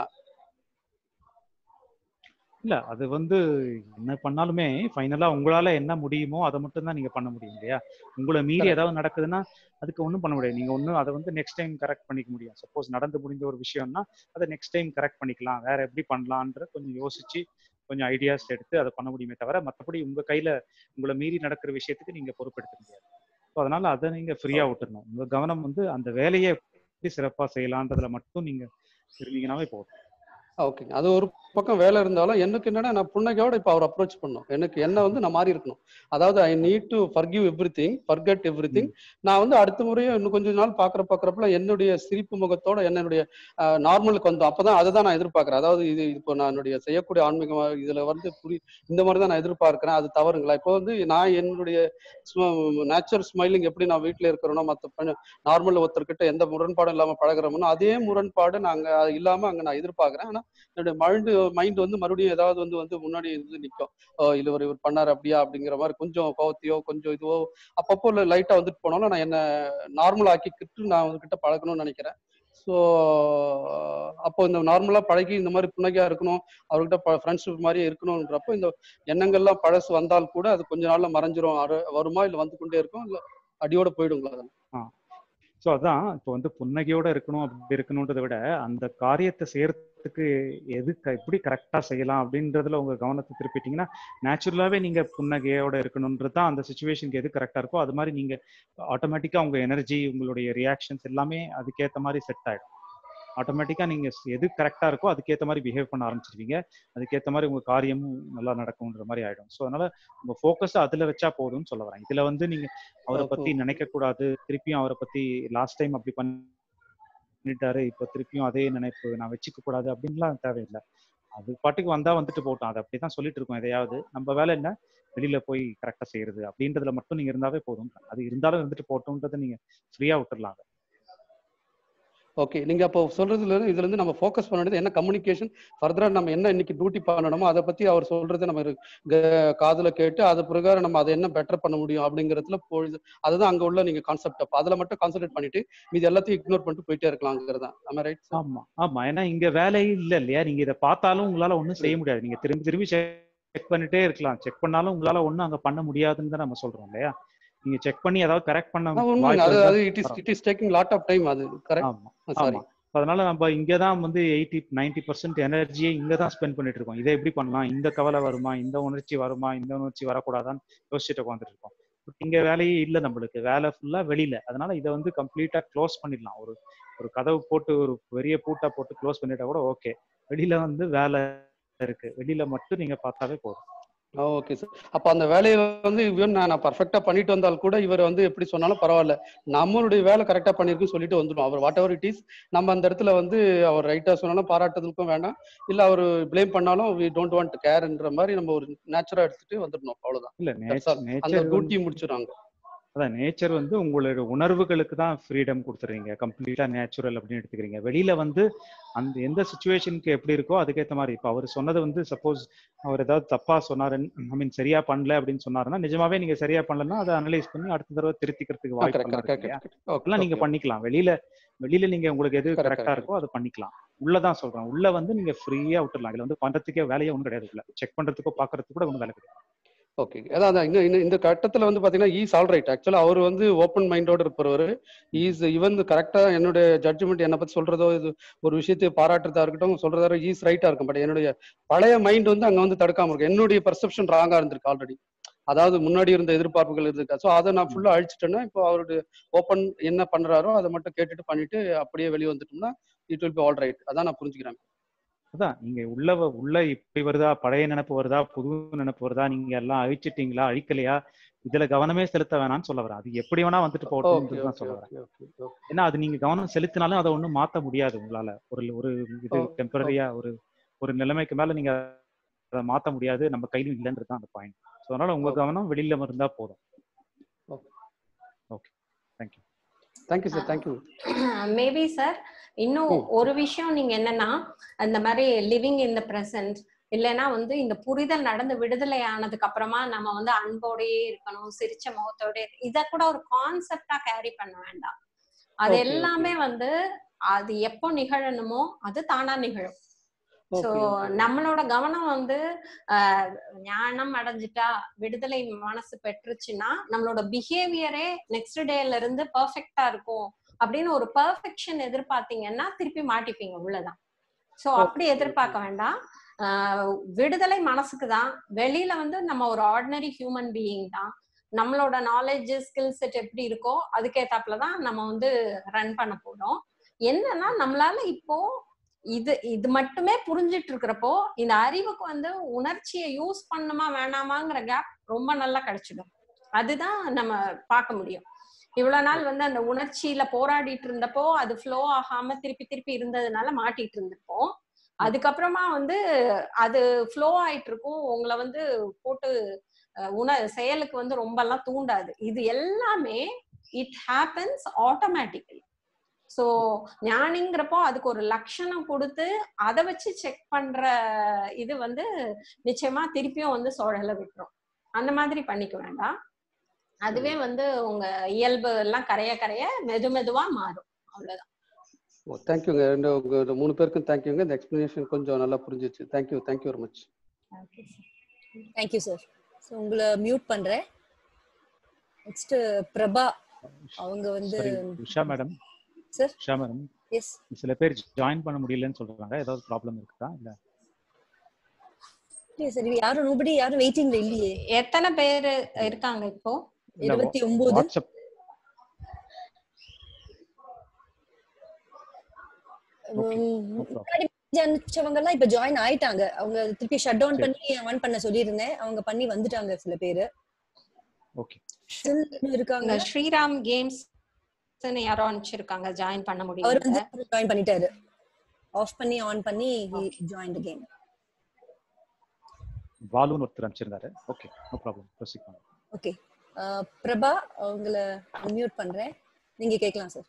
இல்ல அது வந்து என்ன பண்ணாலுமே ஃபைனலா உங்களால என்ன முடியுமோ அதை மட்டும் தான் நீங்க பண்ண முடியும் இல்லையா உங்களை மீறி Correct. ஏதாவது நடக்குதுன்னா அதுக்கு ஒன்றும் பண்ண முடியாது நீங்க ஒன்றும் அதை வந்து நெக்ஸ்ட் டைம் கரெக்ட் பண்ணிக்க முடியும் சப்போஸ் நடந்து முடிஞ்ச ஒரு விஷயம்னா அதை நெக்ஸ்ட் டைம் கரெக்ட் பண்ணிக்கலாம் வேற எப்படி பண்ணலான்ற கொஞ்சம் யோசிச்சு கொஞ்சம் ஐடியாஸ் எடுத்து அதை பண்ண முடியுமே தவிர மற்றபடி உங்க கையில உங்களை மீறி நடக்கிற விஷயத்துக்கு நீங்க பொறுப்பெடுக்க முடியாது ஸோ அதனால அதை நீங்க ஃப்ரீயா விட்டுறணும் உங்க கவனம் வந்து அந்த வேலையை எப்படி சிறப்பா செய்யலான்றதுல மட்டும் நீங்க இருந்தீங்கன்னாவே போதும் ஓகேங்க அது ஒரு பக்கம் வேலை இருந்தாலும் எனக்கு என்னன்னா நான் புன்னகையோட இப்போ அவர் அப்ரோச் பண்ணும் எனக்கு என்ன வந்து நான் மாறி இருக்கணும் அதாவது I need to forgive everything forget everything நான் வந்து அடுத்த முறையும் இன்னும் கொஞ்ச நாள் பார்க்குற பார்க்குறப்பல என்னுடைய சிரிப்பு முகத்தோட என்னுடைய நார்மலுக்கு வந்தோம் அப்பதான் அதை தான் நான் எதிர்பார்க்குறேன் அதாவது இது இப்போ நான் என்னுடைய செய்யக்கூடிய ஆன்மீக இதுல வந்து புரி இந்த மாதிரி தான் நான் எதிர்பார்க்கிறேன் அது தவறுங்களா இப்போ வந்து நான் என்னுடைய நேச்சுரல் ஸ்மைலிங் எப்படி நான் வீட்டில் இருக்கிறேனோ மற்ற நார்மல் ஒருத்தர்கிட்ட எந்த முரண்பாடும் இல்லாமல் பழகிறோமோ அதே முரண்பாடு நாங்கள் இல்லாமல் அங்கே நான் எதிர்பார்க்குறேன் ஆனால் என்னுடைய மைண்டு மைண்ட் வந்து மறுபடியும் ஏதாவது வந்து வந்து முன்னாடி இருந்து நிற்கும் இல்லை இவர் இவர் பண்ணார் அப்படியா அப்படிங்கிற மாதிரி கொஞ்சம் கோவத்தையோ கொஞ்சம் இதுவோ அப்பப்போ இல்லை லைட்டாக வந்துட்டு போனாலும் நான் என்ன நார்மல் ஆக்கிக்கிட்டு நான் அவங்ககிட்ட பழகணும்னு நினைக்கிறேன் ஸோ அப்போ இந்த நார்மலாக பழகி இந்த மாதிரி புன்னகையாக இருக்கணும் அவர்கிட்ட ஃப்ரெண்ட்ஷிப் மாதிரியே இருக்கணுன்றப்போ இந்த எண்ணங்கள்லாம் பழசு வந்தால் கூட அது கொஞ்ச நாள்ல மறைஞ்சிரும் அரு- வருமா இல்லை வந்து கொண்டே இருக்கும் இல்லை அடியோட போயிடுங்களா அதெல்லாம் ஆ ஸோ அதான் இப்போ வந்து புன்னகையோட இருக்கணும் அப்படி இருக்கணுன்றதை விட அந்த காரியத்தை செய்யறதுக்கு எது க- எப்படி கரெக்டாக செய்யலாம் அப்படின்றதுல உங்க கவனத்தை திருப்பிட்டீங்கன்னா நேச்சுரலாகவே நீங்க புன்னகையோட இருக்கணுன்றது தான் அந்த சுச்சுவேஷனுக்கு எது கரெக்டாக இருக்கோ அது மாதிரி நீங்க ஆட்டோமேட்டிக்காக உங்க எனர்ஜி உங்களுடைய ரியாக்ஷன்ஸ் எல்லாமே அதுக்கேற்ற மாதிரி செட் ஆயிடும் ஆட்டோமேட்டிக்காக நீங்க எது கரெக்டாக இருக்கோ அதுக்கேற்ற மாதிரி பிஹேவ் பண்ண ஆரம்பிச்சிருவீங்க அதுக்கேற்ற மாதிரி உங்க காரியமும் நல்லா நடக்கும்ன்ற மாதிரி ஆயிடும் ஸோ அதனால உங்க ஃபோக்கஸ் அதுல வச்சா போதும்னு சொல்ல வரேன் இதுல வந்து நீங்க அவரை அப்போ- பத்தி நினைக்க கூடாது திருப்பியும் அவரை பத்தி லாஸ்ட் டைம் அப்படி பண்ணிட்டாரு இப்போ திருப்பியும் அதே நினைப்பு நான் வச்சுக்க கூடாது அப்படின்லாம் தேவையில்லை அது பாட்டுக்கு வந்தா வந்துட்டு போட்டோம் அது அப்படிதான் சொல்லிட்டு இருக்கோம் எதையாவது நம்ம வேலை என்ன வெளியில போய் கரெக்டா செய்யறது அப்படின்றதுல மட்டும் நீங்க இருந்தாவே போதும் அது இருந்தாலும் இருந்துட்டு போட்டோன்றதை நீங்க ஃப்ரீயா விட்டுறலாம் அதை. ஓகே நீங்க அப்போ சொல்றதுல இருந்து இதுல இருந்து நம்ம ஃபோக்கஸ் பண்ண வேண்டியது என்ன கம்யூனிகேஷன் ஃபர்தரா நம்ம என்ன இன்னைக்கு டியூட்டி பண்ணணுமோ அதை பத்தி அவர் சொல்றதை நம்ம இரு- க- காதுல கேட்டு அது பிரகாரம் நம்ம அதை என்ன பெட்டர் பண்ண முடியும் அப்படிங்கறதுல பொழுது அதுதான் அங்க உள்ள நீங்க கான்செப்ட் அப்ப அதுல மட்டும் கான்சென்ட்ரேட் பண்ணிட்டு மீதி எல்லாத்தையும் இக்னோர் பண்ணிட்டு போயிட்டே இருக்கலாங்கிறது தான் ரைட் ஆமா ஆமா ஏன்னா இங்க வேலையே இல்ல இல்லையா நீங்க இதை பார்த்தாலும் உங்களால ஒண்ணும் செய்ய முடியாது நீங்க திரும்பி திரும்பி செக் பண்ணிட்டே இருக்கலாம் செக் பண்ணாலும் உங்களால ஒண்ணும் அங்க பண்ண முடியாதுன்னு தான் நம்ம சொல்றோம் இல்லையா நீங்க செக் பண்ணி ஏதாவது கரெக்ட் பண்ண உண்மைங்க வாய்ப்பு அது இருந்தா அது it is it is taking lot of time அது கரெக்ட் ஆமா சாரி ஆமா அதனால நம்ம இங்க தான் வந்து எயிட்டி நைன்டி பர்சன்ட் எனர்ஜியை இங்க தான் ஸ்பெண்ட் பண்ணிட்டு இருக்கோம் இதை எப்படி பண்ணலாம் இந்த கவலை வருமா இந்த உணர்ச்சி வருமா இந்த உணர்ச்சி வரக்கூடாதான்னு யோசிச்சுட்டு உட்காந்துட்டு இருக்கோம் பட் இங்க வேலையே இல்லை நம்மளுக்கு வேலை ஃபுல்லா வெளியில அதனால இதை வந்து கம்ப்ளீட்டா க்ளோஸ் பண்ணிடலாம் ஒரு ஒரு கதவு போட்டு ஒரு பெரிய பூட்டா போட்டு க்ளோஸ் பண்ணிட்டா கூட ஓகே வெளியில வந்து வேலை இருக்கு வெளியில மட்டும் நீங்க பார்த்தாவே போதும் ஓகே சார் அப்ப அந்த வேலையை வந்து இவன் நான் பர்ஃபெக்டா பண்ணிட்டு வந்தால் கூட இவர் வந்து எப்படி சொன்னாலும் பரவாயில்ல நம்மளுடைய வேலை கரெக்டா பண்ணிருக்குன்னு சொல்லிட்டு வந்துடும் அவர் வாட் எவர் இட் இஸ் நம்ம அந்த இடத்துல வந்து அவர் ரைட்டா சொன்னாலும் பாராட்டுறதுக்கும் வேண்டாம் இல்ல அவர் ப்ளேம் பண்ணாலும் வி டோன்ட் வாண்ட் கேர்ன்ற மாதிரி நம்ம ஒரு நேச்சுரா எடுத்துட்டு வந்துடணும் அவ்வளவுதான் இல்ல That's all. நேச்சர் அந்த நேச்சர் டியூட்டி முடிச்சிடுறாங்க அதான் நேச்சர் வந்து உங்களோட உணர்வுகளுக்கு தான் ஃப்ரீடம் கொடுத்துறீங்க கம்ப்ளீட்டா நேச்சுரல் அப்படின்னு எடுத்துக்கிறீங்க வெளியில வந்து அந்த எந்த சுச்சுவேஷனுக்கு எப்படி இருக்கோ அதுக்கேற்ற மாதிரி இப்போ அவர் சொன்னது வந்து சப்போஸ் அவர் ஏதாவது தப்பா சொன்னாரு ஐ மீன் சரியா பண்ணல அப்படின்னு சொன்னாருன்னா நிஜமாவே நீங்க சரியா பண்ணலன்னா அதை அனலைஸ் பண்ணி அடுத்த தடவை திருத்திக்கிறதுக்கு கரெக்ட் வாய்ப்பு கரெக்ட் இருக்கு இல்லையா கரெக்ட் அதெல்லாம் நீங்க பண்ணிக்கலாம் வெளியில வெளியில நீங்க உங்களுக்கு எது Correct, கரெக்டா correct. இருக்கோ அதை பண்ணிக்கலாம் உள்ளதான் சொல்றேன் உள்ள வந்து நீங்க ஃப்ரீயா விட்டுறலாம் இதுல வந்து பண்றதுக்கே வேலையே ஒன்றும் கிடையாது உள்ள செக் பண்றதுக்கோ பாக்குறதுக்கு கூட ஒன்றும் வேலை கிடையாது ஓகே அதான் அதான் இந்த இந்த- இந்த கட்டத்துல வந்து பாத்தீங்கன்னா ஈஸ் ஆல் ரைட் ஆக்சுவலா அவர் வந்து ஓப்பன் மைண்டோட இருப்பவர் ஈஸ் இவன் கரெக்டா என்னுடைய ஜட்ஜ்மெண்ட் என்னை பத்தி சொல்றதோ இது ஒரு விஷயத்தை பாராட்டுறதா இருக்கட்டும் சொல்றதா ஈஸ் ரைட்டா இருக்கும் பட் என்னுடைய பழைய மைண்ட் வந்து அங்க வந்து தடுக்காம இருக்கு என்னுடைய பர்செப்ஷன் ராங்கா இருந்திருக்கு ஆல்ரெடி அதாவது முன்னாடி இருந்த எதிர்பார்ப்புகள் இருக்கு ஸோ அதை நான் ஃபுல்லா அழிச்சிட்டேன்னா இப்போ அவருடைய ஓப்பன் என்ன பண்றாரோ அதை மட்டும் கேட்டுட்டு பண்ணிட்டு அப்படியே வெளியே வந்துட்டோம்னா it will be all right அதான் நான் புரிஞ்சுக்கிறேன் அதான் நீங்க உள்ள வ- உள்ள இப்படி வருதா பழைய நினைப்பு வருதா புது நினைப்பு வருதா நீங்க எல்லாம் அழிச்சிட்டீங்களா அழிக்கலையா இதுல கவனமே செலுத்த வேணாம்னு சொல்ல வரேன் அது எப்படி வேணா வந்துட்டு ஓகே போகட்டும்னு தான் ஓகே சொல்ல வரேன் ஓகே ஓகே ஓகே ஏன்னா அது நீங்க கவனம் செலுத்தினாலும் அதை ஒண்ணும் மாத்த முடியாது உங்களால ஒரு ஒரு இது ஓ ஓ டெம்பரரியா ஒரு ஒரு நிலைமைக்கு மேல நீங்க அதை மாத்த முடியாது நம்ம கையிலும் இல்லைன்றது தான் அந்த பாயிண்ட் ஸோ அதனால உங்க ஓகே கவனம் வெளியில இருந்தா போதும் okay okay thank you thank you sir thank you maybe sir இன்னும் ம் ஒரு விஷயம் நீங்க என்னன்னா அந்த மாதிரி லிவிங் இன் த பிரசன்ட் இல்லைன்னா வந்து இந்த புரிதல் நடந்து விடுதலை ஆனதுக்கு அப்புறமா நம்ம வந்து அன்போடயே இருக்கணும் சிரிச்ச முகத்தோட இத கூட ஒரு கான்செப்டா கேரி பண்ண வேண்டாம் அது ஓகே ஓகே எல்லாமே வந்து அது எப்போ நிகழணுமோ அது தானா நிகழும் சோ ஓகே ஓகே நம்மளோட கவனம் வந்து ஆஹ் ஞானம் அடைஞ்சிட்டா விடுதலை மனசு பெற்றுச்சுன்னா நம்மளோட பிஹேவியரே நெக்ஸ்ட் டேல இருந்து பெர்ஃபெக்டா இருக்கும் அப்படின்னு ஒரு பெர்ஃபெக்ஷன் எதிர்பார்த்தீங்கன்னா திருப்பி மாட்டிப்பீங்க உள்ளதான் சோ அப்படி ஓகே ஓகே எதிர்பார்க்க வேண்டாம் ஆஹ் விடுதலை மனசுக்கு தான் வெளியில வந்து நம்ம ஒரு ஆர்டினரி ஹியூமன் பீயிங் தான் நம்மளோட நாலேஜ் ஸ்கில் செட் எப்படி இருக்கோ அதுக்கேத்தாப்புல தான் நம்ம வந்து ரன் பண்ண போறோம் என்னன்னா நம்மளால இப்போ இது இது மட்டுமே புரிஞ்சிட்டு இருக்கிறப்போ இந்த அறிவுக்கு வந்து உணர்ச்சியை யூஸ் பண்ணுமா வேணாமாங்கிற கேப் ரொம்ப நல்லா கிடைச்சிடும் அதுதான் நம்ம பார்க்க முடியும் இவ்வளவு நாள் வந்து அந்த உணர்ச்சியில போராடிட்டு இருந்தப்போ அது ஃப்ளோ ஆகாம திருப்பி திருப்பி இருந்ததுனால மாட்டிட்டு இருந்திருப்போம் அதுக்கப்புறமா வந்து அது ஃப்ளோ ஆயிட்டு இருக்கும் உங்களை வந்து போட்டு அஹ், உண செயலுக்கு வந்து ரொம்ப எல்லாம் தூண்டாது இது எல்லாமே இட் ஹேப்பன்ஸ் ஆட்டோமேட்டிக்கலி சோ ஞானிங்கிறப்போ அதுக்கு ஒரு லட்சணம் கொடுத்து அதை வச்சு செக் பண்ற இது வந்து நிச்சயமா திருப்பியும் வந்து சோழல விட்டுரும் அந்த மாதிரி பண்ணிக்க வேண்டாம் அதுவே வந்து உங்க இயல்பு எல்லாம் கரைய கரைய மெது மெதுவா மாறும் அவ்வளவுதான் ஓ தேங்க்யூங்க ரெண்டு உங்க இந்த மூணு பேருக்கும் தேங்க்யூங்க இந்த எக்ஸ்பிளனேஷன் கொஞ்சம் நல்லா புரிஞ்சிச்சு thank you thank you very much thank you sir so உங்களை மியூட் பண்றேன் நெக்ஸ்ட் பிரபா அவங்க வந்து சரி Usha madam sir Usha madam yes சில பேர் ஜாயின் பண்ண முடியலன்னு சொல்றாங்க ஏதாவது ப்ராப்ளம் இருக்குதா இல்ல சார் யாரும் நோபடி யாரும் வெயிட்டிங்ல இல்லையே எத்தனை பேர் இருக்காங்க இப்போ இல்ல இருபத்தி ஒன்பது வாட்ஸ்அப் ஓகே நோ ப்ராப்ளம் முன்னாடி அனுப்பிச்சவங்க எல்லாம் இப்ப ஜாயின் ஆயிட்டாங்க அவங்க திருப்பி ஷட் டவுன் சரி பண்ணி ஆன் பண்ண சொல்லியிருந்தேன் அவங்க பண்ணி வந்துட்டாங்க சில பேரு ஓகே ஸ்டில் இன்னும் இருக்காங்க இந்த ஸ்ரீராம் கேம்ஸ் யாரோ அனுப்பிச்சிருக்காங்க ஜாயின் பண்ண அவர் முடியல வந்து ஜாயின் பண்ணிட்டாரு ஆஃப் பண்ணி ஆன் பண்ணி ஜாயின் கேம் பாலுன்னு ஒருத்தர் அனுப்பிச்சிருந்தாரு ஓகே நோ ப்ராப்ளம் ப்ரொசீட் பண்ணுங்க ஓகே பிரபா அவங்கள மியூட் பண்றேன் நீங்க கேட்கலாம் சார்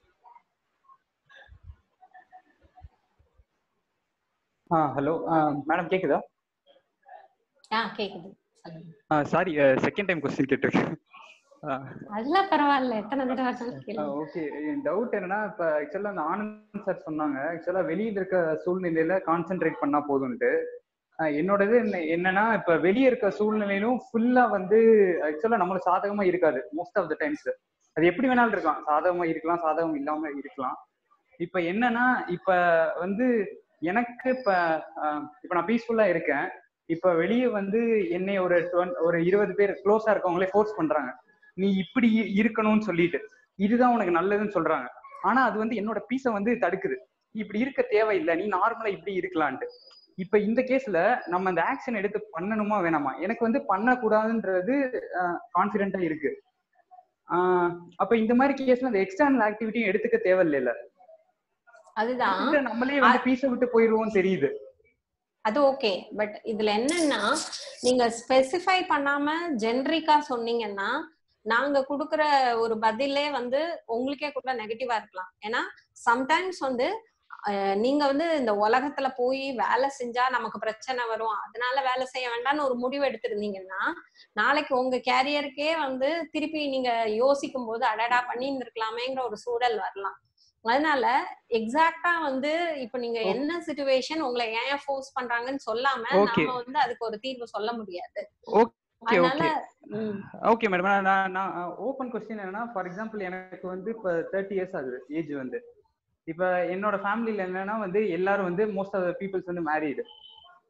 ஆ ஹலோ மேடம் கேக்குதா ஆ கேக்குது சொல்லுங்க சாரி செகண்ட் டைம் கொஸ்டின் கேட்டிருக்கேன் அதெல்லாம் பரவாயில்ல எத்தனை தடவை வேணாலும் கேளுங்க ஓகே என் டவுட் என்னன்னா இப்ப ஆக்சுவலா அந்த ஆனந்த் சார் சொன்னாங்க ஆக்சுவலா வெளியில இருக்க சூழ்நிலையில கான்சென்ட்ரேட் பண்ணா போதும்ட்டு அஹ் என்னோட இது என்ன- என்னன்னா இப்ப வெளியே இருக்க சூழ்நிலையிலும் ஃபுல்லா வந்து ஆக்சுவலா நம்மளுக்கு சாதகமா இருக்காது மோஸ்ட் ஆஃப் த டைம்ஸ் அது எப்படி வேணாலும் இருக்கலாம் சாதகமா இருக்கலாம் சாதகம் இல்லாம இருக்கலாம் இப்ப என்னன்னா இப்ப வந்து எனக்கு இப்ப அஹ், இப்ப நான் பீஸ்ஃபுல்லா இருக்கேன் இப்ப வெளியே வந்து என்னை ஒரு 20 ஒரு இருபது பேர் க்ளோஸா இருக்கவங்களே ஃபோர்ஸ் பண்றாங்க நீ இப்படி இ- இருக்கணும்னு சொல்லிட்டு இதுதான் உனக்கு நல்லதுன்னு சொல்றாங்க ஆனா அது வந்து என்னோட பீஸை வந்து தடுக்குது இப்படி இருக்க தேவையில்லை நீ நார்மலா இப்படி இருக்கலான்ட்டு இப்ப இந்த கேஸ்ல நம்ம அந்த ஆக்ஷன் எடுத்து பண்ணணுமா வேணாமா எனக்கு வந்து பண்ணக்கூடாதுன்றது கான்பிடென்டா இருக்கு ஆஹ் அப்ப இந்த மாதிரி கேஸ்ல அந்த எக்ஸ்டர்னல் ஆக்டிவிட்டியும் எடுத்துக்க தேவையில்லைல்ல அதுதான் இல்ல நம்மளே வந்து பீஸை விட்டு போயிருவோம் தெரியுது அது ஓகே பட் இதுல என்னன்னா நீங்க ஸ்பெசிஃபை பண்ணாம ஜென்ரிக்கா சொன்னீங்கன்னா நாங்க குடுக்குற ஒரு பதிலே வந்து உங்களுக்கே கூட நெகட்டிவா இருக்கலாம் ஏன்னா சம்டைம்ஸ் வந்து அஹ், நீங்க வந்து இந்த உலகத்துல போய் வேலை செஞ்சா நமக்கு பிரச்சனை வரும் அதனால வேலை செய்ய வேண்டாம்னு ஒரு முடிவு எடுத்திருந்தீங்கன்னா நாளைக்கு உங்க கேரியருக்கே வந்து திருப்பி நீங்க யோசிக்கும் போது அடடா பண்ணிட்டு இருக்கலாமேங்கிற ஒரு சூழல் வரலாம் அதனால எக்ஸாக்டா வந்து இப்ப நீங்க என்ன சுச்சுவேஷன் உங்களை ஏன் ஃபோர்ஸ் பண்றாங்கன்னு சொல்லாம Okay. நாம வந்து அதுக்கு ஒரு தீர்வு சொல்ல முடியாது ஓகே அதனால ஓகே ம், ஓகே மேடம் நான் நான் ஓப்பன் கொஸ்டின் என்னன்னா ஃபார் எக்ஸாம்பிள் எனக்கு வந்து இப்போ தேர்ட்டி இயர்ஸ் ஆகுது ஏஜ் வந்து இப்போ என்னோட ஃபேமிலியில் என்னன்னா வந்து எல்லாரும் வந்து மோஸ்ட் ஆஃப் த பீப்புள்ஸ் வந்து மேரீடு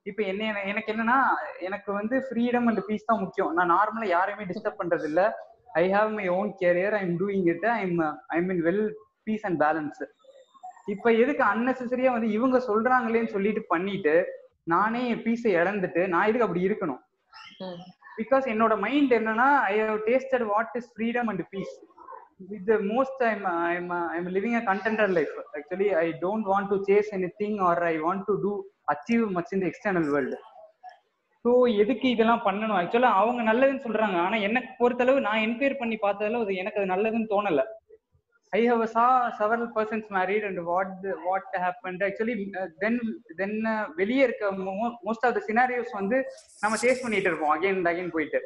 இப்ப என்ன எனக்கு என்னன்னா எனக்கு வந்து ஃப்ரீடம் அண்ட் பீஸ் தான் முக்கியம் நான் நார்மலா யாரையுமே டிஸ்டர்ப் பண்றது இல்ல I have my own career I am doing it I am I mean well peace and balance இப்ப எதுக்கு அன்னெசரியா வந்து இவங்க சொல்றாங்களேன்னு சொல்லிட்டு பண்ணிட்டு நானே என் பீஸை இழந்துட்டு நான் எதுக்கு அப்படி இருக்கணும் பிகாஸ் என்னோட மைண்ட் என்னன்னா I have tasted what is freedom and peace with most I'm I'm I'm living a contented life actually I don't want to chase anything or I want to do achieve much in the external world so எதுக்கு இதெல்லாம் பண்ணணும் ஆக்சுவலா அவங்க நல்லதுன்னு சொல்றாங்க ஆனா எனக்கு பொறுத்தளவு நான் என்கொயர் பண்ணி பார்த்ததுல அது எனக்கு அது நல்லதுன்னு தோணல I have saw several persons married and what what happen actually then then வெளியே இருக்க மோஸ்ட் ஆஃப் த சினாரியோஸ் வந்து நம்ம சேஸ் பண்ணிட்டு இருப்போம் அகைன் அண்ட் அகைன் போயிட்டு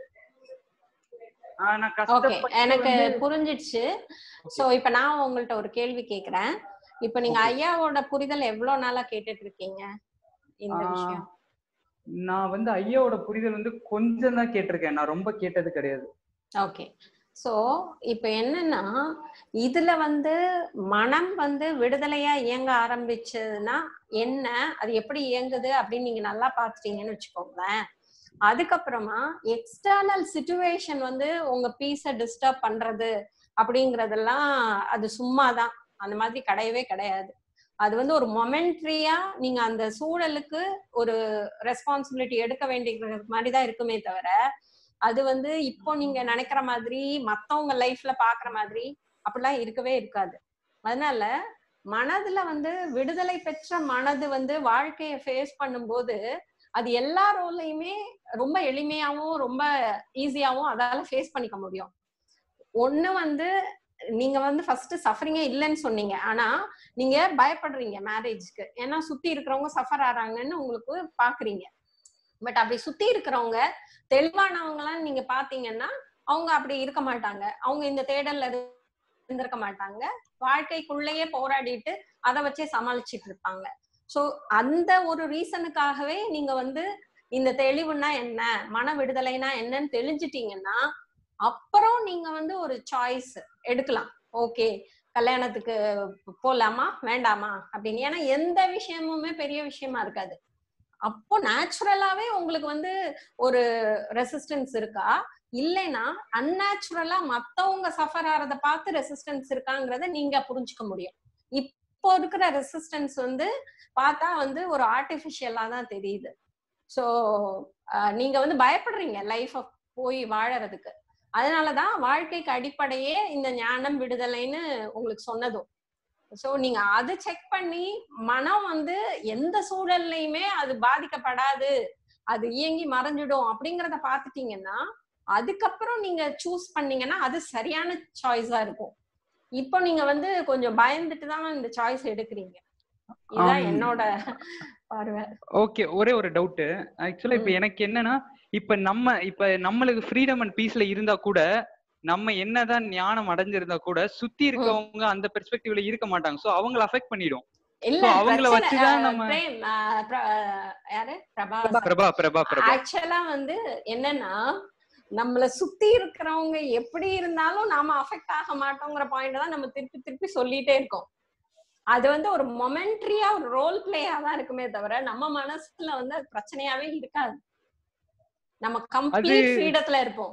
ஆஹ் நான் ஓகே கஷ்டப்பட்டு எனக்கு வந்து புரிஞ்சிடுச்சு சோ இப்ப நான் உங்கள்ட்ட ஒரு கேள்வி கேக்குறேன் இப்ப நீங்க Okay. ஐயாவோட புரிதல் எவ்வளவு நாளா கேட்டுட்டு இருக்கீங்க இந்த ஆஹ் விஷயம் நான் வந்து ஐயாவோட புரிதல் வந்து கொஞ்சம் தான் கேட்டிருக்கேன் நான் ரொம்ப கேட்டது கிடையாது ஓகே சோ இப்ப என்னன்னா இதுல வந்து மனம் வந்து விடுதலையா இயங்க ஆரம்பிச்சதுன்னா என்ன அது எப்படி இயங்குது அப்படின்னு நீங்க நல்லா பாத்துட்டீங்கன்னு வச்சுக்கோங்களேன் அதுக்கப்புறமா எக்ஸ்டர்னல் சுச்சுவேஷன் வந்து உங்க பீஸ டிஸ்டர்ப் பண்றது அப்படிங்கறதெல்லாம் அது சும்மாதான் அந்த மாதிரி கிடையவே கிடையாது அது வந்து ஒரு மொமெண்ட்ரியா நீங்க அந்த சூழலுக்கு ஒரு ரெஸ்பான்சிபிலிட்டி எடுக்க வேண்டிய மாதிரி தான் இருக்குமே தவிர அது வந்து இப்போ நீங்க நினைக்கிற மாதிரி மத்தவங்க லைஃப்ல பாக்குற மாதிரி அப்படிலாம் இருக்கவே இருக்காது அதனால மனதுல வந்து விடுதலை பெற்ற மனது வந்து வாழ்க்கைய ஃபேஸ் பண்ணும்போது அது எல்லா ரோலையுமே ரொம்ப எளிமையாவும் ரொம்ப ஈஸியாவும் அதால ஃபேஸ் பண்ணிக்க முடியும் ஒண்ணு வந்து நீங்க வந்து ஃபர்ஸ்ட் சஃபரிங்கே இல்லைன்னு சொன்னீங்க ஆனா நீங்க பயப்படுறீங்க மேரேஜ்க்கு ஏன்னா சுத்தி இருக்கிறவங்க சஃபர் ஆறாங்கன்னு உங்களுக்கு பாக்குறீங்க பட் அப்படி சுத்தி இருக்கிறவங்க தெளிவானவங்களாம் நீங்க பாத்தீங்கன்னா அவங்க அப்படி இருக்க மாட்டாங்க அவங்க இந்த தேடல்ல இருந்திருக்க மாட்டாங்க வாழ்க்கைக்குள்ளேயே போராடிட்டு அதை வச்சே சமாளிச்சிட்டு இருப்பாங்க சோ அந்த ஒரு ரீசனுக்காகவே நீங்க வந்து இந்த தெளிவுனா என்ன மன விடுதலைனா என்னன்னு தெரிஞ்சிட்டீங்கன்னா அப்புறம் நீங்க வந்து ஒரு சாய்ஸ் எடுக்கலாம் ஓகே கல்யாணத்துக்கு போலாமா வேண்டாமா அப்படின்னு ஏன்னா எந்த விஷயமுமே பெரிய விஷயமா இருக்காது அப்போ நேச்சுரலாவே உங்களுக்கு வந்து ஒரு ரெசிஸ்டன்ஸ் இருக்கா இல்லைன்னா அந்நேச்சுரலா மத்தவங்க சஃபர் ஆறத பார்த்து ரெசிஸ்டன்ஸ் இருக்காங்கிறத நீங்க புரிஞ்சுக்க முடியும் இப்போ இருக்கிற ரெசிஸ்டன்ஸ் வந்து பார்த்தா வந்து ஒரு ஆர்டிபிஷியலா தான் தெரியுது ஸோ நீங்க வந்து பயப்படுறீங்க லைஃப போய் வாழறதுக்கு அதனாலதான் வாழ்க்கைக்கு அடிப்படையே இந்த ஞானம் விடுதலைன்னு உங்களுக்கு சொன்னதும் சோ நீங்க அதை செக் பண்ணி மனம் வந்து எந்த சூழல்லையுமே அது பாதிக்கப்படாது அது இயங்கி மறைஞ்சிடும் அப்படிங்கறத பாத்துட்டீங்கன்னா அதுக்கப்புறம் நீங்க சூஸ் பண்ணீங்கன்னா அது சரியான சாய்ஸா இருக்கும் இப்போ நீங்க வந்து கொஞ்சம் பயந்துட்டு தான் இந்த சாய்ஸ் எடுக்கிறீங்க இதுதான் ஆம். என்னோட பார்வை ஓகே ஒரே ஒரு டவுட் ஆக்சுவலா இப்ப எனக்கு என்னன்னா இப்ப நம்ம இப்ப நம்மளுக்கு ஃப்ரீடம் அண்ட் பீஸ்ல இருந்தா கூட நம்ம என்னதான் ஞானம் அடைஞ்சிருந்தா கூட சுத்தி இருக்கவங்க அந்த பெர்ஸ்பெக்டிவ்ல இருக்க மாட்டாங்க சோ அவங்கள அஃபெக்ட் பண்ணிடும் இல்ல So, அவங்கள பிரச்சனை, வச்சுதான் அஹ், நம்ம பிரேம், அஹ், பிர- அஹ், யாரு பிரபா பிரபா பிரபா பிரபா ஆக்சுவலா வந்து என்னன்னா நம்மள சுத்தி இருக்கிறவங்க எப்படி இருந்தாலும் நாம அஃபெக்ட் ஆக மாட்டோங்கிற பாயிண்ட் தான் நம்ம திருப்பி திருப்பி சொல்லிட்டே இருக்கோம் அது வந்து ஒரு மொமெண்ட்ரியா ஒரு ரோல் பிளேயா தான் இருக்குமே தவிர நம்ம மனசுல வந்து அது பிரச்சனையாவே இருக்காது நம்ம கம்ப்ளீட் ஃப்ரீடத்துல இருப்போம்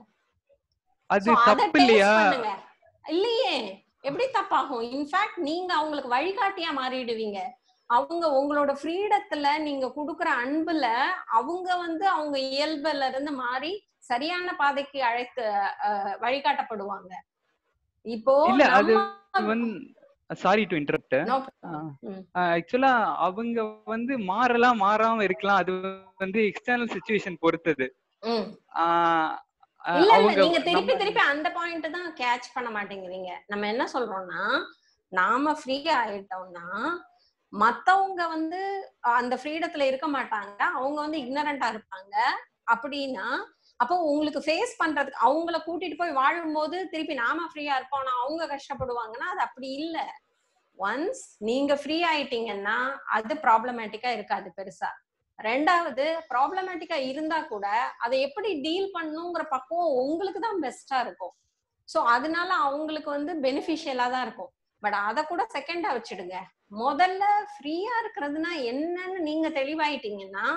அது So, அத தப்பு taste இல்லையா பண்ணுங்க. இல்லையே எப்படி தப்பாகும் இன்ஃபேக்ட் நீங்க அவங்களுக்கு வழிகாட்டியா மாறிடுவீங்க அவங்க உங்களோட ஃப்ரீடத்துல நீங்க குடுக்குற அன்புல அவங்க வந்து அவங்க இயல்புல இருந்து மாறி சரியான பாதைக்கு அழைத்து அஹ், வழிகாட்டப்படுவாங்க இப்போ இல்ல அது நம்ம வந்து சாரி டு இன்டரப்ட் No. ஆக்சுவலா அவங்க வந்து மாறலாம் மாறாம இருக்கலாம் அது வந்து எக்ஸ்டர்னல் சுச்சுவேஷன் பொறுத்தது ம். ஆஹ் ஆஹ் இல்ல இல்ல அவங்க நீங்க திருப்பி நம்ம- திருப்பி அந்த பாயிண்ட் தான் கேட்ச் பண்ண மாட்டேங்கிறீங்க நம்ம என்ன சொல்றோம்னா நாம ஃப்ரீ ஆயிட்டோம்னா மத்தவங்க வந்து அந்த ஃப்ரீடத்துல இருக்க மாட்டாங்க அவங்க வந்து இக்னரண்டா இருப்பாங்க அப்படின்னா அப்போ உங்களுக்கு ஃபேஸ் பண்றதுக்கு அவங்கள கூட்டிட்டு போய் வாழும்போது திருப்பி நாம ஃப்ரீயா இருப்போம் அவங்க கஷ்டப்படுவாங்கன்னா அது அப்படி இல்ல ஒன்ஸ் நீங்க ஃப்ரீ ஆயிட்டீங்கன்னா அது ப்ராப்ளமேட்டிக்கா இருக்காது பெருசா ரெண்டாவது ப்ராப்ளமேட்டிக்கா இருந்தா கூட அதை எப்படி டீல் பண்ணுங்கிற பக்குவம் உங்களுக்கு தான் பெஸ்டா இருக்கும் சோ அதனால அவங்களுக்கு வந்து பெனிஃபிஷியலா தான் இருக்கும் பட் அத கூட செகண்டா வச்சிடுங்க முதல்ல ஃப்ரீயா இருக்கிறதுனா என்னன்னு நீங்க தெளிவாயிட்டீங்கன்னா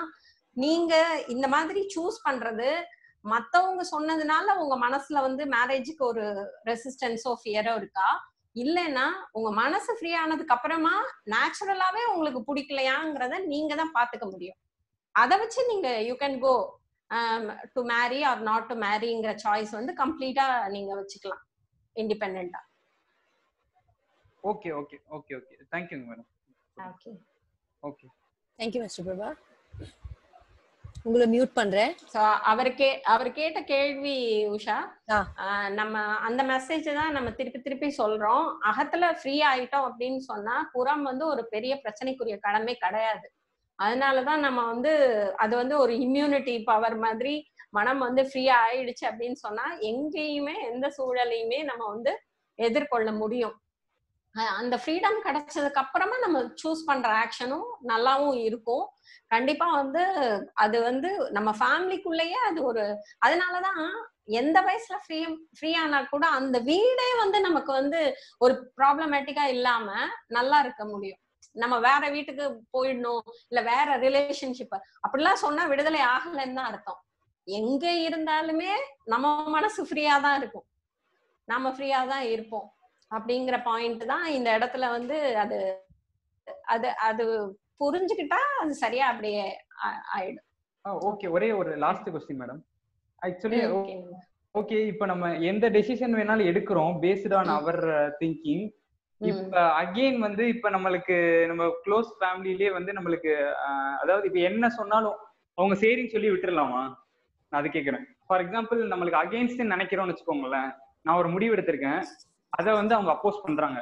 நீங்க இந்த மாதிரி சூஸ் பண்றது மத்தவங்க சொன்னதுனால உங்க மனசுல வந்து மேரேஜுக்கு ஒரு ரெசிஸ்டன்ஸோ ஃபியரோ இருக்கா இல்லைன்னா உங்க மனசு ஃப்ரீ ஆனதுக்கு அப்புறமா நேச்சுரலாவே உங்களுக்கு பிடிக்கலையாங்கிறத நீங்க தான் பாத்துக்க முடியும் அதை வச்சு நீங்க you can go to marry or not to மேரிங்கிற சாய்ஸ் வந்து கம்ப்ளீட்டா நீங்க வச்சுக்கலாம் இண்டிபெண்டா ஓகே ஓகே ஓகே ஓகே தேங்க்யூங்க madam okay okay thank you mister Prabha உங்களை மியூட் பண்றேன் ஸோ அவர் கே அவர் கேட்ட கேள்வி உஷா ஆ. ஆஹ் நம்ம அந்த மெசேஜ் தான் நம்ம திருப்பி திருப்பி சொல்றோம் அகத்துல ஃப்ரீ ஆயிட்டோம் அப்படின்னு சொன்னா புறம் வந்து ஒரு பெரிய பிரச்சனைக்குரிய கடமை கிடையாது அதனாலதான் நம்ம வந்து அது வந்து ஒரு இம்யூனிட்டி பவர் மாதிரி மனம் வந்து ஃப்ரீயா ஆயிடுச்சு அப்படின்னு சொன்னா எங்கேயுமே எந்த சூழலையுமே நம்ம வந்து எதிர்கொள்ள முடியும் அஹ் அந்த ஃப்ரீடம் கிடைச்சதுக்கு அப்புறமா நம்ம சூஸ் பண்ற ஆக்ஷனும் நல்லாவும் இருக்கும் கண்டிப்பா வந்து அது வந்து நம்ம ஃபேமிலிக்குள்ளேயே அது ஒரு அதனாலதான் எந்த வயசுல ஃப்ரீ ஃப்ரீ ஆனா கூட அந்த வீடே வந்து நமக்கு வந்து ஒரு ப்ராப்ளமேட்டிக்கா இல்லாம நல்லா இருக்க முடியும் நம்ம வேற வீட்டுக்கு போயிடணும் இல்ல வேற ரிலேஷன்ஷிப் அப்படிலாம் சொன்னா விடுதலை ஆகலைன்னு தான் அர்த்தம் எங்க இருந்தாலுமே நம்ம மனசு ஃப்ரீயா தான் இருக்கும் நாம ஃப்ரீயா தான் இருப்போம் அப்படிங்கிற பாயிண்ட் தான் இந்த இடத்துல வந்து அது அது அது புரிஞ்சுக்கிட்டா அது சரியா அப்படியே ஆ- ஆயிடும் ஓகே ஒரே ஒரு லாஸ்ட் கொஸ்டின் மேடம் ஆக்சுவலி ம், okay. ஓகே இப்போ நம்ம எந்த டெசிஷன் வேணாலும் எடுக்கிறோம் பேஸ்ட் ஆன் அவர் திங்கிங் இப்ப அகைன் வந்து இப்ப நம்மளுக்கு நம்ம க்ளோஸ் ஃபேமிலிலேயே வந்து நம்மளுக்கு அஹ், அதாவது இப்ப என்ன சொன்னாலும் அவங்க சரின்னு சொல்லி விட்டுறலாமா நான் அது கேக்குறேன் ஃபார் எக்ஸாம்பிள் நம்மளுக்கு அகைன்ஸ்ட் நினைக்கிறோம்னு வச்சுக்கோங்களேன் நான் ஒரு முடிவு எடுத்திருக்கேன் அதை வந்து அவங்க அப்போஸ் பண்றாங்க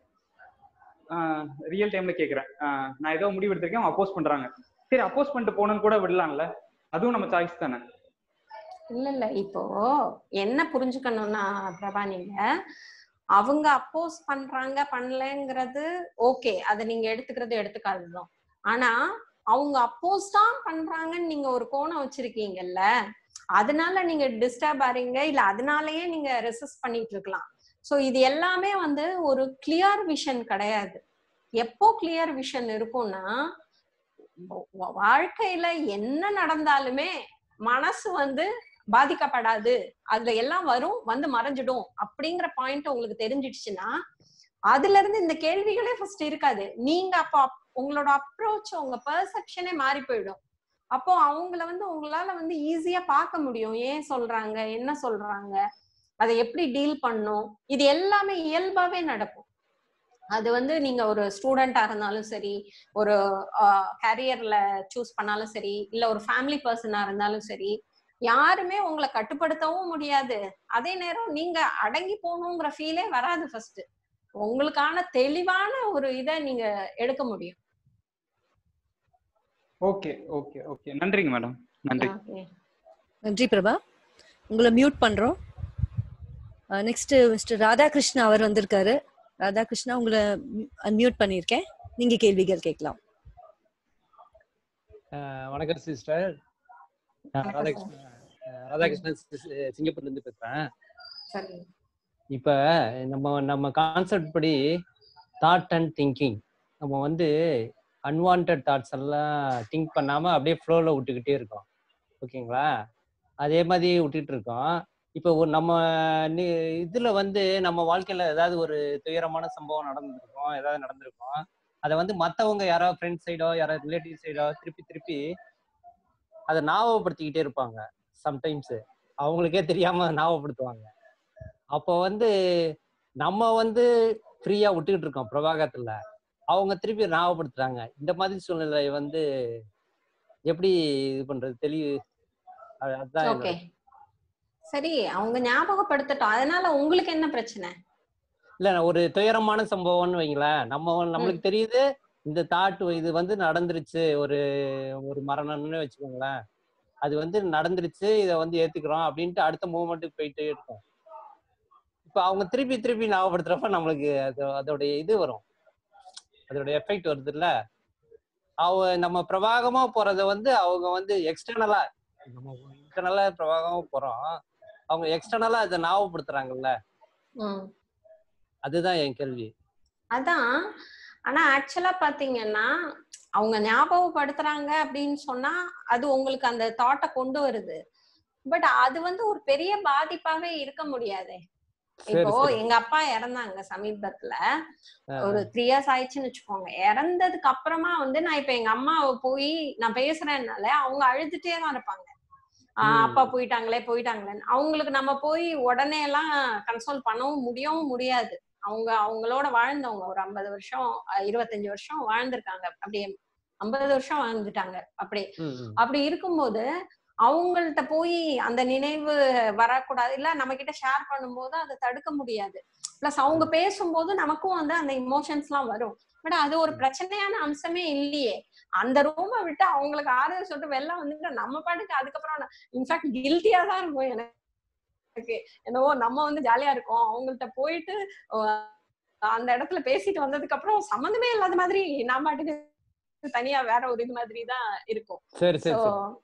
ரியல் டைம்ல கேக்குறேன் அஹ், நான் ஏதோ முடிவு எடுத்திருக்கேன் அவங்க அப்போஸ் பண்றாங்க சரி அப்போஸ் பண்ணிட்டு போகணும்னு கூட விடலாம்ல அதுவும் நம்ம சாய்ஸ் தானே இல்ல இல்ல இப்போ என்ன புரிஞ்சுக்கணும்னா பிரபா நீங்க அவங்க அப்போஸ் பண்றாங்க பண்ணலங்கிறது ஓகே அதை நீங்க எடுத்துக்கிறது எடுத்துக்காததுதான் ஆனா அவங்க அப்போஸ் தான் பண்றாங்கன்னு நீங்க ஒரு கோணம் வச்சிருக்கீங்கல்ல அதனால நீங்க டிஸ்டர்ப் ஆறீங்க இல்ல அதனாலயே நீங்க ரெசிஸ்ட் பண்ணிட்டு இருக்கலாம் சோ இது எல்லாமே வந்து ஒரு கிளியர் விஷன் கிடையாது எப்போ கிளியர் விஷன் இருக்கும்னா வா- வாழ்க்கையில என்ன நடந்தாலுமே மனசு வந்து பாதிக்கப்படாது அதுல எல்லாம் வரும் வந்து மறைஞ்சிடும் அப்படிங்கிற பாயிண்ட் உங்களுக்கு தெரிஞ்சிடுச்சுன்னா அதுல இருந்து இந்த கேள்விகளே ஃபர்ஸ்ட் இருக்காது நீங்க அப்போ அப்- உங்களோட அப்ரோச் உங்க பெர்செப்ஷனே மாறி போயிடும் அப்போ அவங்கள வந்து உங்களால வந்து ஈஸியா பார்க்க முடியும் ஏன் சொல்றாங்க என்ன சொல்றாங்க அதை எப்படி டீல் பண்ணும் இது எல்லாமே இயல்பாவே நடக்கும் அது வந்து நீங்க ஒரு ஸ்டூடெண்டா இருந்தாலும் சரி ஒரு கேரியர்ல சூஸ் பண்ணாலும் சரி இல்ல ஒரு ஃபேமிலி பர்சனா இருந்தாலும் சரி யாருமே உங்களை கட்டுப்படுத்தவும் முடியாது அதே நேரம் நீங்க அடங்கி போகணுங்கிற ஃபீலே வராது ஃபர்ஸ்ட் உங்களுக்கான தெளிவான ஒரு இதை நீங்க எடுக்க முடியும் ஓகே ஓகே ஓகே நன்றிங்க மேடம் நன்றி Okay. நன்றி பிரபா உங்களை மியூட் பண்றோம் நெக்ஸ்ட் மிஸ்டர் ராதாகிருஷ்ணா அவர் வந்திருக்காரு ராதாகிருஷ்ணா உங்களை அன்மியூட் பண்ணியிருக்கேன் நீங்க கேள்விகள் கேட்கலாம் அஹ் வணக்கம் சிஸ்டர் ராதாகிருஷ்ணன் அஹ் ராதாகிருஷ்ணன் சி- சிங்கப்பூர்ல இருந்து பேசுறேன் சரி இப்ப நம்ம நம்ம கான்செப்ட் படி தாட் அண்ட் திங்கிங் நம்ம வந்து அன்வான்ட் தாட்ஸ் எல்லாம் திங்க் பண்ணாம அப்படியே ஃப்ளோல விட்டுக்கிட்டே இருக்கோம் ஓகேங்களா அதே மாதிரி விட்டுட்டு இருக்கோம் இப்போ ஒரு நம்ம நி- இதுல வந்து நம்ம வாழ்க்கையில ஏதாவது ஒரு துயரமான சம்பவம் நடந்திருக்கும் ஏதாவது நடந்திருக்கும் அதை வந்து மத்தவங்க யாராவது ஃப்ரெண்ட்ஸ் சைடோ யாராவது ரிலேட்டிவ் சைடோ திருப்பி திருப்பி அதை ஞாபகப்படுத்திக்கிட்டே இருப்பாங்க சம்டைம்ஸ் அவங்களுக்கே தெரியாம ஞாபகப்படுத்துவாங்க அப்போ வந்து நம்ம வந்து ஃப்ரீயா விட்டுக்கிட்டு இருக்கோம் பிரபாகத்துல அவங்க திருப்பி ஞாபகப்படுத்துறாங்க இந்த மாதிரி சூழ்நிலை வந்து எப்படி இது பண்றது தெளிவு அது- அதுதான் என்னோட ஓகே சரி அவங்க ஞாபகப்படுத்தட்டும் அதனால உங்களுக்கு என்ன பிரச்சனை இல்ல ஒரு துயரமான சம்பவம்னு வைங்களேன் நம்ம நம்மளுக்கு தெரியுது இந்த தாட் இது வந்து நடந்துருச்சு ஒரு ஒரு மரணம்னு வச்சுக்கோங்களேன் அது வந்து நடந்துருச்சு இதை வந்து ஏத்துக்கிறோம் அப்படின்ட்டு அடுத்த மூமெண்ட்டுக்கு போயிட்டே இருக்கும் இப்ப அவங்க திருப்பி திருப்பி ஞாபகப்படுத்துறப்ப நம்மளுக்கு அது அதோடைய இது வரும் அதோட எஃபெக்ட் வருது இல்ல அவ நம்ம பிரவாகமா போறத வந்து அவங்க வந்து எக்ஸ்டர்னலா நம்ம இன்டர்னலா பிரவாகமா போறோம் அவங்க எக்ஸ்டர்னலா அதை ஞாபகப்படுத்துறாங்கல்ல ம் அதுதான் என் கேள்வி அதான் ஆனா ஆக்சுவலா பாத்தீங்கன்னா அவங்க ஞாபகப்படுத்துறாங்க அப்படின்னு சொன்னா அது உங்களுக்கு அந்த தாட்டை கொண்டு வருது பட் அது வந்து ஒரு பெரிய பாதிப்பாவே இருக்க முடியாதே சரி இப்போ சரி எங்க அப்பா இறந்தாங்க சமீபத்துல ஆ, ஒரு ஆ. த்ரீ இயர்ஸ் ஆயிடுச்சுன்னு வச்சுக்கோங்க இறந்ததுக்கு அப்புறமா வந்து நான் இப்ப எங்க அம்மாவை போய் நான் பேசுறேன்னால அவங்க அழுதுட்டே தான் இருப்பாங்க ஆஹ் ம் அப்பா போயிட்டாங்களே போயிட்டாங்களேன்னு அவங்களுக்கு நம்ம போய் உடனே எல்லாம் கன்சோல் பண்ணவும் முடியவும் முடியாது அவங்க அவங்களோட வாழ்ந்தவங்க ஒரு ஐம்பது வருஷம் அஹ் இருபத்தஞ்சு வருஷம் வாழ்ந்திருக்காங்க அப்படியே ஐம்பது வருஷம் வாழ்ந்துட்டாங்க அப்படியே ம் ம் அப்படி இருக்கும்போது அவங்கள்ட்ட போய் அந்த நினைவு வரக்கூடாது இல்ல நம்ம கிட்ட ஷேர் பண்ணும்போது அதை தடுக்க முடியாது பிளஸ் அவங்க பேசும்போது நமக்கும் வந்து அந்த இமோஷன்ஸ் எல்லாம் வரும் பட் அது ஒரு பிரச்சனையான அம்சமே இல்லையே அந்த ரூமை விட்டு அவங்களுக்கு ஆறுதல் சொல்லிட்டு வெளில வந்துட்டு நம்ம பாட்டுக்கு அதுக்கப்புறம் இன்ஃபேக்ட் கில்ட்டியா தான் இருக்கும் எனக்கு என்னவோ நம்ம வந்து ஜாலியா இருக்கோம் அவங்கள்ட்ட போயிட்டு அஹ், அந்த இடத்துல பேசிட்டு வந்ததுக்கு அப்புறம் சம்மந்தமே இல்லாத மாதிரி நான் பாட்டுக்கு தனியா வேற ஒரு இது மாதிரி தான் இருக்கும் சரி சரி சோ சரி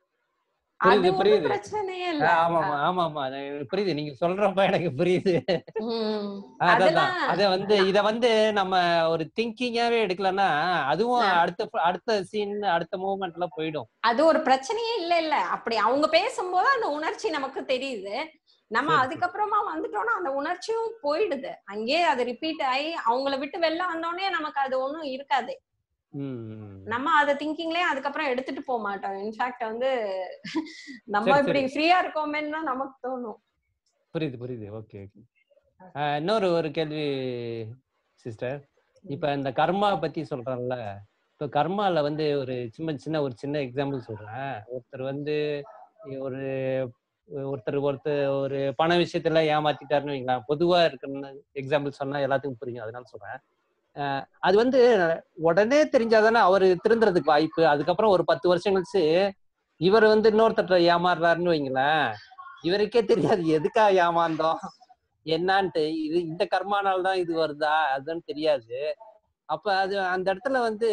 அது புரியுது ஒண்ணும் புரியுது பிரச்சனையே ஆ, இல்ல ஆமா ஆமா ஆமா ஆமா நான் எனக்கு புரியுது நீங்க சொல்றப்ப எனக்கு புரியுது உம் அதான் அதான். அதெல்லாம் அத வந்து இத வந்து நம்ம ஒரு திங்கிங்காவே எடுக்கலன்னா அதுவும் அடுத்த அடுத்த சீன் அடுத்த மூவ்மெண்ட்ல போயிடும் அது ஒரு பிரச்சனையே இல்ல இல்ல அப்படி அவங்க பேசும்போது அந்த உணர்ச்சி நமக்கு தெரியுது நம்ம சரி சரி அதுக்கப்புறமா வந்துட்டோம்னா அந்த உணர்ச்சியும் போயிடுது அங்கேயே அது ரிப்பீட் ஆகி அவங்கள விட்டு வெளில வந்தோடனே நமக்கு அது ஒண்ணும் இருக்காது ம் ம். நம்ம அதை திங்கிங்லயே அதுக்கப்புறம் எடுத்துட்டு போக மாட்டோம் இன்ஃபேக்ட் வந்து நம்ம சரி இப்படி சரி ஃப்ரீயா இருக்கோமேன்னு தான் நமக்கு தோணும் புரியுது புரியுது ஓகே ஓகே இன்னொரு ஒரு கேள்வி சிஸ்டர் இப்ப இந்த கர்மா பத்தி சொல்றேன்ல இப்ப கர்மால வந்து ஒரு சின்ன சின்ன ஒரு சின்ன எக்ஸாம்பிள் சொல்றேன் ஒருத்தர் வந்து ஒரு ஒருத்தர் ஒருத்தர் ஒரு பண விஷயத்துல ஏமாத்திட்டாருன்னு வைங்களேன் பொதுவா இருக்குன்னு எக்ஸாம்பிள் சொன்னா எல்லாத்துக்கும் புரியும் அதனால சொல்றேன் அஹ் அது வந்து உடனே தெரிஞ்சாதானே அவரு திருந்துறதுக்கு வாய்ப்பு அதுக்கப்புறம் ஒரு பத்து வருஷம் கழிச்சு இவர் வந்து இன்னொருத்தட்ட ஏமாறுறாருன்னு வைங்களேன் இவருக்கே தெரியாது எதுக்கா ஏமாந்தோம் என்னான்ட்டு இது இந்த கர்மானால தான் இது வருதா அதுன்னு தெரியாது அப்ப அது அந்த இடத்துல வந்து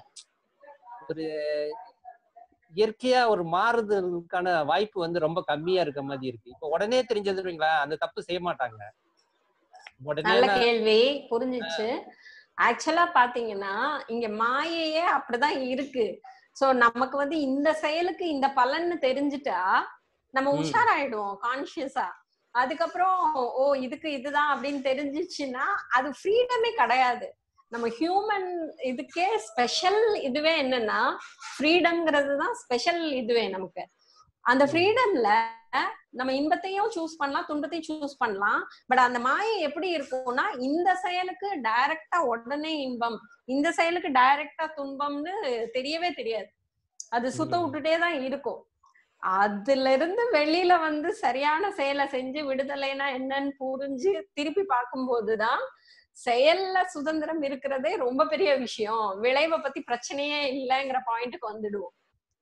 ஒரு இயற்கையா ஒரு மாறுதலுக்கான வாய்ப்பு வந்து ரொம்ப கம்மியா இருக்க மாதிரி இருக்கு இப்ப உடனே தெரிஞ்சது வைங்களேன் அந்த தப்பு செய்ய மாட்டாங்க உடனே நல்ல நான் கேள்வி புரிஞ்சுச்சு ஆக்சுவலா பாத்தீங்கன்னா இங்க மாயையே அப்படிதான் இருக்கு சோ நமக்கு வந்து இந்த செயலுக்கு இந்த பலன்னு தெரிஞ்சுட்டா நம்ம ம் உஷாராயிடுவோம் கான்சியஸா அதுக்கப்புறம் ஓ இதுக்கு இதுதான் அப்படின்னு தெரிஞ்சிச்சுன்னா அது ஃப்ரீடமே கிடையாது நம்ம ஹியூமன் இதுக்கே ஸ்பெஷல் இதுவே என்னன்னா ஃப்ரீடம்ங்கிறது தான் ஸ்பெஷல் இதுவே நமக்கு அந்த ம் ஃப்ரீடம்ல நம்ம இன்பத்தையும் சூஸ் பண்ணலாம் துன்பத்தையும் சூஸ் பண்ணலாம் பட் அந்த மாயை எப்படி இருக்கும்னா இந்த செயலுக்கு டைரக்டா உடனே இன்பம் இந்த செயலுக்கு டைரக்டா துன்பம்னு தெரியவே தெரியாது அது சுத்த ம் விட்டுட்டே தான் இருக்கும் அதுல இருந்து வெளியில வந்து சரியான செயலை செஞ்சு விடுதலைனா என்னன்னு புரிஞ்சு திருப்பி பார்க்கும்போதுதான் செயல்ல சுதந்திரம் இருக்கிறதே ரொம்ப பெரிய விஷயம் விளைவை பத்தி பிரச்சனையே இல்லைங்கிற பாயிண்ட்டுக்கு வந்துடுவோம்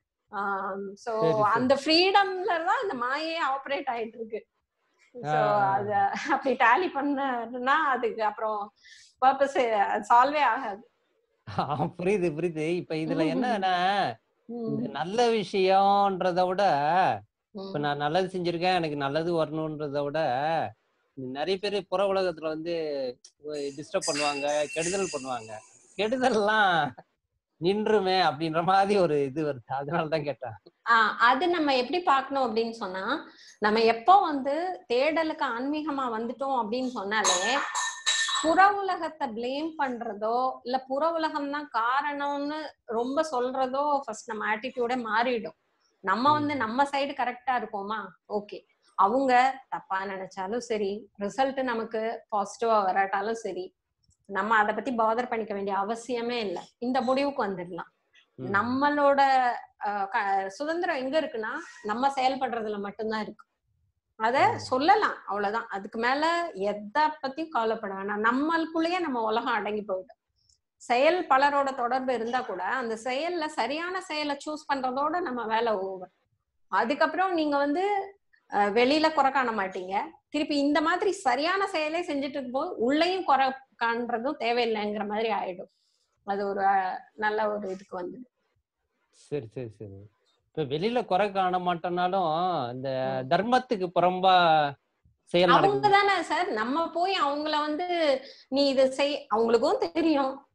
சோ சரி சரி அந்த ஃப்ரீடம்ல தான் இந்த மாயே ஆப்ரேட் ஆயிட்டு இருக்கு சோ ஆஹ் அத அப்படி டேலி பண்ணா அதுக்கு அப்புறம் பர்பஸ் சால்வே ஆகாது ஆஹ் புரியுது புரியுது இப்ப இதுல உம் என்னன்னா இந்த உம் நல்ல விஷயம்ன்றத விட இப்ப உம் நான் நல்லது செஞ்சிருக்கேன் எனக்கு நல்லது வரணுன்றத விட நிறைய பேர் புற உலகத்துல வந்து டிஸ்டர்ப் பண்ணுவாங்க கெடுதல் பண்ணுவாங்க கெடுதல்லாம் நின்றுமே அப்படின்ற மாதிரி ஒரு இது வருது அதனாலதான் கேட்டேன் ஆஹ் அது நம்ம எப்படி பார்க்கணும் அப்படின்னு சொன்னா நம்ம எப்போ வந்து தேடலுக்கு ஆன்மீகமா வந்துட்டோம் அப்படின்னு சொன்னாலே புற உலகத்தை பிளேம் பண்றதோ இல்ல புற உலகம் தான் காரணம்னு ரொம்ப சொல்றதோ ஃபர்ஸ்ட் நம்ம ஆட்டிடியூடே மாறிடும் நம்ம வந்து ம் நம்ம சைடு கரெக்டா இருக்கோமா ஓகே அவங்க தப்பா நினைச்சாலும் சரி ரிசல்ட் நமக்கு பாசிட்டிவா வராட்டாலும் சரி நம்ம அதை பத்தி பாதர் பண்ணிக்க வேண்டிய அவசியமே இல்லை இந்த முடிவுக்கு வந்துடலாம் ம் நம்மளோட அஹ், க- சுதந்திரம் எங்க இருக்குன்னா நம்ம செயல்படுறதுல மட்டும்தான் இருக்கு அத ம் சொல்லலாம் அவ்வளவுதான் அதுக்கு மேல எதை பத்தியும் கவலைப்பட வேணாம் நம்மளுக்குள்ளேயே நம்ம உலகம் அடங்கி போயிடும் செயல் பலரோட தொடர்பு இருந்தா கூட அந்த செயல்ல சரியான செயலை சூஸ் பண்றதோட நம்ம வேலை ஓவர் அதுக்கப்புறம் நீங்க வந்து அஹ், வெளியில குறை காண மாட்டீங்க திருப்பி இந்த மாதிரி சரியான செயலே செஞ்சுட்டு இருக்கும்போது உள்ளேயும் குறை காண்றதும் தேவையில்லைங்கிற மாதிரி ஆயிடும் அது ஒரு அஹ், நல்ல ஒரு இதுக்கு வந்து சரி சரி சரி இப்ப வெளியில குறை காண மாட்டோம்னாலும் இந்த தர்மத்துக்கு புறம்பா செயல் அவங்க நடக்குது தானே சார் நம்ம போய் அவங்கள வந்து நீ இதை செய் அவங்களுக்கும் தெரியும்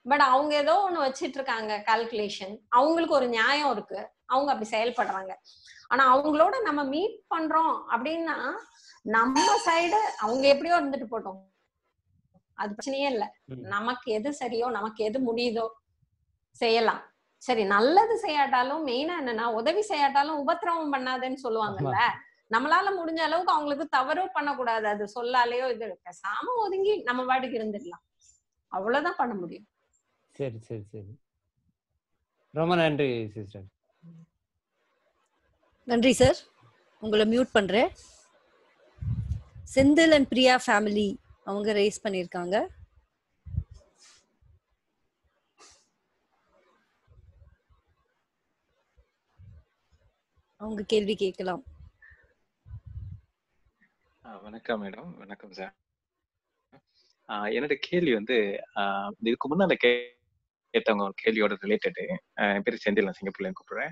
பட் அவங்க ஏதோ ஒண்ணு வச்சிட்டு இருக்காங்க கால்குலேஷன் அவங்களுக்கு ஒரு நியாயம் இருக்கு அவங்க அப்படி செயல்படுறாங்க ஆனா அவங்களோட நம்ம மீட் பண்றோம் அப்படின்னா நம்ம சைடு அவங்க எப்படியோ இருந்துட்டு போட்டோம் அது பிரச்சனையே இல்ல நமக்கு எது சரியோ நமக்கு எது முடியுதோ செய்யலாம் சரி நல்லது செய்யாட்டாலும் மெயினா என்னன்னா உதவி செய்யாட்டாலும் உபத்திரவம் பண்ணாதேன்னு சொல்லுவாங்கல்ல நம்மளால முடிஞ்ச அளவுக்கு அவங்களுக்கு தவறு பண்ணக்கூடாது அது சொல்லாலேயோ இது பேசாம ஒதுங்கி நம்ம பாட்டுக்கு இருந்துடலாம் அவ்வளவுதான் பண்ண முடியும் சரி சரி சரி ரொம்ப நன்றி சிஸ்டர் நன்றி சார் உங்களை மியூட் பண்றேன் செந்தில் அண்ட் பிரியா ஃபேமிலி அவங்க ரைஸ் பண்ணியிருக்காங்க அவங்க கேள்வி கேட்கலாம் ஆ, வணக்கம் மேடம் வணக்கம் சார் ஆ, என்னோட கேள்வி வந்து ஆ, இதுக்கு முன்னால கே கேட்டவங்க ஒரு கேள்வியோட ரிலேட்டடு என் பேர் செந்தில் நான் சிங்கப்பூர்ல இருந்து கூப்பிடுறேன்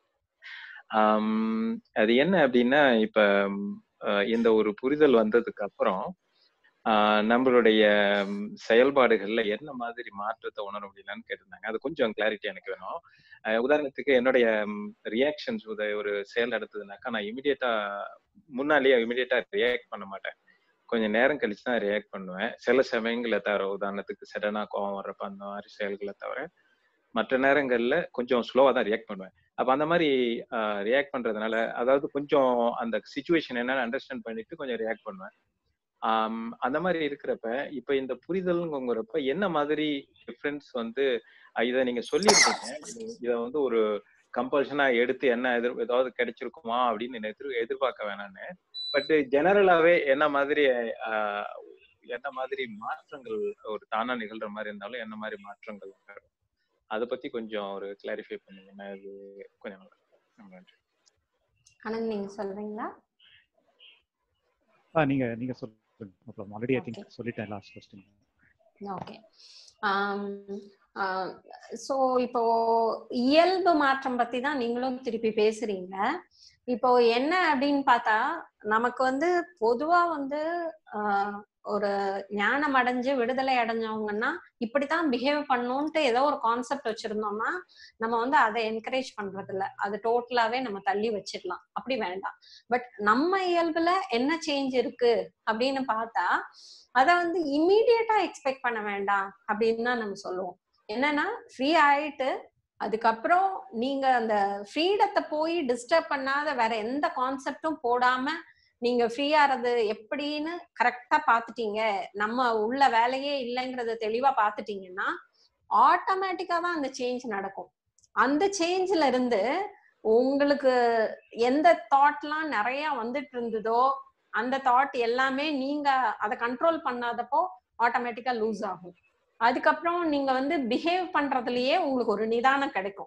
ஆம், அது என்ன அப்படின்னா இப்ப ம், ஆ, இந்த ஒரு புரிதல் வந்ததுக்கு அப்புறம் ஆ, நம்மளுடைய ம், செயல்பாடுகள்ல என்ன மாதிரி மாற்றத்தை உணர முடியலன்னு கேட்டிருந்தாங்க அது கொஞ்சம் கிளாரிட்டி எனக்கு வேணும் அஹ் உதாரணத்துக்கு என்னுடைய ரியாக்ஷன்ஸ் ஒரு செயல் நடந்ததுனாக்கா நான் இமிடியேட்டா முன்னாலேயே இமிடியேட்டா ரியாக்ட் பண்ண மாட்டேன் கொஞ்சம் நேரம் கழிச்சு தான் ரியாக்ட் பண்ணுவேன் சில சமயங்களை தவிர உதாரணத்துக்கு சடனா கோவம் வர்றப்ப அந்த மாதிரி செயல்களை தவிர மற்ற நேரங்கள்ல கொஞ்சம் ஸ்லோவா தான் ரியாக்ட் பண்ணுவேன் அப்ப அந்த மாதிரி ரியாக்ட் பண்றதுனால அதாவது கொஞ்சம் அந்த சுச்சுவேஷன் என்னன்னு அண்டர்ஸ்டாண்ட் பண்ணிட்டு கொஞ்சம் ரியாக்ட் பண்ணுவேன் ஆம், அந்த மாதிரி இருக்கிறப்ப இப்ப இந்த புரிதல்ங்கிறப்ப என்ன மாதிரி டிஃபரன்ஸ் வந்து அஹ் இதை நீங்க சொல்லியிருக்கீங்க இது- இதை வந்து ஒரு கம்பல்ஷனா எடுத்து என்ன எதிர் ஏதாவது கிடைச்சிருக்குமா அப்படின்னு நான் எதிர் எதிர்பார்க்க வேணான்னு பட் ஜெனரலாவே என்ன மாதிரி ஆஹ், என்ன மாதிரி மாற்றங்கள் ஒரு தானா நிகழ்ற மாதிரி இருந்தாலும் என்ன மாதிரி மாற்றங்கள் வரும் அதை பத்தி கொஞ்சம் ஒரு கிளாரிஃபை பண்ணீங்கன்னா இது கொஞ்சம் நல்லா இருக்கும். ரொம்ப நன்றி ஆனந்த் நீங்க சொல்றீங்களா ஆ நீங்க நீங்க சொல்லுங்க அப்புறம் ஆல்ரெடி ஐ திங்க் சொல்லிட்டேன் லாஸ்ட் கொஸ்டின் ஓகே ஸோ இப்போ இயல்பு மாற்றம் பத்தி தான் நீங்களும் திருப்பி பேசுறீங்க இப்போ என்ன அப்படின்னு பார்த்தா நமக்கு வந்து பொதுவா வந்து ஆஹ், ஒரு ஞானம் அடைஞ்சு விடுதலை அடைஞ்சவங்கன்னா இப்படித்தான் பிஹேவ் பண்ணணும்ட்டு ஏதோ ஒரு கான்செப்ட் வச்சிருந்தோம்னா நம்ம வந்து அதை என்கரேஜ் பண்றது இல்ல அது டோட்டலாவே நம்ம தள்ளி வச்சிடலாம் அப்படி வேண்டாம் பட் நம்ம இயல்புல என்ன சேஞ்ச் இருக்கு அப்படின்னு பார்த்தா அத வந்து இம்மீடியட்டா எக்ஸ்பெக்ட் பண்ண வேண்டாம் அப்படின்னு தான் நம்ம சொல்லுவோம் என்னன்னா ஃப்ரீ ஆயிட்டு அதுக்கப்புறம் நீங்க அந்த ஃப்ரீடத்தை போய் டிஸ்டர்ப் பண்ணாத வேற எந்த கான்செப்டும் போடாம நீங்க ஃப்ரீ ஆறது எப்படின்னு கரெக்டா பாத்துட்டீங்க நம்ம உள்ள வேலையே இல்லைங்கிறத தெளிவா பாத்துட்டீங்கன்னா ஆட்டோமேட்டிக்கா தான் அந்த சேஞ்ச் நடக்கும் அந்த சேஞ்ச்ல இருந்து உங்களுக்கு எந்த தாட்லாம் நிறைய வந்துட்டு இருந்ததோ அந்த தாட் எல்லாமே நீங்க அதை கண்ட்ரோல் பண்ணாதப்போ ஆட்டோமேட்டிக்கா லூஸ் ஆகும் அதுக்கப்புறம் நீங்க வந்து பிஹேவ் பண்றதுலயே உங்களுக்கு ஒரு நிதானம் கிடைக்கும்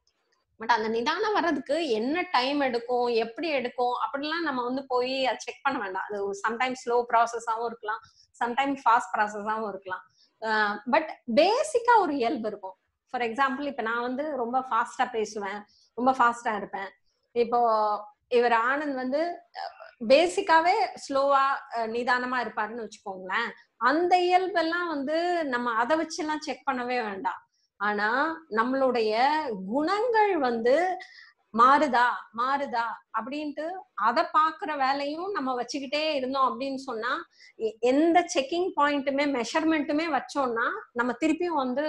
பட் அந்த நிதானம் வர்றதுக்கு என்ன டைம் எடுக்கும் எப்படி எடுக்கும் அப்படிலாம் நம்ம வந்து போய் அதை செக் பண்ண வேண்டாம் அது சம்டைம்ஸ் ஸ்லோ ப்ராசஸாகவும் இருக்கலாம் சம்டைம் ஃபாஸ்ட் ப்ராசஸாகவும் இருக்கலாம் பட் பேசிக்கா ஒரு இயல்பு இருக்கும் ஃபார் எக்ஸாம்பிள் இப்போ நான் வந்து ரொம்ப ஃபாஸ்டா பேசுவேன் ரொம்ப ஃபாஸ்டா இருப்பேன் இப்போ இவர் ஆனந்த் வந்து பேசிக்காவே ஸ்லோவா நிதானமா இருப்பாருன்னு வச்சுக்கோங்களேன் அந்த இயல்பெல்லாம் வந்து நம்ம அதை வச்செல்லாம் செக் பண்ணவே வேண்டாம் ஆனா நம்மளுடைய குணங்கள் வந்து மாறுதா மாறுதா அப்படின்ட்டு அதை பாக்குற வேலையும் நம்ம வச்சுக்கிட்டே இருந்தோம் அப்படின்னு சொன்னா எ- எந்த செக்கிங் பாயிண்ட்டுமே மெஷர்மெண்ட்டுமே வச்சோம்னா நம்ம திருப்பியும் வந்து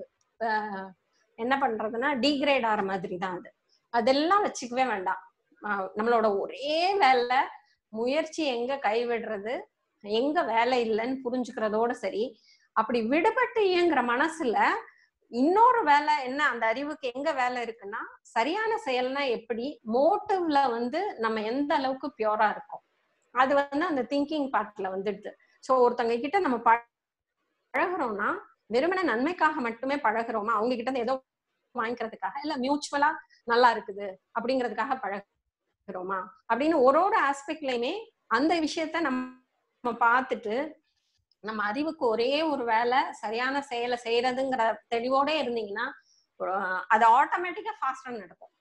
அஹ், என்ன பண்றதுன்னா டீக்ரேட் ஆகிற மாதிரி தான் அது அதெல்லாம் வச்சுக்கவே வேண்டாம் அஹ், நம்மளோட ஒரே வேலை முயற்சி எங்க கைவிடுறது எங்க வேலை இல்லைன்னு புரிஞ்சுக்கிறதோட சரி அப்படி விடுபட்டு இயங்குற மனசுல இன்னொரு வேலை என்ன அந்த அறிவுக்கு எங்க வேலை இருக்குன்னா சரியான செயல்னா எப்படி மோட்டிவ்ல வந்து நம்ம எந்த அளவுக்கு பியூரா இருக்கோம் அது வந்து அந்த திங்கிங் பார்ட்ல வந்துடுது சோ ஒருத்தங்க கிட்ட நம்ம பழகுறோம்னா வெறுமனே நன்மைக்காக மட்டுமே பழகுறோமா அவங்க கிட்ட இருந்து ஏதோ வாங்கிக்கிறதுக்காக இல்ல மியூச்சுவலா நல்லா இருக்குது அப்படிங்கிறதுக்காக பழகுறோமா அப்படின்னு ஒரு ஒரு ஆஸ்பெக்ட்லயுமே அந்த விஷயத்த நம்ம பார்த்துட்டு நம்ம அறிவுக்கு ஒரே ஒரு வேலை சரியான செயலை செய்யறதுங்கிற தெளிவோட இருந்தீங்கன்னா ஒரு- அது ஆட்டோமேட்டிக்கா ஃபாஸ்டா நடக்கும்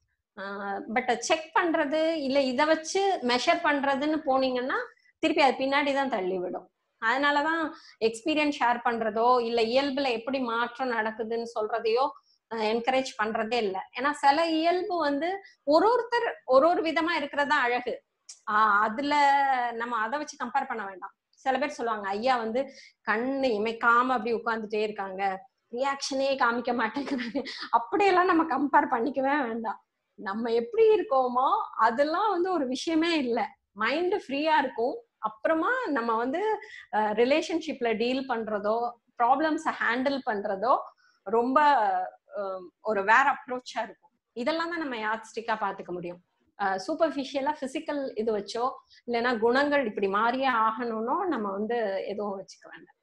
பட் செக் பண்றது இல்ல இதை வச்சு மெஷர் பண்றதுன்னு போனீங்கன்னா திருப்பி அது பின்னாடி தான் தள்ளி விடும் அதனாலதான் எக்ஸ்பீரியன்ஸ் ஷேர் பண்றதோ இல்ல இயல்புல எப்படி மாற்றம் நடக்குதுன்னு சொல்றதையோ என்கரேஜ் பண்றதே இல்ல ஏன்னா சில இயல்பு வந்து ஒரு ஒருத்தர் ஒரு ஒரு விதமா இருக்கிறதா அழகு ஆஹ் அதுல நம்ம அதை வச்சு கம்பேர் பண்ண வேண்டாம் சில பேர் சொல்லுவாங்க ஐயா வந்து கண்ணு இமைக்காம அப்படி உட்கார்ந்துட்டே இருக்காங்க ரியாக்ஷனே காமிக்க மாட்டேங்கிறாங்க அப்படியெல்லாம் நம்ம கம்பேர் பண்ணிக்கவே வேண்டாம் நம்ம எப்படி இருக்கோமோ அதெல்லாம் வந்து ஒரு விஷயமே இல்லை மைண்ட் ஃப்ரீயா இருக்கும் அப்புறமா நம்ம வந்து ரிலேஷன்ஷிப்ல டீல் பண்றதோ ப்ராப்ளம்ஸை ஹேண்டில் பண்றதோ ரொம்ப அஹ், ஒரு வேற அப்ரோச்சா இருக்கும் இதெல்லாம் தான் நம்ம யாத்ஸ்டிக்கா பாத்துக்க முடியும் சூப்பர்ஃபிஷியலா பிசிக்கல் இது வச்சோ இல்லைன்னா குணங்கள் இப்படி மாறியே ஆகணும்னோ நம்ம வந்து எதுவும் வச்சுக்க வேண்டாம்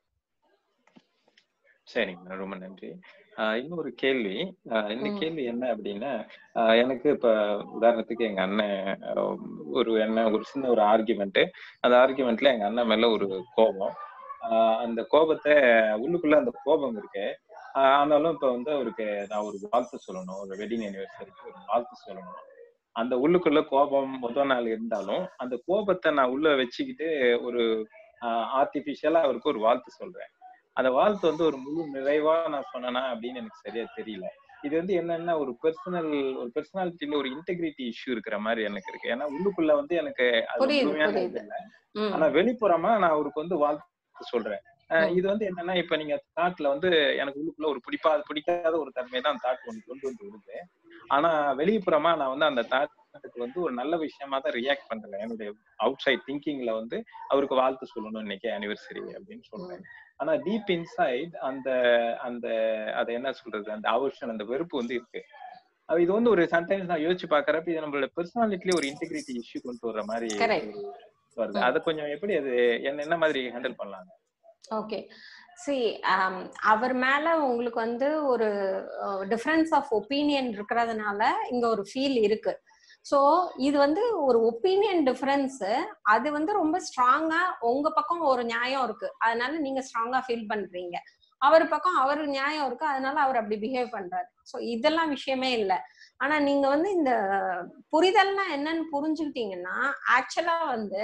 சரிங்க ரொம்ப நன்றி ஆஹ் இன்னொரு கேள்வி ஆஹ் இந்த ம். கேள்வி என்ன அப்படின்னா ஆஹ் எனக்கு இப்ப உதாரணத்துக்கு எங்க அண்ணன் ஆஹ் ஒரு என்ன ஒரு சின்ன ஒரு ஆர்குமெண்ட் அந்த ஆர்குமெண்ட்ல எங்க அண்ணன் மேல ஒரு கோபம் ஆஹ் அந்த கோபத்தை உள்ளுக்குள்ள அந்த கோபம் இருக்கு ஆஹ் ஆனாலும் இப்ப வந்து அவருக்கு நான் ஒரு வாழ்த்து சொல்லணும் ஒரு வெட்டிங் அனிவர்சரிக்கு ஒரு வாழ்த்து சொல்லணும் அந்த உள்ளுக்குள்ள கோபம் முதல் நாள் இருந்தாலும் அந்த கோபத்தை நான் உள்ள வச்சுக்கிட்டு ஒரு ஆர்டிபிஷியலா அவருக்கு ஒரு வாழ்த்து சொல்றேன் அந்த வாழ்த்து வந்து ஒரு முழு நிறைவா நான் சொன்னேனா அப்படின்னு எனக்கு சரியா தெரியல இது வந்து என்னன்னா ஒரு பர்சனல் ஒரு பர்சனாலிட்டியில ஒரு இன்டெகிரிட்டி இஷ்யூ இருக்கிற மாதிரி எனக்கு இருக்கு ஏன்னா உள்ளுக்குள்ள வந்து எனக்கு அது புரியுது முழுமையான இது புரியுது இல்லை ம் ஆனா வெளிப்புறமா நான் அவருக்கு வந்து வாழ்த்து சொல்றேன் அஹ் இது வந்து என்னன்னா இப்ப நீங்க தாட்ல வந்து எனக்கு உள்ளுக்குள்ள ஒரு பிடிப்பா பிடிக்காத ஒரு தன்மை தான் தாட் ஒன்று கொண்டு வந்து விடுது ஆனா வெளிப்புறமா நான் வந்து அந்த தாட்டுக்கு வந்து ஒரு நல்ல விஷயமா தான் ரியாக்ட் பண்றேன் என்னுடைய அவுட் சைட் திங்கிங்ல வந்து அவருக்கு வாழ்த்து சொல்லணும் இன்னைக்கு அனிவர்சரி அப்படின்னு சொல்றேன் ஆனா டீப் இன்சைட் அந்த அந்த அதை என்ன சொல்றது அந்த அவர்ஷன் அந்த வெறுப்பு வந்து இருக்கு அது இது வந்து ஒரு சம்டைம்ஸ் நான் யோசிச்சு பாக்குறப்ப இது நம்மளோட பர்சனாலிட்டில ஒரு இன்டெகிரிட்டி இஷ்யூ கொண்டு வர்ற மாதிரி Correct. ஒரு வருது ம். அதை கொஞ்சம் எப்படி அது என்ன என்ன மாதிரி ஹேண்டில் பண்ணலாம் ஓகே சி அவர் மேல உங்களுக்கு வந்து ஒரு டிஃபரன்ஸ் ஆஃப் ஒப்பீனியன் இருக்கிறதுனால இங்க ஒரு ஃபீல் இருக்கு ஸோ இது வந்து ஒரு ஒப்பீனியன் டிஃபரன்ஸ் அது வந்து ரொம்ப ஸ்ட்ராங்கா உங்க பக்கம் ஒரு நியாயம் இருக்கு அதனால நீங்க ஸ்ட்ராங்கா ஃபீல் பண்றீங்க அவர் பக்கம் அவர் நியாயம் இருக்கு அதனால அவர் அப்படி பிஹேவ் பண்றாரு ஸோ இதெல்லாம் விஷயமே இல்லை ஆனா நீங்க வந்து இந்த புரிதல்னா என்னன்னு புரிஞ்சுக்கிட்டீங்கன்னா ஆக்சுவலா வந்து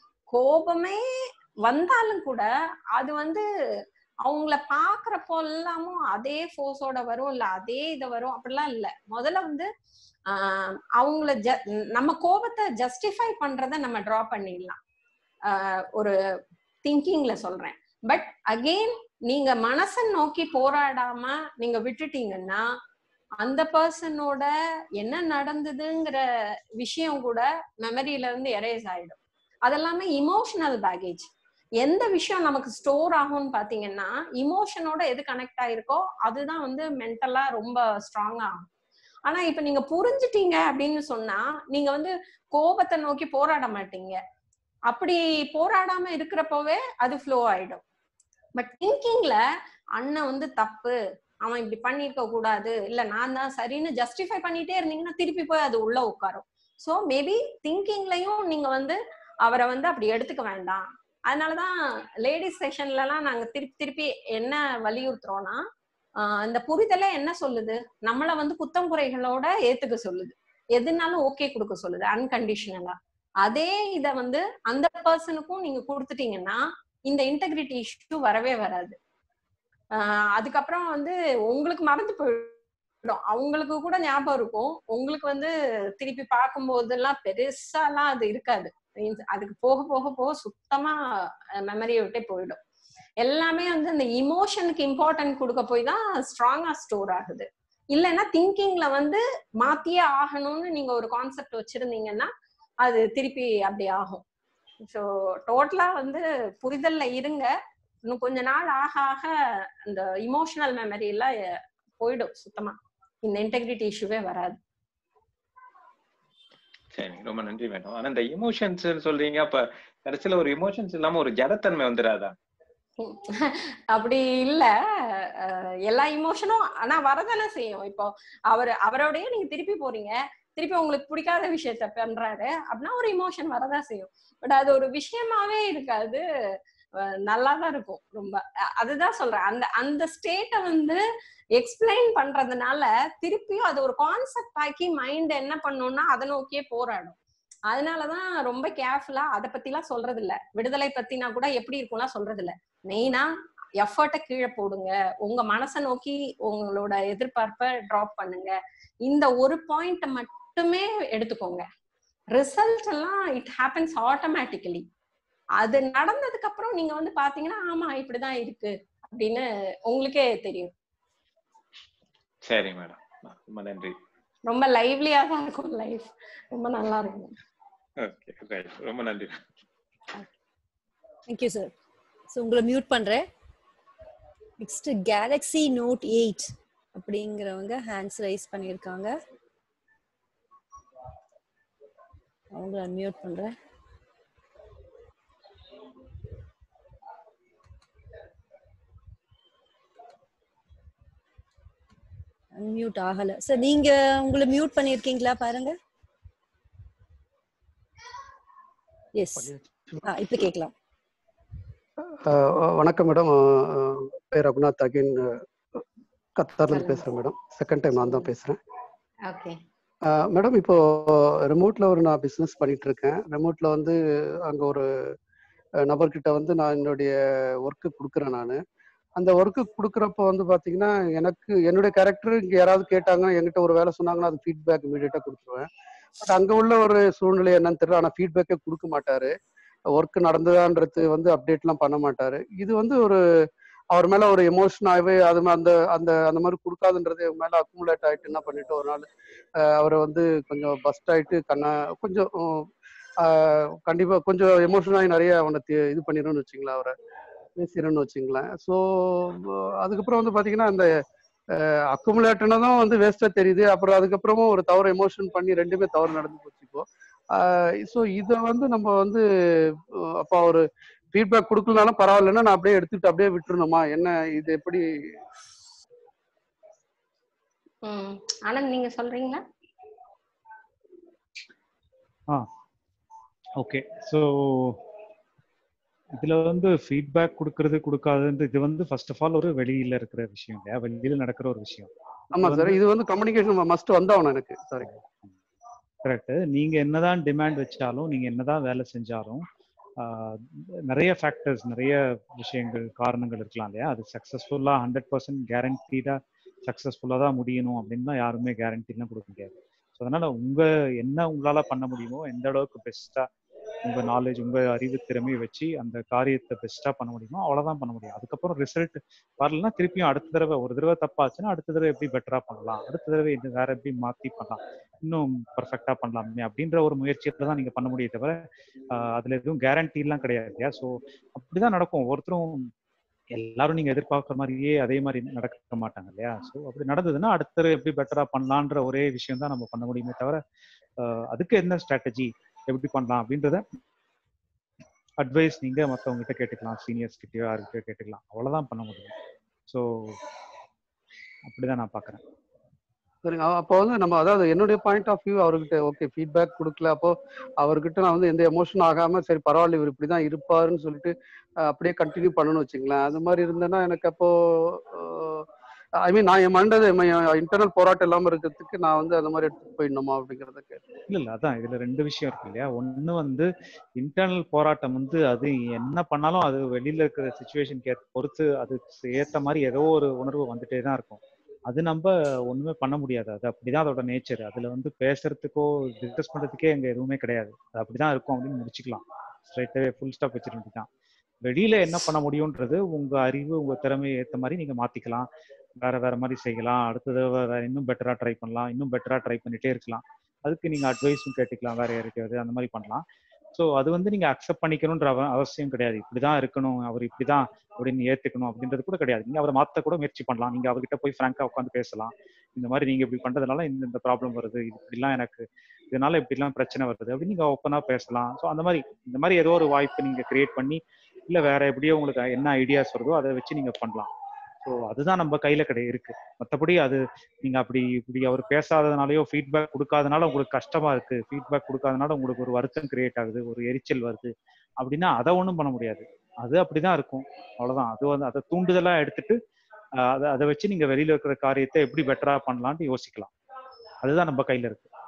கோபமே வந்தாலும் கூட அது வந்து அவங்கள பாக்குறப்போ எல்லாமும் அதே ஃபோர்ஸோட வரும் இல்ல அதே இது வரும் அப்படிலாம் இல்ல முதல்ல வந்து ஆஹ் அவங்கள ஜ நம்ம கோபத்தை ஜஸ்டிஃபை பண்றத நம்ம டிரா பண்ணிடலாம் ஆஹ் ஒரு திங்கிங்ல சொல்றேன் பட் அகெயின் நீங்க மனசை நோக்கி போராடாம நீங்க விட்டுட்டீங்கன்னா அந்த பர்சனோட என்ன நடந்ததுங்கிற விஷயம் கூட மெமரியில இருந்து எரேஸ் ஆயிடும் அதெல்லாமே இமோஷனல் பேகேஜ் எந்த விஷயம் நமக்கு ஸ்டோர் ஆகும்னு பாத்தீங்கன்னா இமோஷனோட எது கனெக்ட் ஆயிருக்கோ அதுதான் வந்து மென்டலா ரொம்ப ஸ்ட்ராங் ஆகும் ஆனா இப்ப நீங்க புரிஞ்சுட்டீங்க அப்படின்னு சொன்னா நீங்க வந்து கோபத்தை நோக்கி போராட மாட்டீங்க அப்படி போராடாம இருக்கிறப்பவே அது ஃப்ளோ ஆயிடும் பட் திங்கிங்ல அண்ணன் வந்து தப்பு அவன் இப்படி பண்ணிருக்க கூடாது இல்ல நான் தான் சரின்னு ஜஸ்டிஃபை பண்ணிட்டே இருந்தீங்கன்னா திருப்பி போய் அது உள்ள உட்காரும் சோ மேபி திங்கிங்லயும் நீங்க வந்து அவரை வந்து அப்படி எடுத்துக்க வேண்டாம் அதனாலதான் லேடிஸ் செஷன்லலாம் நாங்க திருப்பி திருப்பி என்ன வலியுறுத்துறோம்னா ஆஹ் இந்த புரிதலே என்ன சொல்லுது நம்மள வந்து குத்தம் குறைகளோட ஏத்துக்க சொல்லுது எதுனாலும் ஓகே கொடுக்க சொல்லுது அன்கண்டிஷனலா அதே இத வந்து அந்த பர்சனுக்கும் நீங்க கொடுத்துட்டீங்கன்னா இந்த இன்டெகிரிட்டி இஷ்யூ வரவே வராது ஆஹ் அதுக்கப்புறம் வந்து உங்களுக்கு மறந்து போயிடும் அவங்களுக்கு கூட ஞாபகம் இருக்கும் உங்களுக்கு வந்து திருப்பி பார்க்கும் போதெல்லாம் பெருசாலாம் அது இருக்காது Means அதுக்கு போக போக போக சுத்தமா மெமரியை விட்டே போயிடும் எல்லாமே வந்து அந்த இமோஷனுக்கு இம்பார்ட்டன்ட் கொடுக்க போய் தான் ஸ்ட்ராங்கா ஸ்டோர் ஆகுது இல்லைன்னா திங்கிங்ல வந்து மாத்தியே ஆகணும்னு நீங்க ஒரு கான்செப்ட் வச்சிருந்தீங்கன்னா அது திருப்பி அப்படி ஆகும் ஸோ டோட்டலா வந்து புரிதல்ல இருங்க இன்னும் கொஞ்ச நாள் ஆக ஆக அந்த இமோஷனல் மெமரி எல்லாம் போயிடும் சுத்தமா இந்த இன்டெகிரிட்டி இஷ்யூவே வராது சரி ரொம்ப நன்றி மேடம் ஆனா இந்த இமோஷன்ஸ் சொல்றீங்க அப்ப கடைசியில ஒரு இமோஷன்ஸ் இல்லாம ஒரு ஜடத்தன்மை வந்துடாதா அப்படி இல்ல அஹ் எல்லா இமோஷனும் ஆனா வரதானே செய்யும் இப்போ அவர் அவரோடய நீங்க திருப்பி போறீங்க திருப்பி உங்களுக்கு பிடிக்காத விஷயத்த பண்றாரு அப்படின்னா ஒரு இமோஷன் வரதான் செய்யும் பட் அது ஒரு விஷயமாவே இருக்காது நல்லா தான் இருக்கும் ரொம்ப அதுதான் சொல்றேன் அந்த அந்த ஸ்டேட்டை வந்து எக்ஸ்பிளைன் பண்றதுனால திருப்பியும் அது ஒரு கான்செப்ட் ஆக்கி மைண்ட் என்ன பண்ணும்னா அதை நோக்கியே போராடும் அதனாலதான் ரொம்ப கேர்ஃபுல்லா அதை பத்திலாம் சொல்றது இல்ல விடுதலை பத்தினா கூட எப்படி இருக்கும்லாம் சொல்றது இல்ல மெயினா எஃபர்ட்டை கீழே போடுங்க உங்க மனசை நோக்கி உங்களோட எதிர்பார்ப்பை டிராப் பண்ணுங்க இந்த ஒரு பாயிண்ட் மட்டுமே எடுத்துக்கோங்க ரிசல்ட் எல்லாம் இட் ஹேப்பன்ஸ் ஆட்டோமேட்டிக்கலி அது நடந்ததுக்கு அப்புறம் நீங்க வந்து பாத்தீங்கன்னா ஆமா இப்படிதான் இருக்கு அப்படின்னு உங்களுக்கே தெரியும் சரி மேடம் ரொம்ப நன்றி ரொம்ப லைவ்லியா தான் இருக்கும் லைஃப் ரொம்ப நல்லா இருக்கும் ஓகே ரைட் ரொம்ப நன்றி தேங்க்யூ சார் ஸோ உங்களை மியூட் பண்றேன் நெக்ஸ்ட் கேலக்ஸி நோட் எயிட் அப்படிங்கிறவங்க ஹேண்ட்ஸ் ரைஸ் பண்ணியிருக்காங்க அவங்கள அன்மியூட் பண்றேன் அன்மியூட் ஆகல சார் நீங்க உங்களை மியூட் பண்ணிருக்கீங்களா பாருங்க எஸ் ஆ இப்போ கேட்கலாம் அஹ் வணக்கம் மேடம் பேர் ரகுநாத் அகைன் கத்தார்லேருந்து பேசுகிறேன் மேடம் செகண்ட் டைம் நான் தான் பேசுகிறேன் ஓகே மேடம் இப்போ ரிமோட்ல ஒரு நான் பிஸ்னஸ் பண்ணிட்டு இருக்கேன் ரிமோட்ல வந்து அங்கே ஒரு அஹ், நபர்கிட்ட வந்து நான் என்னுடைய ஒர்க்கு கொடுக்குறேன் நான் அந்த ஒர்க்கு கொடுக்குறப்ப வந்து பார்த்தீங்கன்னா எனக்கு என்னுடைய கேரக்டர் இங்கே யாராவது கேட்டாங்கன்னா என்கிட்ட ஒரு வேலை சொன்னாங்கன்னா அது ஃபீட்பேக் இமீடியட்டாக கொடுத்துருவேன் பட் அங்கே உள்ள ஒரு சூழ்நிலை என்னன்னு தெரியல ஆனால் ஃபீட்பேக்கே கொடுக்க மாட்டாரு ஒர்க் நடந்ததான்றது வந்து அப்டேட்லாம் பண்ண மாட்டாரு இது வந்து ஒரு அவர் மேல ஒரு எமோஷனாகவே அது மா- அந்த அந்த அந்த மாதிரி கொடுக்காதுன்றது என் மேல அக்குமுலேட் ஆயிட்டு என்ன பண்ணிட்டு ஒரு நாள் அஹ் அவரை வந்து கொஞ்சம் பஸ்ட் ஆயிட்டு கண்ணா கொஞ்சம் உம், ஆஹ் கண்டிப்பா கொஞ்சம் எமோஷனாகி நிறைய அவனை தி- இது பண்ணிடும்னு வச்சுங்களேன் அவரை பேசிடும்னு வச்சுங்களேன் ஸோ அதுக்கப்புறம் வந்து பாத்தீங்கன்னா அந்த அக்குமுலேட்டனதும் வந்து வேஸ்டா தெரியுது அப்புறம் அதுக்கப்புறமும் ஒரு தவறு எமோஷன் பண்ணி ரெண்டுமே தவறு நடந்து போச்சு இப்போ ஸோ இதை வந்து நம்ம வந்து அஹ் அப்போ ஒரு ஃபீட்பேக் கொடுக்கலனாலும் பரவாயில்லன்னா நான் அப்படியே எடுத்துட்டு அப்படியே விட்டுருணுமா என்ன இது எப்படி ம் ஆனந்த் நீங்க சொல்றீங்களா ஆ ஓகே ஸோ இதுல வந்து ஃபீட்பேக் கொடுக்கறது கொடுக்காதுன்றது இது வந்து ஃபர்ஸ்ட் ஆஃப் ஆல் ஒரு வெளியில இருக்கிற விஷயம் இல்லையா வெளியில நடக்கிற ஒரு விஷயம் ஆமா சார் இது வந்து கம்யூனிகேஷன் மஸ்ட் வந்தாகணும் எனக்கு சாரி கரெக்ட் நீங்க என்னதான் டிமாண்ட் வச்சாலும் நீங்க என்னதான் வேலை செஞ்சாலும் ஆஹ், நிறைய ஃபேக்டர்ஸ் நிறைய விஷயங்கள் காரணங்கள் இருக்கலாம் இல்லையா அது சக்ஸஸ்ஃபுல்லா ஹண்ட்ரட் பர்சன்ட் கேரண்டீடா சக்ஸஸ்ஃபுல்லாக தான் முடியணும் அப்படின்னு தான் யாருமே கேரண்டிலாம் கொடுக்க முடியாது ஸோ அதனால உங்க என்ன உங்களால பண்ண முடியுமோ எந்த அளவுக்கு பெஸ்ட்டா உங்க நாலேஜ் உங்க அறிவு திறமையை வச்சு அந்த காரியத்தை பெஸ்ட்டா பண்ண முடியுமோ அவ்வளவுதான் பண்ண முடியும் அதுக்கப்புறம் ரிசல்ட் வரலன்னா திருப்பியும் அடுத்த தடவை ஒரு தடவை தப்பாச்சுன்னா அடுத்த தடவை எப்படி பெட்டரா பண்ணலாம் அடுத்த தடவை இது வேற எப்படி மாத்தி பண்ணலாம் இன்னும் பர்ஃபெக்டா பண்ணலாமே அப்படின்ற ஒரு முயற்சியில தான் நீங்க பண்ண முடியும் தவிர ஆஹ் அதுல எதுவும் கேரண்டி எல்லாம் கிடையாது இல்லையா ஸோ அப்படிதான் நடக்கும் ஒவ்வொருத்தரும் எல்லாரும் நீங்க எதிர்பார்க்குற மாதிரியே அதே மாதிரி நடக்க மாட்டாங்க இல்லையா ஸோ அப்படி நடந்ததுன்னா அடுத்த தடவை எப்படி பெட்டரா பண்ணலான்ற ஒரே விஷயம் தான் நம்ம பண்ண முடியுமே தவிர ஆஹ் அதுக்கு என்ன ஸ்ட்ராட்டஜி எப்படி பண்ணலாம் அப்படின்றத அட்வைஸ் நீங்க மத்தவங்க கிட்ட கேட்டுக்கலாம் சீனியர்ஸ் கிட்டயோ யாருக்கிட்டயோ கேட்டுக்கலாம் அவ்வளவுதான் பண்ண முடியும் ஸோ அப்படிதான் நான் பாக்குறேன் சரிங்க அ- அப்போ வந்து நம்ம அதாவது என்னுடைய பாயிண்ட் ஆஃப் வியூ அவர்கிட்ட ஓகே ஃபீட்பேக் கொடுக்கல அப்போ அவர்கிட்ட நான் வந்து எந்த எமோஷன் ஆகாம சரி பரவாயில்ல இவர் இப்படிதான் இருப்பாருன்னு சொல்லிட்டு அஹ், அப்படியே கண்டினியூ பண்ணணும்னு வச்சுங்களேன் அது மாதிரி இருந்தேன்னா எனக்கு அப்போ ஐ மீன் நான் என் மண்டது இன்டர்னல் போராட்டம் இல்லாம இருக்கிறதுக்கு நான் வந்து அந்த மாதிரி எடுத்துட்டு போயிடணுமா அப்படிங்கறத கேட்டேன் இல்ல இல்ல அதான் இதுல ரெண்டு விஷயம் இருக்கு இல்லையா ஒண்ணு வந்து இன்டர்னல் போராட்டம் வந்து அது என்ன பண்ணாலும் அது வெளியில இருக்கிற சுச்சுவேஷன் பொறுத்து அதுக்கு ஏத்த மாதிரி ஏதோ ஒரு உணர்வு வந்துட்டே தான் இருக்கும் அது நம்ம ஒண்ணுமே பண்ண முடியாது அது அப்படிதான் அதோட நேச்சர் அதுல வந்து பேசுறதுக்கோ டிஸ்கஸ் பண்றதுக்கே அங்க எதுவுமே கிடையாது அது அப்படிதான் இருக்கும் அப்படின்னு முடிச்சுக்கலாம் ஸ்ட்ரைட்டாவே ஃபுல் ஸ்டாப் வச்சிட வேண்டியதான் வெளியில என்ன பண்ண முடியும்ன்றது உங்க அறிவு உங்க திறமையை ஏத்த மாதிரி நீங்க மாத்திக்கலாம் வேற வேற மாதிரி செய்யலாம் அடுத்த தடவை வேற இன்னும் பெட்டரா ட்ரை பண்ணலாம் இன்னும் பெட்டரா ட்ரை பண்ணிட்டே இருக்கலாம் அதுக்கு நீங்க அட்வைஸும் கேட்டுக்கலாம் வேற யாருக்காவது அந்த மாதிரி பண்ணலாம் ஸோ அது வந்து நீங்க அக்செப்ட் பண்ணிக்கணும்ன்ற அவ- அவசியம் கிடையாது இப்படிதான் இருக்கணும் அவர் இப்படிதான் அப்படின்னு ஏத்துக்கணும் அப்படின்றது கூட கிடையாது நீங்க அவரை மாத்த கூட முயற்சி பண்ணலாம் நீங்க அவர்கிட்ட போய் ஃப்ராங்கா உட்காந்து பேசலாம் இந்த மாதிரி நீங்க இப்படி பண்றதுனால இந்த இந்த ப்ராப்ளம் வருது இது இப்படிலாம் எனக்கு இதனால இப்படிலாம் பிரச்சனை வருது அப்படின்னு நீங்க ஓப்பனா பேசலாம் ஸோ அந்த மாதிரி இந்த மாதிரி ஏதோ ஒரு வாய்ப்பு நீங்க கிரியேட் பண்ணி இல்ல வேற எப்படியோ உங்களுக்கு என்ன ஐடியாஸ் வருதோ அதை வச்சு நீங்க பண்ணலாம் ஸோ அதுதான் நம்ம கையில கிடை இருக்கு மற்றபடி அது நீங்க அப்படி இப்படி அவர் பேசாததுனாலயோ ஃபீட்பேக் கொடுக்காதனால உங்களுக்கு கஷ்டமா இருக்கு ஃபீட்பேக் கொடுக்காதனால உங்களுக்கு ஒரு வருத்தம் கிரியேட் ஆகுது ஒரு எரிச்சல் வருது அப்படின்னா அதை ஒன்றும் பண்ண முடியாது அது அப்படிதான் இருக்கும் அவ்வளவுதான் அது வந்து அதை தூண்டுதலா எடுத்துட்டு ஆஹ் அதை அதை வச்சு நீங்க வெளியில இருக்கிற காரியத்தை எப்படி பெட்டரா பண்ணலாம்னு யோசிக்கலாம் அதுதான் நம்ம கையில இருக்கு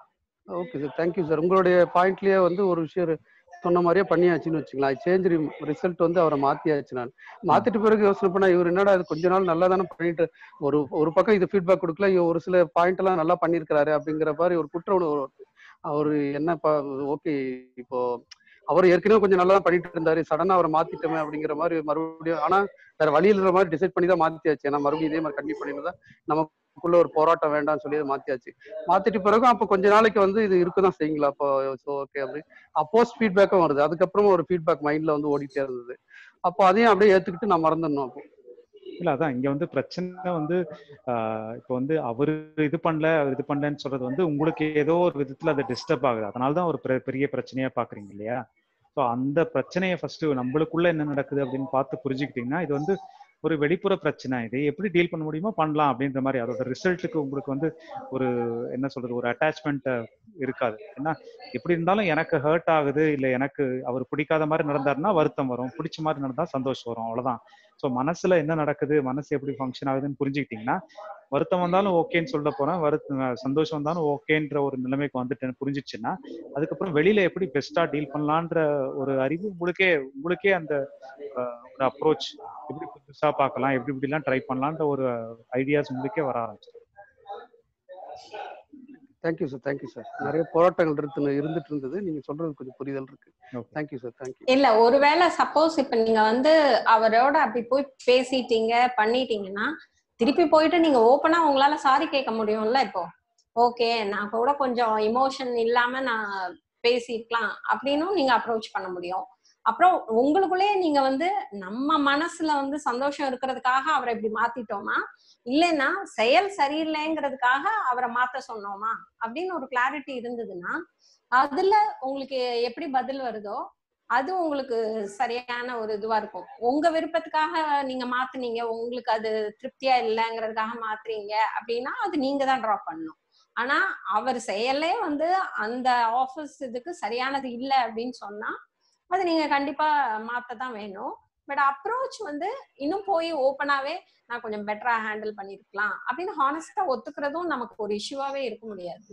ஓகே சார் தேங்க்யூ சார் உங்களுடைய பாயிண்ட்லயே வந்து ஒரு விஷயம் சொன்ன மாதிரியே பண்ணியாச்சுன்னு வச்சுக்கலாம் சேஞ்ச் ரிசல்ட் வந்து அவரை மாத்தியாச்சு நான் மாத்திட்டு பிறகு யோசனை பண்ணா இவர் என்னடா இது கொஞ்ச நாள் நல்லா தானே பண்ணிட்டு ஒரு ஒரு பக்கம் இது ஃபீட்பேக் கொடுக்கல இவர் ஒரு சில பாயிண்ட் எல்லாம் நல்லா பண்ணியிருக்கிறாரு அப்படிங்கிற மாதிரி ஒரு குற்ற உணர்வு வருது. அவரு என்ன ஓகே இப்போ அவர் ஏற்கனவே கொஞ்சம் நல்லா தான் பண்ணிட்டு இருந்தாரு சடனா அவரை மாத்திட்டோமே அப்படிங்கிற மாதிரி மறுபடியும் ஆனா வேற வழி இல்லாத மாதிரி டிசைட் பண்ணி தான் மாத்தியாச்சு ஏன்னா மறுபடியும் இதே மாதிரி கண்டினியூ பண்ணியிருந்தா நமக்குள்ள ஒரு போராட்டம் வேண்டாம்னு சொல்லி அதை மாத்தியாச்சு மாத்திட்டு பிறகு அப்போ கொஞ்ச நாளைக்கு வந்து இது இருக்குதான் செய்யுங்களா அப்போ ஸோ ஓகே அப்படி அப்போஸ் ஃபீட்பேக்கும் வருது அதுக்கப்புறமா ஒரு ஃபீட்பேக் மைண்ட்ல வந்து ஓடிட்டே இருந்தது அப்போ அதையும் அப்படியே ஏத்துக்கிட்டு நான் மறந்துடணும் அப்போ இல்ல அதான் இங்க வந்து பிரச்சனை வந்து ஆஹ் இப்போ வந்து அவரு இது பண்ணல அவர் இது பண்ணலன்னு சொல்றது வந்து உங்களுக்கு ஏதோ ஒரு விதத்துல அது டிஸ்டர்ப் ஆகுது அதனால தான் ஒரு பெ- பெரிய பிரச்சனையா பாக்குறீங்க இல்லையா ஸோ அந்த பிரச்சனையை ஃபர்ஸ்ட் நம்மளுக்குள்ள என்ன நடக்குது அப்படின்னு பார்த்து புரிஞ்சுக்கிட்டீங்கன்னா இது வந்து ஒரு வெளிப்புற பிரச்சனை இது எப்படி டீல் பண்ண முடியுமோ பண்ணலாம் அப்படின்ற மாதிரி அதோட ரிசல்ட்டுக்கு உங்களுக்கு வந்து ஒரு என்ன சொல்றது ஒரு அட்டாச்மெண்ட் இருக்காது ஏன்னா எப்படி இருந்தாலும் எனக்கு ஹர்ட் ஆகுது இல்ல எனக்கு அவர் பிடிக்காத மாதிரி நடந்தாருன்னா வருத்தம் வரும் பிடிச்ச மாதிரி நடந்தா சந்தோஷம் வரும் அவ்வளவுதான் ஸோ மனசுல என்ன நடக்குது மனசு எப்படி ஃபங்க்ஷன் ஆகுதுன்னு புரிஞ்சுக்கிட்டீங்கன்னா வருத்தம் வந்தாலும் ஓகேன்னு சொல்ல போறேன் வருத்த சந்தோஷம் வந்தாலும் ஓகேன்ற ஒரு நிலைமைக்கு வந்துட்டு புரிஞ்சிச்சுன்னா அதுக்கப்புறம் வெளியில எப்படி பெஸ்டா டீல் பண்ணலான்ற ஒரு அறிவு உங்களுக்கே உங்களுக்கே அந்த அஹ், ஒரு அப்ரோச் எப்படி புதுசா பார்க்கலாம் எப்படி இப்படிலாம் ட்ரை பண்ணலான்ற ஒரு ஐடியாஸ் உங்களுக்கே வர ஆரம்பிச்சு தேங்க்யூ சார் தேங்க்யூ சார் நிறைய போராட்டங்கள் இருந்து இருந்துட்டு இருந்தது நீங்க சொல்றது கொஞ்சம் புரிதல் இருக்கு தேங்க்யூ சார் தேங்க்யூ இல்ல ஒருவேளை சப்போஸ் இப்ப நீங்க வந்து அவரோட அப்படி போய் பேசிட்டீங்க பண்ணிட்டீங்கன்னா திருப்பி போயிட்டு நீங்க ஓப்பனா உங்களால சாரி கேட்க முடியும்ல இப்போ ஓகே நான் கூட கொஞ்சம் இமோஷன் இல்லாம நான் பேசிருக்கலாம் அப்படின்னும் நீங்க அப்ரோச் பண்ண முடியும் அப்புறம் உங்களுக்குள்ளேயே நீங்க வந்து நம்ம மனசுல வந்து சந்தோஷம் இருக்கிறதுக்காக அவரை இப்படி மாத்திட்டோமா இல்லைன்னா செயல் சரியில்லைங்கிறதுக்காக அவரை மாத்த சொன்னோமா அப்படின்னு ஒரு கிளாரிட்டி இருந்ததுன்னா அதுல உங்களுக்கு எப்படி பதில் வருதோ அது உங்களுக்கு சரியான ஒரு இதுவா இருக்கும் உங்க விருப்பத்துக்காக நீங்க மாத்துனீங்க உங்களுக்கு அது திருப்தியா இல்லைங்கிறதுக்காக மாத்துறீங்க அப்படின்னா அது நீங்க தான் ட்ராப் பண்ணணும் ஆனா அவர் செயலே வந்து அந்த ஆஃபீஸ் இதுக்கு சரியானது இல்லை அப்படின்னு சொன்னா அது நீங்க கண்டிப்பா மாத்த தான் வேணும் பட் அப்ரோச் வந்து இன்னும் போய் ஓப்பனாவே நான் கொஞ்சம் பெட்டரா ஹேண்டில் பண்ணிருக்கலாம் அப்படின்னு ஹானஸ்டா ஒத்துக்கிறதும் நமக்கு ஒரு இஷ்யூவாவே இருக்க முடியாதுல்ல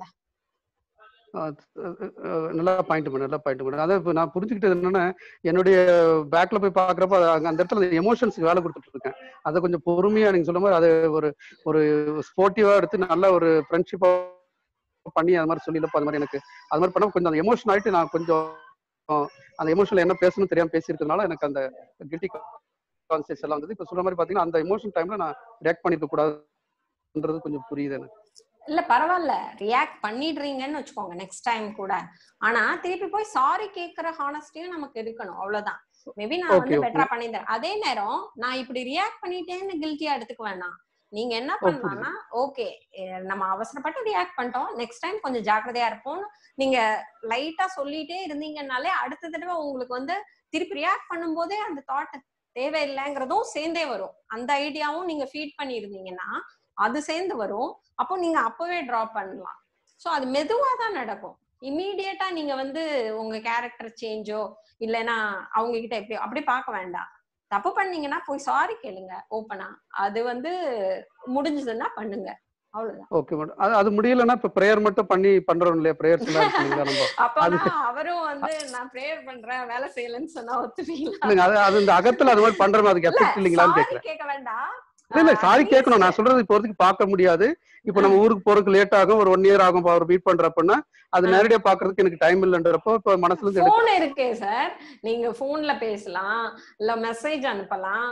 அஹ் அஹ் அஹ் நல்லா பாயிண்ட் பண்ண நல்லா பாயிண்ட் பண்ண அதான் இப்போ நான் புரிஞ்சுக்கிட்டது என்னன்னா என்னுடைய பேக்ல போய் பாக்குறப்ப அது அங்க அந்த இடத்துல எமோஷன்ஸ்க்கு வேலை கொடுத்துட்டு இருக்கேன் அதை கொஞ்சம் பொறுமையா நீங்க சொல்ல மாதிரி அதை ஒரு ஒரு ஸ்போர்ட்டிவா எடுத்து நல்ல ஒரு ஃப்ரெண்ட்ஷிப்பா பண்ணி அது மாதிரி சொல்லிடப்போ அது மாதிரி எனக்கு அது மாதிரி பண்ண கொஞ்சம் அந்த எமோஷன் ஆயிட்டு நான் கொஞ்சம் அந்த எமோஷன்ல என்ன பேசணும் தெரியாம பேசியிருக்கிறதுனால எனக்கு அந்த கில்ட்டி கான்சியஸ் எல்லாம் வந்தது இப்போ சொல்ற மாதிரி பாத்தீங்கன்னா அந்த எமோஷன் டைம்ல நான் ரியாக்ட் பண்ணிருக்க கூடாதுன்றது கொஞ்சம் புரியுது எனக்கு இல்ல பரவாயில்ல ரியாக்ட் பண்ணிடுறீங்கன்னு வச்சுக்கோங்க நெக்ஸ்ட் டைம் கூட ஆனா திருப்பி போய் சாரி கேக்குற ஹானஸ்டியும் நமக்கு இருக்கணும் அவ்வளவுதான் மேபி நான் Okay, வந்து okay. பெட்டரா பண்ணிட்டேன் அதே நேரம் நான் இப்படி ரியாக்ட் பண்ணிட்டேன்னு கில்ட்டியா எடுத்துக்க வேணாம் நீங்க என்ன ஓ, புரியுது. பண்ணலாம்னா ஓகே நம்ம அவசரப்பட்டு ரியாக்ட் பண்ணிட்டோம் நெக்ஸ்ட் டைம் கொஞ்சம் ஜாக்கிரதையா இருப்போம் நீங்க லைட்டா சொல்லிட்டே இருந்தீங்கன்னாலே அடுத்த தடவை உங்களுக்கு வந்து திருப்பி ரியாக்ட் பண்ணும்போதே அந்த தாட் தேவையில்லைங்கிறதும் சேர்ந்தே வரும் அந்த ஐடியாவும் நீங்க ஃபீட் பண்ணியிருந்தீங்கன்னா அது சேர்ந்து வரும் அப்போ நீங்க அப்பவே டிராப் பண்ணலாம் ஸோ அது மெதுவா தான் நடக்கும் இம்மீடியட்டா நீங்க வந்து உங்க கேரக்டர் சேஞ்சோ இல்லைன்னா அவங்க கிட்ட எப்படி அப்படி பார்க்க வேண்டாம் தப்பு பண்ணீங்கன்னா போய் சாரி கேளுங்க ஓப்பனா அது வந்து முடிஞ்சதுன்னா பண்ணுங்க அவ்வளவுதான் ஓகே மேடம் அது அது முடியலன்னா இப்ப ப்ரேயர் மட்டும் பண்ணி பண்றோம் இல்லையா ப்ரேயர்ஸ் எல்லாம் இருக்கு இல்லைங்களா நம்ம அது அப்பனா அவரும் வந்து நான் ப்ரேயர் பண்றேன் வேலை செய்யலன்னு சொன்னா ஒத்துப்பீங்களா இல்லைங்க அது அது இந்த அகத்துல அது மாதிரி பண்ற மாதிரி அதுக்கு எஃபெக்ட் இல்லைங்களான்னு சாரி கேக்குறேன் கேட்க வேண்டாம் இல்ல இல்ல சாரி கேட்கணும் நான் சொல்றது இப்போ வரைக்கும் பார்க்க முடியாது இப்போ நம்ம ஊருக்கு போறதுக்கு லேட் ஆகும் ஒரு ஒன் இயர் ஆகும் இப்ப அவர் மீட் பண்றப்பன்னா அது நேரடியா பாக்குறதுக்கு எனக்கு டைம் இல்லைன்றப்போ இப்போ மனசுல இருந்து எடுக்க போன் இருக்கே சார் நீங்க போன்ல பேசலாம் இல்ல மெசேஜ் அனுப்பலாம்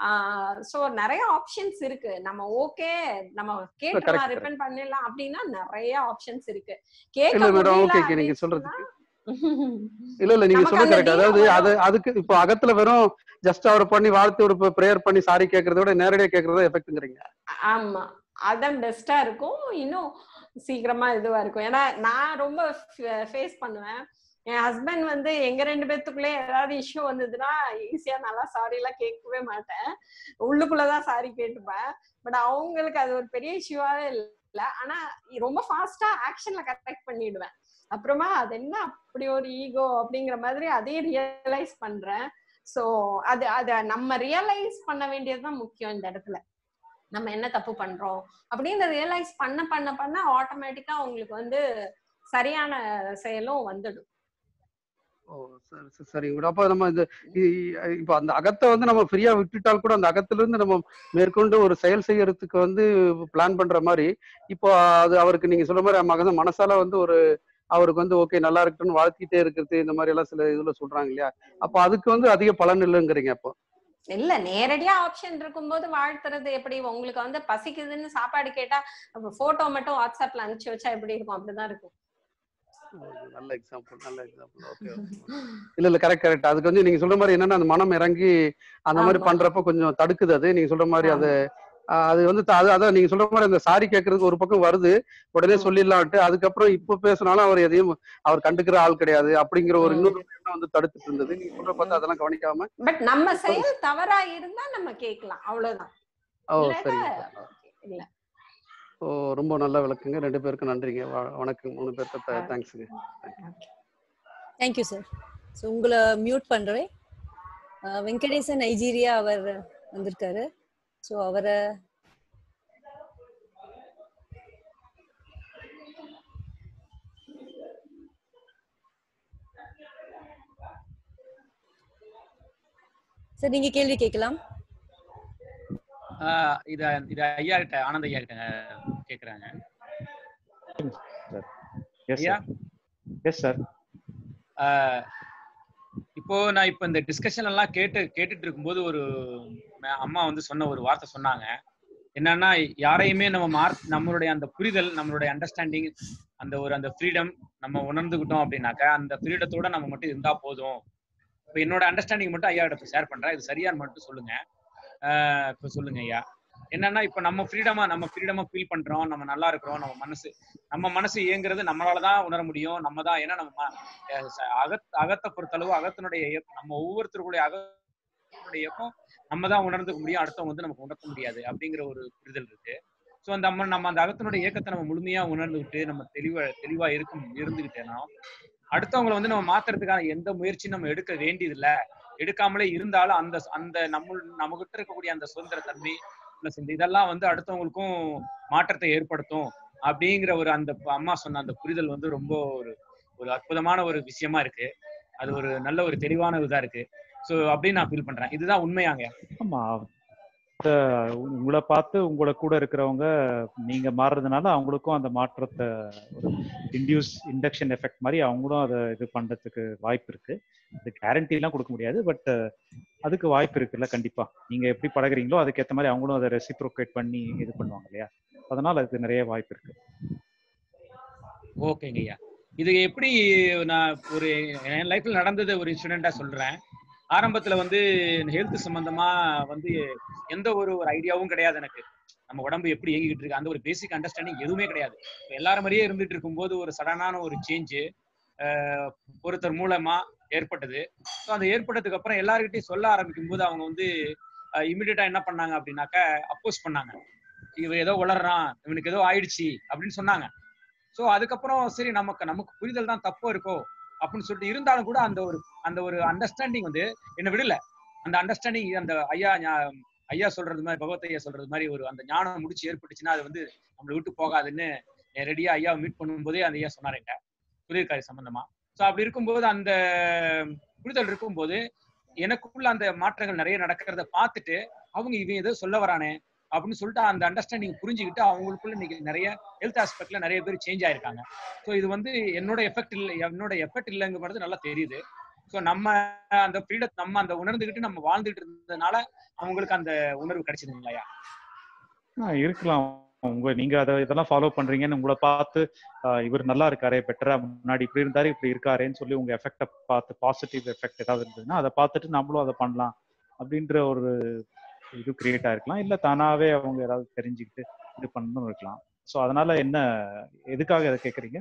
சோ நிறைய ஆப்ஷன்ஸ் இருக்கு நம்ம ஓகே நம்ம கேட்டலாம் correct. ரிப்பன் பண்ணிடலாம் அப்படின்னா நிறைய ஆப்ஷன்ஸ் இருக்கு இல்ல கேட்க மேடம் முடியல ஓகே ஓகே நீங்க சொல்றதுக்கு இல்ல இல்ல நீங்க நமக்கு சொல்றது அந்த கரெக்ட் அதாவது தீனம் அது அதுக்கு இப்போ அகத்துல வெறும் ஜஸ்ட் அவரை பண்ணி வாழ்த்து ஒரு ப்ரேயர் பண்ணி சாரி கேட்கறத விட நேரடியா கேட்கறத எஃபெக்ட்ங்கிறீங்க ஆமா அதான் பெஸ்டா இருக்கும் இன்னும் சீக்கிரமா இதுவா இருக்கும் ஏன்னா நான் ரொம்ப ஃபேஸ் பண்ணுவேன் என் ஹஸ்பண்ட் வந்து எங்க ரெண்டு பேத்துக்குள்ளே ஏதாவது இஷ்யூ வந்ததுன்னா ஈஸியா நல்லா சாரி எல்லாம் கேட்கவே மாட்டேன் உள்ளுக்குள்ளதான் சாரி கேட்டுப்பேன் பட் அவங்களுக்கு அது ஒரு பெரிய இஷ்யூவாவே இல்ல ஆனா ரொம்ப ஃபாஸ்டா ஆக்ஷன்ல கரெக்ட் பண்ணிடுவேன் அப்புறமா அது என்ன அப்படி ஒரு ஈகோ அப்படிங்கிற மாதிரி அதையும் ரியலைஸ் பண்றேன் சோ அது அத நம்ம ரியலைஸ் பண்ண வேண்டியதுதான் முக்கியம் இந்த இடத்துல நம்ம என்ன தப்பு பண்றோம் அப்படின்னு ரியலைஸ் பண்ண பண்ண பண்ண ஆட்டோமேட்டிக்கா உங்களுக்கு வந்து சரியான செயலும் வந்துடும் ஓ சரி சரி சரி கூட அப்ப நம்ம இந்த இ- இ- இப்ப அந்த அகத்தை வந்து நம்ம ஃப்ரீயா விட்டுட்டால் கூட அந்த அகத்துல இருந்து நம்ம மேற்கொண்டு ஒரு செயல் செய்யறதுக்கு வந்து பிளான் பண்ற மாதிரி இப்போ அது அவருக்கு நீங்க சொல்ற மாதிரி மக மனசால வந்து ஒரு அவருக்கு வந்து ஓகே நல்லா இருக்கட்டும்னு வாழ்த்திட்டே இருக்கிறது இந்த மாதிரி எல்லாம் சில இதுல சொல்றாங்க இல்லையா அப்போ அதுக்கு வந்து அதிக பலன் இல்லைங்கிறீங்க அப்போ இல்ல நேரடியா ஆப்ஷன் இருக்கும்போது வாழ்த்துறது எப்படி உங்களுக்கு வந்து பசிக்குதுன்னு சாப்பாடு கேட்டா போட்டோ மட்டும் வாட்ஸ்அப்ல அனுப்பிச்சு வச்சா எப்படி இருக்கும் அப்படிதான் இருக்கும் நல்ல எக்ஸாம்பிள் நல்ல எக்ஸாம்பிள் ஓகே இல்ல இல்ல கரெக்ட் கரெக்ட் அதுக்கு வந்து நீங்க சொல்ற மாதிரி என்னன்னா அந்த மனம் இறங்கி அந்த மாதிரி ஆமா. பண்றப்ப கொஞ்சம் தடுக்குது அது நீங்க சொல்ற மாதிரி அது ஆஹ் அது வந்து த- அது அதான் நீங்க சொல்ற மாதிரி அந்த சாரி கேட்கறதுக்கு ஒரு பக்கம் வருது உடனே சொல்லிடலான்ட்டு அதுக்கப்புறம் இப்ப பேசினாலும் அவர் எதையும் அவர் கண்டுக்கிற ஆள் கிடையாது அப்படிங்கிற ஒரு இன்னொரு எண்ணம் வந்து தடுத்துட்டு இருந்தது நீங்க சொல்ற பார்த்தா அதெல்லாம் கவனிக்காம பட் நம்ம செயல் தவறா இருந்தா நம்ம கேட்கலாம் அவ்வளவுதான் ஓ இல்லாட்டா சரிங்க okay, இல்ல ஓ ரொம்ப நல்ல விளக்குங்க ரெண்டு பேருக்கும் நன்றிங்க வ- வணக்கம் மூணு பேருக்கு தேங்க்ஸுங்க தேங்க்யூ சார் ஸோ உங்களை மியூட் பண்றேன் அஹ் வெங்கடேசன் நைஜீரியா அவர் வந்திருக்காரு ஸோ அவரை சார் நீங்க கேள்வி கேட்கலாம் ஆஹ் இத இத ஐயா கிட்ட ஆனந்த் ஐயா கிட்ட கேக்குறாங்க எஸ் ஐயா எஸ் சார் ஆஹ் இப்போ நான் இப்ப இந்த டிஸ்கஷன் எல்லாம் கேட்டு கேட்டுட்டு இருக்கும்போது ஒரு ம- அம்மா வந்து சொன்ன ஒரு வார்த்தை சொன்னாங்க என்னன்னா யாரையுமே நம்ம மார் நம்மளுடைய அந்த புரிதல் நம்மளுடைய அண்டர்ஸ்டாண்டிங் அந்த ஒரு அந்த ஃப்ரீடம் நம்ம உணர்ந்துகிட்டோம் அப்படின்னாக்கா அந்த ஃப்ரீடத்தோட நம்ம மட்டும் இருந்தா போதும் இப்போ என்னோட அண்டர்ஸ்டாண்டிங் மட்டும் ஐயா கிட்ட ஷேர் பண்றேன் இது சரியான்னு மட்டும் சொல்லுங்க ஆஹ் இப்ப சொல்லுங்க ஐயா என்னன்னா இப்ப நம்ம ஃப்ரீடமா நம்ம ஃப்ரீடமா ஃபீல் பண்றோம் நம்ம நல்லா இருக்கிறோம் நம்ம மனசு நம்ம மனசு இயங்குறது நம்மளால தான் உணர முடியும் நம்ம தான் ஏன்னா நம்ம ம- அஹ் ச- அகத் அகத்தை பொறுத்தளவு அகத்தினுடைய இயக்கம் நம்ம ஒவ்வொருத்தருடைய அகத்தினுடைய இயக்கம் நம்ம தான் உணர்ந்துக்க முடியும் அடுத்தவங்க வந்து நமக்கு உணர்த்த முடியாது அப்படிங்கிற ஒரு புரிதல் இருக்கு ஸோ அந்த நம்ம நம்ம அந்த அகத்தினுடைய இயக்கத்தை நம்ம முழுமையா உணர்ந்துகிட்டு நம்ம தெளிவா தெளிவா இருக்கும் இருந்துகிட்டேனா அடுத்தவங்களை வந்து நம்ம மாத்துறதுக்கான எந்த முயற்சியும் நம்ம எடுக்க வேண்டியதில்லை எடுக்காமலே இருந்தாலும் அந்த அந்த நம்ம நம்மகிட்ட இருக்கக்கூடிய அந்த சுதந்திர தன்மை plus இந்த இதெல்லாம் வந்து அடுத்தவங்களுக்கும் மாற்றத்தை ஏற்படுத்தும் அப்படிங்கிற ஒரு அந்த ப- அம்மா சொன்ன அந்த புரிதல் வந்து ரொம்ப ஒரு ஒரு அற்புதமான ஒரு விஷயமா இருக்கு அது ஒரு நல்ல ஒரு தெளிவான இதா இருக்கு ஸோ அப்படின்னு நான் ஃபீல் பண்றேன் இதுதான் உண்மையாங்க ஆமா அத உங்களை பார்த்து உங்களை கூட இருக்கிறவங்க நீங்க மாறுறதுனால அவங்களுக்கும் அந்த மாற்றத்தை ஒரு இன்டியூஸ் இண்டக்ஷன் எஃபெக்ட் மாதிரி அவங்களும் அதை இது பண்றதுக்கு வாய்ப்பு இருக்கு அது கேரண்டி எல்லாம் கொடுக்க முடியாது பட் அதுக்கு வாய்ப்பு இருக்குல்ல கண்டிப்பா நீங்க எப்படி பழகுறீங்களோ அதுக்கேற்ற மாதிரி அவங்களும் அதை ரெசிப்ரோகேட் பண்ணி இது பண்ணுவாங்க இல்லையா அதனால அதுக்கு நிறைய வாய்ப்பு இருக்கு ஓகேங்க ஐயா இது எப்படி நான் ஒரு என் லைஃப்ல நடந்தது ஒரு இன்சிடென்ட்டா சொல்றேன் ஆரம்பத்துல வந்து ஹெல்த் சம்பந்தமா வந்து எந்த ஒரு ஒரு ஐடியாவும் கிடையாது எனக்கு நம்ம உடம்பு எப்படி இயங்கிக்கிட்டு இருக்கு அந்த ஒரு பேசிக் அண்டர்ஸ்டாண்டிங் எதுவுமே கிடையாது இப்ப எல்லாரும் மாதிரியே இருந்துட்டு இருக்கும்போது ஒரு சடனான ஒரு சேஞ்சு ஒருத்தர் மூலமா ஏற்பட்டது ஸோ அந்த ஏற்பட்டதுக்கு அப்புறம் எல்லாருக்கிட்டையும் சொல்ல ஆரம்பிக்கும் போது அவங்க வந்து இமிடியட்டா என்ன பண்ணாங்க அப்படின்னாக்க அப்போஸ் பண்ணாங்க இவன் ஏதோ உளறான் இவனுக்கு ஏதோ ஆயிடுச்சு அப்படின்னு சொன்னாங்க ஸோ அதுக்கப்புறம் சரி நமக்கு நமக்கு புரிதல் தான் தப்போ இருக்கோ அப்படின்னு சொல்லிட்டு இருந்தாலும் கூட அந்த ஒரு அந்த ஒரு அண்டர்ஸ்டாண்டிங் வந்து என்ன விடல அந்த அண்டர்ஸ்டாண்டிங் அந்த ஐயா ஞா- ஐயா சொல்றது மாதிரி பகவத் ஐயா சொல்றது மாதிரி ஒரு அந்த ஞானம் முடிச்சு ஏற்பட்டுச்சுன்னா அது வந்து நம்மளை விட்டு போகாதுன்னு நேரடியா ஐயா மீட் பண்ணும்போதே அந்த ஐயா சொன்னாருங்க புரிதற்காரி சம்பந்தமா ஸோ அப்படி இருக்கும்போது அந்த புரிதல் இருக்கும்போது எனக்குள்ள அந்த மாற்றங்கள் நிறைய நடக்கிறத பார்த்துட்டு அவங்க இவன் ஏதோ சொல்ல வரானே அப்படின்னு சொல்லிட்டு அந்த அண்டர்ஸ்டாண்டிங் புரிஞ்சுக்கிட்டு அவங்களுக்குள்ள இன்னைக்கு நிறைய ஹெல்த் ஆஸ்பெக்ட்ல நிறைய பேர் சேஞ்ச் ஆயிருக்காங்க ஸோ இது வந்து என்னோட எஃபெக்ட் இல்லை என்னோட எஃபெக்ட் இல்லைங்கிறது நல்லா தெரியுது ஸோ நம்ம அந்த ஃப்ரீடம் நம்ம அந்த உணர்ந்துகிட்டு நம்ம வாழ்ந்துட்டு இருந்ததுனால அவங்களுக்கு அந்த உணர்வு கிடைச்சதுங்களையா ஆ, இருக்கலாம் உங்க நீங்க அதை இதெல்லாம் ஃபாலோ பண்றீங்கன்னு உங்களை பார்த்து ஆ, இவர் நல்லா இருக்காரே பெட்டரா முன்னாடி இப்படி இருந்தாரு இப்படி இருக்காரேன்னு சொல்லி உங்க எஃபெக்டை பார்த்து பாசிட்டிவ் எஃபெக்ட் ஏதாவது இருந்ததுன்னா அதை பார்த்துட்டு நம்மளும் அதை பண்ணலாம் அப்படின்ற ஒரு இது கிரியேட் ஆயிருக்கலாம் இல்ல தானாவே அவங்க ஏதாவது தெரிஞ்சுக்கிட்டு இது பண்ணணும் இருக்கலாம் ஸோ அதனால என்ன எதுக்காக இதை கேக்குறீங்க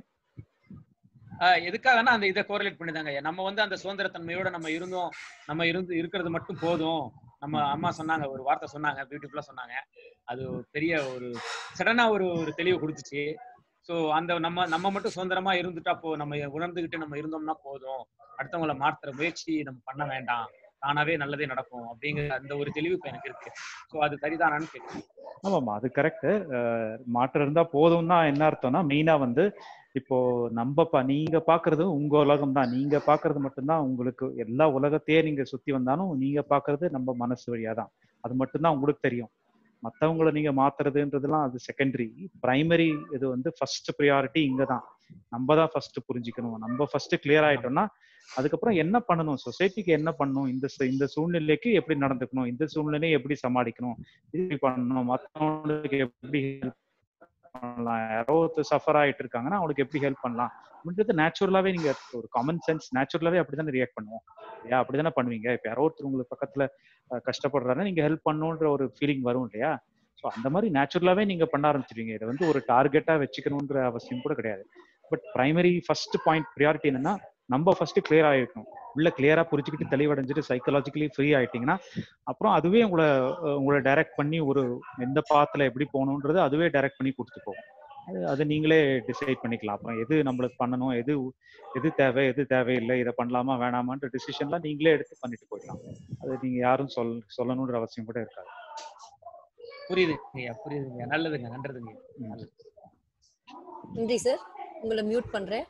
ஆஹ் எதுக்காகனா அந்த இதை கோரிலேட் பண்ணிதாங்க நம்ம வந்து அந்த சுதந்திரத்தன்மையோட நம்ம இருந்தோம் நம்ம இருந்து இருக்கிறது மட்டும் போதும் நம்ம அம்மா சொன்னாங்க ஒரு வார்த்தை சொன்னாங்க பியூட்டிஃபுல்லா சொன்னாங்க அது ஒரு பெரிய ஒரு சடனா ஒரு ஒரு தெளிவு கொடுத்துச்சு ஸோ அந்த நம்ம நம்ம மட்டும் சுதந்திரமா இருந்துட்டா போ நம்ம உணர்ந்துகிட்டு நம்ம இருந்தோம்னா போதும் அடுத்தவங்களை மாற்றுற முயற்சி நம்ம பண்ண வேண்டாம் தானாவே நல்லதே நடக்கும் அப்படிங்கிற அந்த ஒரு தெளிவு இப்ப எனக்கு இருக்கு ஸோ அது சரிதானான்னு கேட்குறேன் ஆமாம்மா அது கரெக்ட் மாற்றம் இருந்தா போதும் தான் என்ன அர்த்தம்னா மெயினா வந்து இப்போ நம்ம பா நீங்க பாக்குறது உங்க உலகம் தான் நீங்க பாக்குறது மட்டும்தான் உங்களுக்கு எல்லா உலகத்தையே நீங்க சுத்தி வந்தாலும் நீங்க பாக்குறது நம்ம மனசு வழியா தான் அது மட்டும்தான் உங்களுக்கு தெரியும் மத்தவங்கள நீங்க மாத்துறதுன்றதுலாம் அது செகண்டரி பிரைமரி இது வந்து ஃபர்ஸ்ட் ப்ரியாரிட்டி இங்க தான் நம்ம தான் ஃபர்ஸ்ட் புரிஞ்சுக்கணும் நம்ம ஃபர்ஸ்ட் கிளியர் ஆயிட்டோம்னா அதுக்கப்புறம் என்ன பண்ணணும் சொசைட்டிக்கு என்ன பண்ணணும் இந்த ச- இந்த சூழ்நிலைக்கு எப்படி நடந்துக்கணும் இந்த சூழ்நிலையை எப்படி சமாளிக்கணும் இது எப்படி பண்ணணும் மத்தவங்களுக்கு எப்படி help பண்ணலாம் யாரோ ஒருத்தர் சஃபர் ஆயிட்டு இருக்காங்கன்னா அவங்களுக்கு எப்படி ஹெல்ப் பண்ணலாம் அப்படின்றது நேச்சுரலாவே நீங்க ஒரு காமன் சென்ஸ் நேச்சுரலாவே அப்படிதானே ரியாக்ட் பண்ணுவோம் இல்லையா அப்படிதானே பண்ணுவீங்க இப்ப யாரோ ஒருத்தர் உங்களுக்கு பக்கத்துல அஹ், கஷ்டப்படுறாருன்னா நீங்க ஹெல்ப் பண்ணணுன்ற ஒரு ஃபீலிங் வரும் இல்லையா ஸோ அந்த மாதிரி நேச்சுரலாவே நீங்க பண்ண ஆரம்பிச்சிருவீங்க இதை வந்து ஒரு டார்கெட்டா வச்சுக்கணுன்ற அவசியம் கூட கிடையாது but primary first point priority என்னன்னா நம்ம ஃபர்ஸ்ட் கிளியர் ஆயிருக்கணும் உள்ள கிளியரா புரிஞ்சுக்கிட்டு தெளிவடைஞ்சிட்டு சைக்கலாஜிக்கலி ஃப்ரீ ஆயிட்டீங்கன்னா அப்புறம் அதுவே உங்களை அஹ், உங்களை டைரக்ட் பண்ணி ஒரு எந்த பாத்துல எப்படி போகணுன்றது அதுவே டைரக்ட் பண்ணி கொடுத்து போகும் அது அது நீங்களே டிசைட் பண்ணிக்கலாம் அப்புறம் எது நம்மளுக்கு பண்ணணும் எது எது தேவை எது தேவையில்லை இதை பண்ணலாமா வேணாமான்ற டிசிஷன்லாம் நீங்களே எடுத்து பண்ணிட்டு போயிடலாம் அது நீங்க யாரும் சொல் சொல்லணுன்ற அவசியம் கூட இருக்காது புரியுதுங்க புரியுதுங்க நல்லதுங்க நன்றதுங்க நல்லது நன்றி சார் உங்களை மியூட் பண்றேன்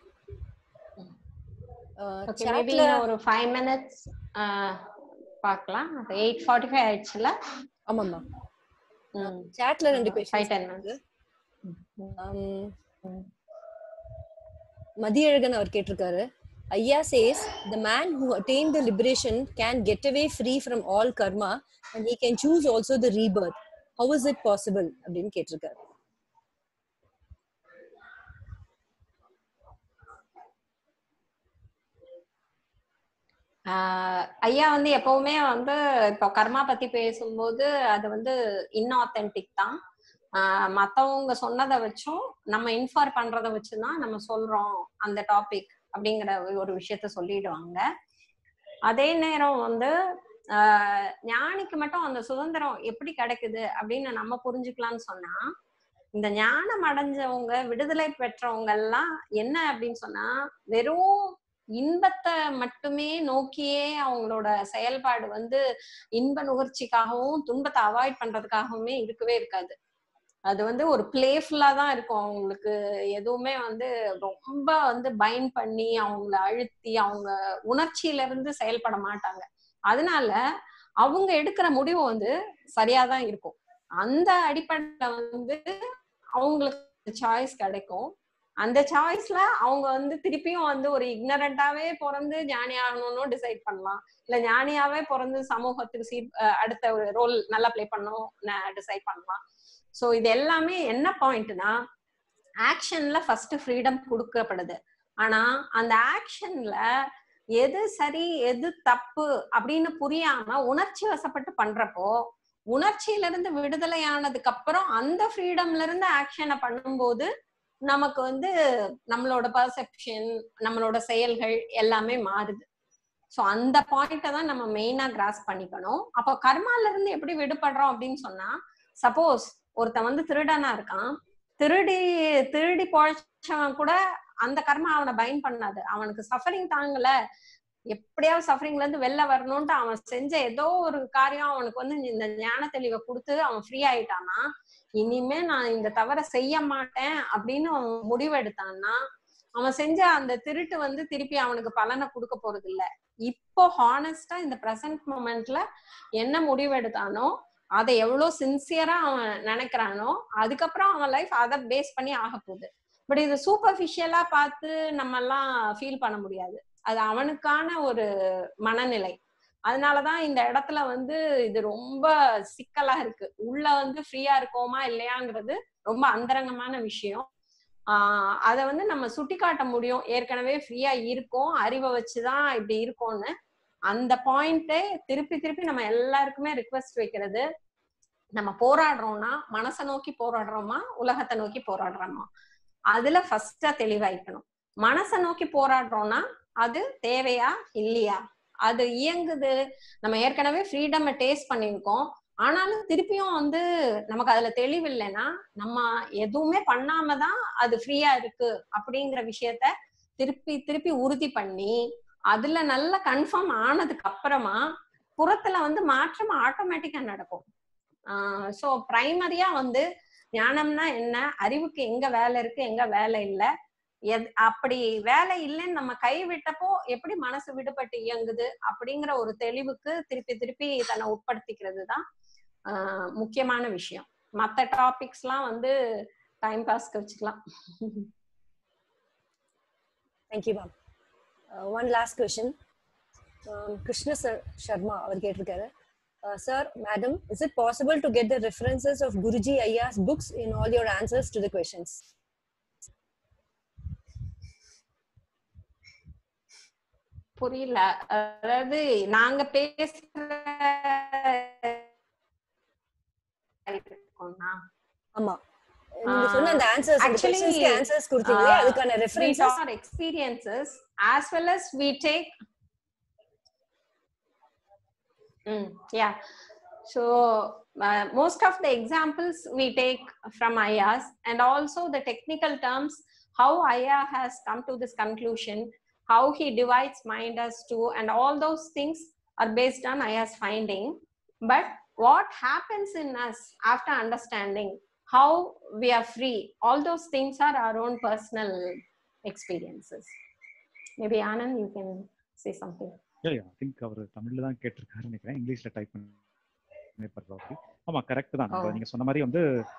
ஓகே மேபி ஒரு ஃபைவ் மினிட்ஸ் பார்க்கலாம் எயிட் ஃபார்ட்டி ஃபைவ் ஆயிடுச்சுல ஆமாம்மா சாட்ல ரெண்டு five question ten minutes Mathiyazhagan அவர் கேட்டிருக்காரு ஐயா says the man who attain the liberation can get away free from all karma and he can choose also the rebirth how is it possible அப்படின்னு கேட்டிருக்காரு ஆஹ் ஐயா வந்து எப்பவுமே வந்து இப்போ கர்மா பத்தி பேசும்போது அது வந்து இன்ஆத்தென்டிக் தான் ஆஹ் மத்தவங்க சொன்னதை வச்சும் நம்ம இன்ஃபார் பண்றதை வச்சுதான் நம்ம சொல்றோம் அந்த டாபிக் அப்படிங்கிற ஒரு விஷயத்த சொல்லிடுவாங்க அதே நேரம் வந்து ஆஹ் ஞானிக்கு மட்டும் அந்த சுதந்திரம் எப்படி கிடைக்குது அப்படின்னு நம்ம புரிஞ்சுக்கலாம்னு சொன்னா இந்த ஞானம் அடைஞ்சவங்க விடுதலை பெற்றவங்க எல்லாம் என்ன அப்படின்னு சொன்னா வெறும் இன்பத்தை மட்டுமே நோக்கியே அவங்களோட செயல்பாடு வந்து இன்ப நுகர்ச்சிக்காகவும் துன்பத்தை அவாய்ட் பண்றதுக்காகவுமே இருக்கவே இருக்காது அது வந்து ஒரு பிளேஃபுல்லா தான் இருக்கும் அவங்களுக்கு எதுவுமே வந்து ரொம்ப வந்து பைண்ட் பண்ணி அவங்கள அழுத்தி அவங்க உணர்ச்சியில இருந்து செயல்பட மாட்டாங்க அதனால அவங்க எடுக்கிற முடிவு வந்து சரியாதான் இருக்கும் அந்த அடிப்படையில வந்து அவங்களுக்கு சாய்ஸ் கிடைக்கும் அந்த சாய்ஸ்ல அவங்க வந்து திருப்பியும் வந்து ஒரு இக்னரண்டாவே பிறந்து ஞானி ஆகணும்னு டிசைட் பண்ணலாம் இல்ல ஞானியாவே பிறந்து சமூகத்துக்கு சீ அஹ் அடுத்த ஒரு ரோல் நல்லா ப்ளே பண்ணணும் டிசைட் பண்ணலாம் சோ இது எல்லாமே என்ன பாயிண்ட்னா ஆக்ஷன்ல ஃபர்ஸ்ட் ஃப்ரீடம் கொடுக்கப்படுது ஆனா அந்த ஆக்ஷன்ல எது சரி எது தப்பு அப்படின்னு புரியாம உணர்ச்சி வசப்பட்டு பண்றப்போ உணர்ச்சியில இருந்து விடுதலை ஆனதுக்கு அப்புறம் அந்த ஃப்ரீடம்ல இருந்து ஆக்ஷனை பண்ணும்போது நமக்கு வந்து நம்மளோட பர்செப்ஷன் நம்மளோட செயல்கள் எல்லாமே மாறுது சோ அந்த பாயிண்ட தான் நம்ம மெயினா கிராஸ் பண்ணிக்கணும் அப்போ கர்மால இருந்து எப்படி விடுபடுறோம் அப்படின்னு சொன்னா சப்போஸ் ஒருத்தன் வந்து திருடனா இருக்கான் திருடி திருடி பொழைச்சவன் கூட அந்த கர்மா அவனை பைன் பண்ணாது அவனுக்கு சஃபரிங் தாங்கல எப்படியாவது சஃபரிங்ல இருந்து வெளில வரணும்ட்டு அவன் செஞ்ச ஏதோ ஒரு காரியம் அவனுக்கு வந்து இந்த ஞான தெளிவை கொடுத்து அவன் ஃப்ரீ ஆயிட்டானா இனிமே நான் இந்த தவறை செய்ய மாட்டேன் அப்படின்னு அவன் முடிவெடுத்தான்னா அவன் செஞ்ச அந்த திருட்டு வந்து திருப்பி அவனுக்கு பலனை கொடுக்க போறது இல்ல இப்போ ஹானஸ்டா இந்த ப்ரெசன்ட் மூமெண்ட்ல என்ன முடிவெடுத்தானோ அதை எவ்வளவு சின்சியரா அவன் நினைக்கிறானோ அதுக்கப்புறம் அவன் லைஃப் அதை பேஸ் பண்ணி ஆக போகுது பட் இது சூப்பர்ஃபிஷியலா பார்த்து நம்ம எல்லாம் ஃபீல் பண்ண முடியாது அது அவனுக்கான ஒரு மனநிலை அதனாலதான் இந்த இடத்துல வந்து இது ரொம்ப சிக்கலா இருக்கு உள்ள வந்து ஃப்ரீயா இருக்கோமா இல்லையாங்கிறது ரொம்ப அந்தரங்கமான விஷயம் ஆஹ் அதை வந்து நம்ம சுட்டி காட்ட முடியும் ஏற்கனவே ஃப்ரீயா இருக்கோம் அறிவை வச்சுதான் இப்படி இருக்கோம்னு அந்த பாயிண்ட்டே திருப்பி திருப்பி நம்ம எல்லாருக்குமே ரிக்வெஸ்ட் வைக்கிறது நம்ம போராடுறோம்னா மனசை நோக்கி போராடுறோமா உலகத்தை நோக்கி போராடுறோமா அதுல ஃபர்ஸ்டா தெளிவாய்க்கணும் மனசை நோக்கி போராடுறோம்னா அது தேவையா இல்லையா அது இயங்குது நம்ம ஏற்கனவே ஃப்ரீடம் டேஸ்ட் பண்ணியிருக்கோம் ஆனாலும் திருப்பியும் வந்து நமக்கு அதுல தெளிவு இல்லைன்னா நம்ம எதுவுமே பண்ணாம தான் அது ஃப்ரீயா இருக்கு அப்படிங்கிற விஷயத்த திருப்பி திருப்பி உறுதி பண்ணி அதுல நல்ல கன்ஃபார்ம் ஆனதுக்கு அப்புறமா புறத்துல வந்து மாற்றம் ஆட்டோமேட்டிக்கா நடக்கும் ஆஹ் சோ பிரைமரியா வந்து ஞானம்னா என்ன அறிவுக்கு எங்க வேலை இருக்கு எங்க வேலை இல்லை எத்- அப்படி வேலை இல்லைன்னு நம்ம கை விட்டப்போ எப்படி மனசு விடுபட்டு இயங்குது அப்படிங்கிற ஒரு தெளிவுக்கு திருப்பி திருப்பி தன்னை உட்படுத்திக்கிறது தான் ஆஹ், முக்கியமான விஷயம் மற்ற டாபிக்ஸ்லாம் வந்து டைம் பாஸ்க்கு வச்சுக்கலாம் thank you ma'am one last question Krishna சர் சர்மா அவர் கேட்டிருக்காரு sir madam is it possible to get the references of Guruji ஐயாஸ் books in all your answers to the questions புரியல அதாவது நாங்க பேசுற இருக்கோம்னா ஆமா நீங்க சொன்ன அந்த ஆன்சர்ஸ் அந்த Actually, கொஸ்டின்ஸ்க்கு ஆன்சர்ஸ் கொடுத்தீங்களே uh, அதுக்கான we references talk our experiences as well as we take Mm, yeah. So uh, most of the examples we take from IAS and also the technical terms, how IA has come to this conclusion, how he divides mind as two, and all those things are based on IAS finding. But what happens in us after understanding how we are free, all those things are our own personal experiences. Maybe Anand, you can say something. I think அவர் தமிழ்ல தான் கேட்டிருக்காரு நினைக்கிறேன் இங்கிலீஷ்ல type பண்ணி ஆமா correct தான் நம்ம Oh. நீங்க சொன்ன மாதிரி வந்து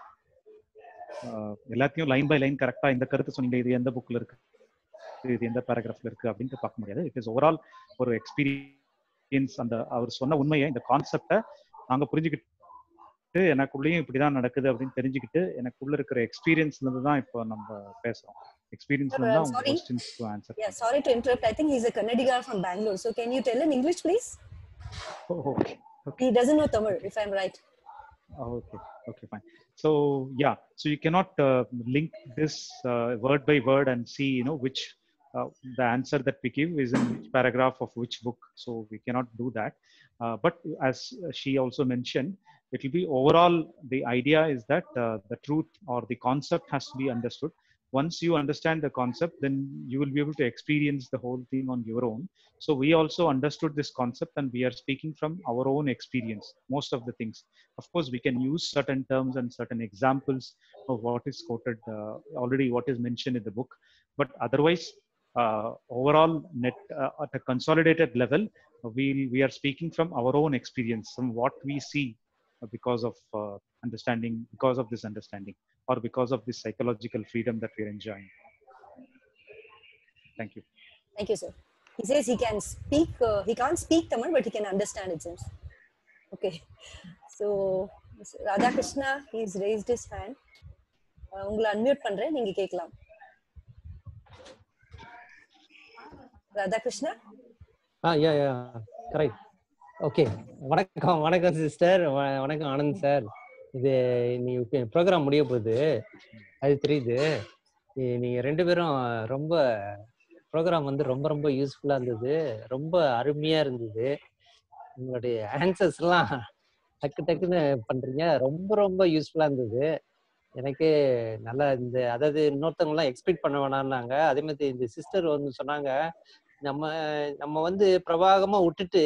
ஆஹ், எல்லாத்தையும் லைன் பை லைன் கரெக்டா இந்த கருத்து சொன்னீங்க இது எந்த புக்ல இருக்கு இது எந்த பேராகிராஃப்ல இருக்கு அப்படின்ட்டு பார்க்க முடியாது இட் இஸ் ஓவரால் ஒரு எக்ஸ்பீரியன்ஸ் அந்த அவர் சொன்ன உண்மையை இந்த கான்செப்டை நாங்க புரிஞ்சுக்கிட்டு எனக்குள்ளேயும் இப்படிதான் நடக்குது அப்படின்னு தெரிஞ்சுக்கிட்டு எனக்குள்ள இருக்கிற எக்ஸ்பீரியன்ஸ்ல இருந்து தான் இப்போ நம்ம பேசுறோம் எக்ஸ்பீரியன்ஸ்ல இருந்து தான் உங்க sorry. Questions answer Yeah, sorry to interrupt. I think he's a Kannadiga from Bangalore. So can you tell in English, please? Okay He doesn't know Tamil, if I'm right. Oh, okay okay fine so yeah so you cannot uh, link this uh, word by word and see you know which uh, the answer that we give is in which paragraph of which book so we cannot do that uh, but as she also mentioned it will be overall the idea is that uh, the truth or the concept has to be understood once you understand the concept then you will be able to experience the whole thing on your own so we also understood this concept and we are speaking from our own experience most of the things of course we can use certain terms and certain examples of what is quoted uh, already what is mentioned in the book but otherwise uh, overall net uh, at a consolidated level we we are speaking from our own experience from what we see uh, because of uh, understanding because of this understanding or because of this psychological freedom that we are enjoying thank you Thank you, sir. He says he can speak, uh, he can't speak Tamil, but he can understand it seems. Okay. So, Mr. Radhakrishna, he's raised his hand. Uh, உங்களை unmute பண்றேன் நீங்க கேட்கலாம் ராதாகிருஷ்ணா ஆ yeah yeah correct okay வணக்கம் வணக்கம் sister வணக்கம் Anand sir இது நீ ப்ரோக்ராம் முடிய போகுது அது தெரியுது இ- நீங்க ரெண்டு பேரும் ரொம்ப ப்ரோக்ராம் வந்து ரொம்ப ரொம்ப யூஸ்ஃபுல்லா இருந்தது ரொம்ப அருமையா இருந்தது உங்களுடைய ஆன்சர்ஸ் எல்லாம் டக்கு டக்குன்னு பண்றீங்க ரொம்ப ரொம்ப யூஸ்ஃபுல்லா இருந்தது எனக்கு நல்லா இந்த அதாவது இன்னொருத்தவங்க எல்லாம் எக்ஸ்பெக்ட் பண்ண வேணாம்னாங்க அதே மாதிரி இந்த சிஸ்டர் வந்து சொன்னாங்க நம்ம நம்ம வந்து பிரவாகமா விட்டுட்டு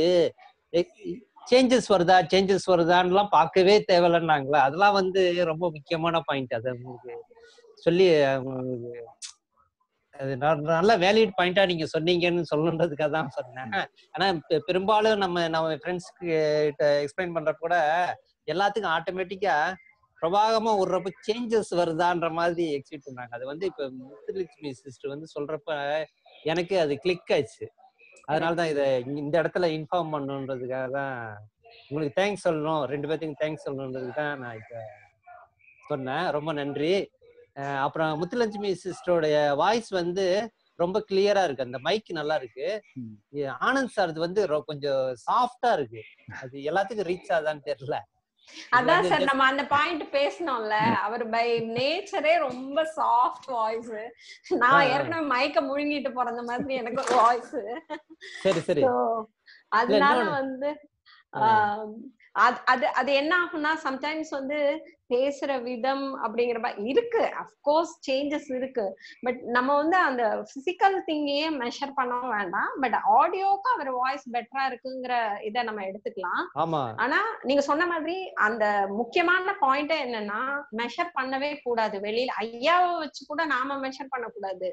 சேஞ்சஸ் வருதா சேஞ்சஸ் வருதான்லாம் பார்க்கவே தேவையில்லைன்னாங்களா அதெல்லாம் வந்து ரொம்ப முக்கியமான பாயிண்ட் அது உங்களுக்கு சொல்லி அவங்களுக்கு அது ந- நல்ல வேலிட் பாயிண்டா நீங்க சொன்னீங்கன்னு சொல்லணுன்றதுக்காக தான் சொன்னேன் ஆனா பெ- பெரும்பாலும் நம்ம நம்ம ஃப்ரெண்ட்ஸ்க்கு எக்ஸ்பிளைன் பண்றப்ப கூட எல்லாத்துக்கும் ஆட்டோமேட்டிக்கா பிரபாகமா விடுறப்ப சேஞ்சஸ் வருதான்ற மாதிரி எக்ஸ்பெக்ட் பண்ணாங்க அது வந்து இப்ப முத்துலட்சுமி சிஸ்டர் வந்து சொல்றப்ப எனக்கு அது கிளிக் ஆயிடுச்சு அதனால தான் இதை இந்த இடத்துல இன்ஃபார்ம் பண்ணணுன்றதுக்காக தான் உங்களுக்கு தேங்க்ஸ் சொல்லணும் ரெண்டு பேர்த்துக்கும் தேங்க்ஸ் சொல்லணுன்றதுக்கு தான் நான் இப்ப சொன்னேன் ரொம்ப நன்றி அஹ் அப்புறம் முத்துலட்சுமி சிஸ்டருடைய வாய்ஸ் வந்து ரொம்ப கிளியரா இருக்கு அந்த மைக் நல்லா இருக்கு இது ஆனந்த் சார் வந்து ரொ- கொஞ்சம் சாஃப்டா இருக்கு அது எல்லாத்துக்கும் ரீச் ஆகுதான்னு தெரியல இது அதான் வந்து சார் just- நம்ம அந்த பாயிண்ட் பேசணும்ல அவர் பை நேச்சரே ரொம்ப சாஃப்ட் வாய்ஸ் ஆ, நான் ஆ. ஏற்கனவே மயக்க முழுங்கிட்டு பிறந்த மாதிரி எனக்கு ஒரு வாய்ஸ் சரி சரி அதனால இன்னொன்னு- வந்து ஆ. ஆம், அது அது அது என்ன ஆகும்னா சம்டைம்ஸ் வந்து பேசுற விதம் அப்படிங்கிற மாதிரி இருக்கு அஃப்கோர்ஸ் சேஞ்சஸ் இருக்கு பட் நம்ம வந்து அந்த பிசிக்கல் திங்கையே மெஷர் பண்ண வேண்டாம் பட் ஆடியோக்கு அவர் வாய்ஸ் பெட்டரா இருக்குங்கிற இதை நம்ம எடுத்துக்கலாம் ஆமா ஆனா நீங்க சொன்ன மாதிரி அந்த முக்கியமான பாயிண்ட் என்னன்னா மெஷர் பண்ணவே கூடாது வெளியில ஐயாவை வச்சு கூட நாம மெஷர் பண்ணக்கூடாது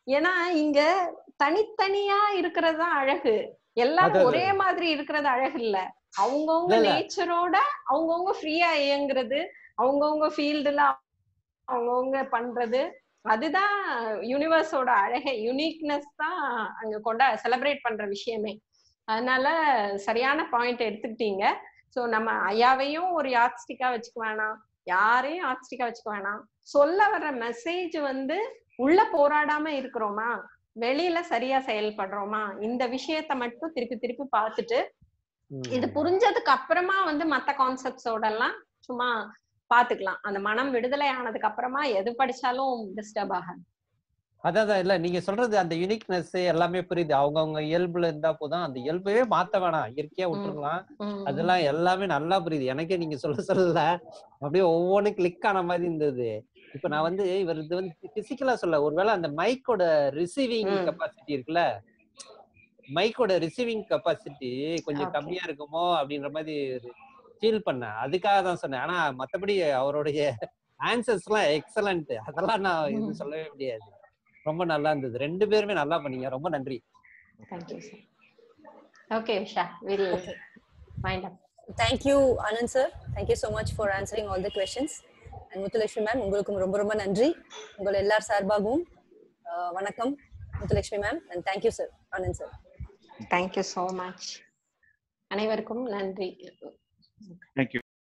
ஏன்னா இங்க தனித்தனியா இருக்கிறது தான் அழகு எல்லாரும் அதான் ஒரே மாதிரி இருக்கிறது அழகு இல்ல அவங்கவுங்க இல்ல, இல்ல. நேச்சரோட அவங்கவுங்க ஃப்ரீயா இயங்குறது அவங்கவுங்க ஃபீல்டுல அவங்கவுங்க பண்றது அதுதான் யூனிவர்ஸோட அழகே யுனிக்னஸ் தான் அங்க கொண்ட செலிப்ரேட் பண்ற விஷயமே அதனால சரியான பாயிண்ட் எடுத்துக்கிட்டீங்க சோ நம்ம ஐயாவையும் ஒரு யாத்ஸ்டிக்கா வச்சுக்க வேணாம் யாரையும் யாத்ஸ்டிக்கா வச்சுக்க வேணாம் சொல்ல வர்ற மெசேஜ் வந்து உள்ள போராடாம இருக்கிறோமா வெளியில சரியா செயல்படுறோமா இந்த விஷயத்த மட்டும் திருப்பி திருப்பி பார்த்துட்டு இது புரிஞ்சதுக்கு அப்புறமா வந்து மத்த கான்செப்ட்ஸோட எல்லாம் சும்மா பாத்துக்கலாம் அந்த மனம் விடுதலை ஆனதுக்கு அப்புறமா எது படிச்சாலும் டிஸ்டர்ப் ஆகாது அதான் அதான் இல்ல நீங்க சொல்றது அந்த யூனிக்னஸ் எல்லாமே புரியுது அவங்கவங்க இயல்புல இருந்தா போதும் அந்த இயல்பவே மாத்த வேணாம் இயற்கையா விட்டுருக்கலாம் அதெல்லாம் எல்லாமே நல்லா புரியுது எனக்கே நீங்க சொல்ல சொல்ல அப்படியே ஒவ்வொன்றும் கிளிக் ஆன மாதிரி இருந்தது இப்ப நான் வந்து இவர் இது வந்து பிசிக்கலா சொல்ல ஒருவேளை அந்த மைக்கோட ரிசீவிங் ம். கெப்பாசிட்டி இருக்குல்ல மைக்கோட ரிசீவிங் கெப்பாசிட்டி கொஞ்சம் Okay. கம்மியா இருக்குமோ அப்படின்ற மாதிரி ஃபீல் பண்ணேன் அதுக்காக தான் சொன்னேன் ஆனா மத்தபடி அவருடைய ஆன்சர்ஸ் எல்லாம் எக்ஸலண்ட் அதெல்லாம் நான் இது ம். சொல்லவே முடியாது ரொம்ப நல்லா இருந்தது ரெண்டு பேருமே நல்லா பண்ணீங்க ரொம்ப நன்றி thank you sir okay Usha will wind up thank you Anand sir thank you so much for answering all the questions and Muthulakshmi ma'am உங்களுக்கும் ரொம்ப ரொம்ப நன்றி உங்கள் எல்லார் சார்பாகவும் அஹ், வணக்கம் Muthulakshmi ma'am and thank you sir Anand sir thank you so much அனைவருக்கும் நன்றி தேங்க்யூ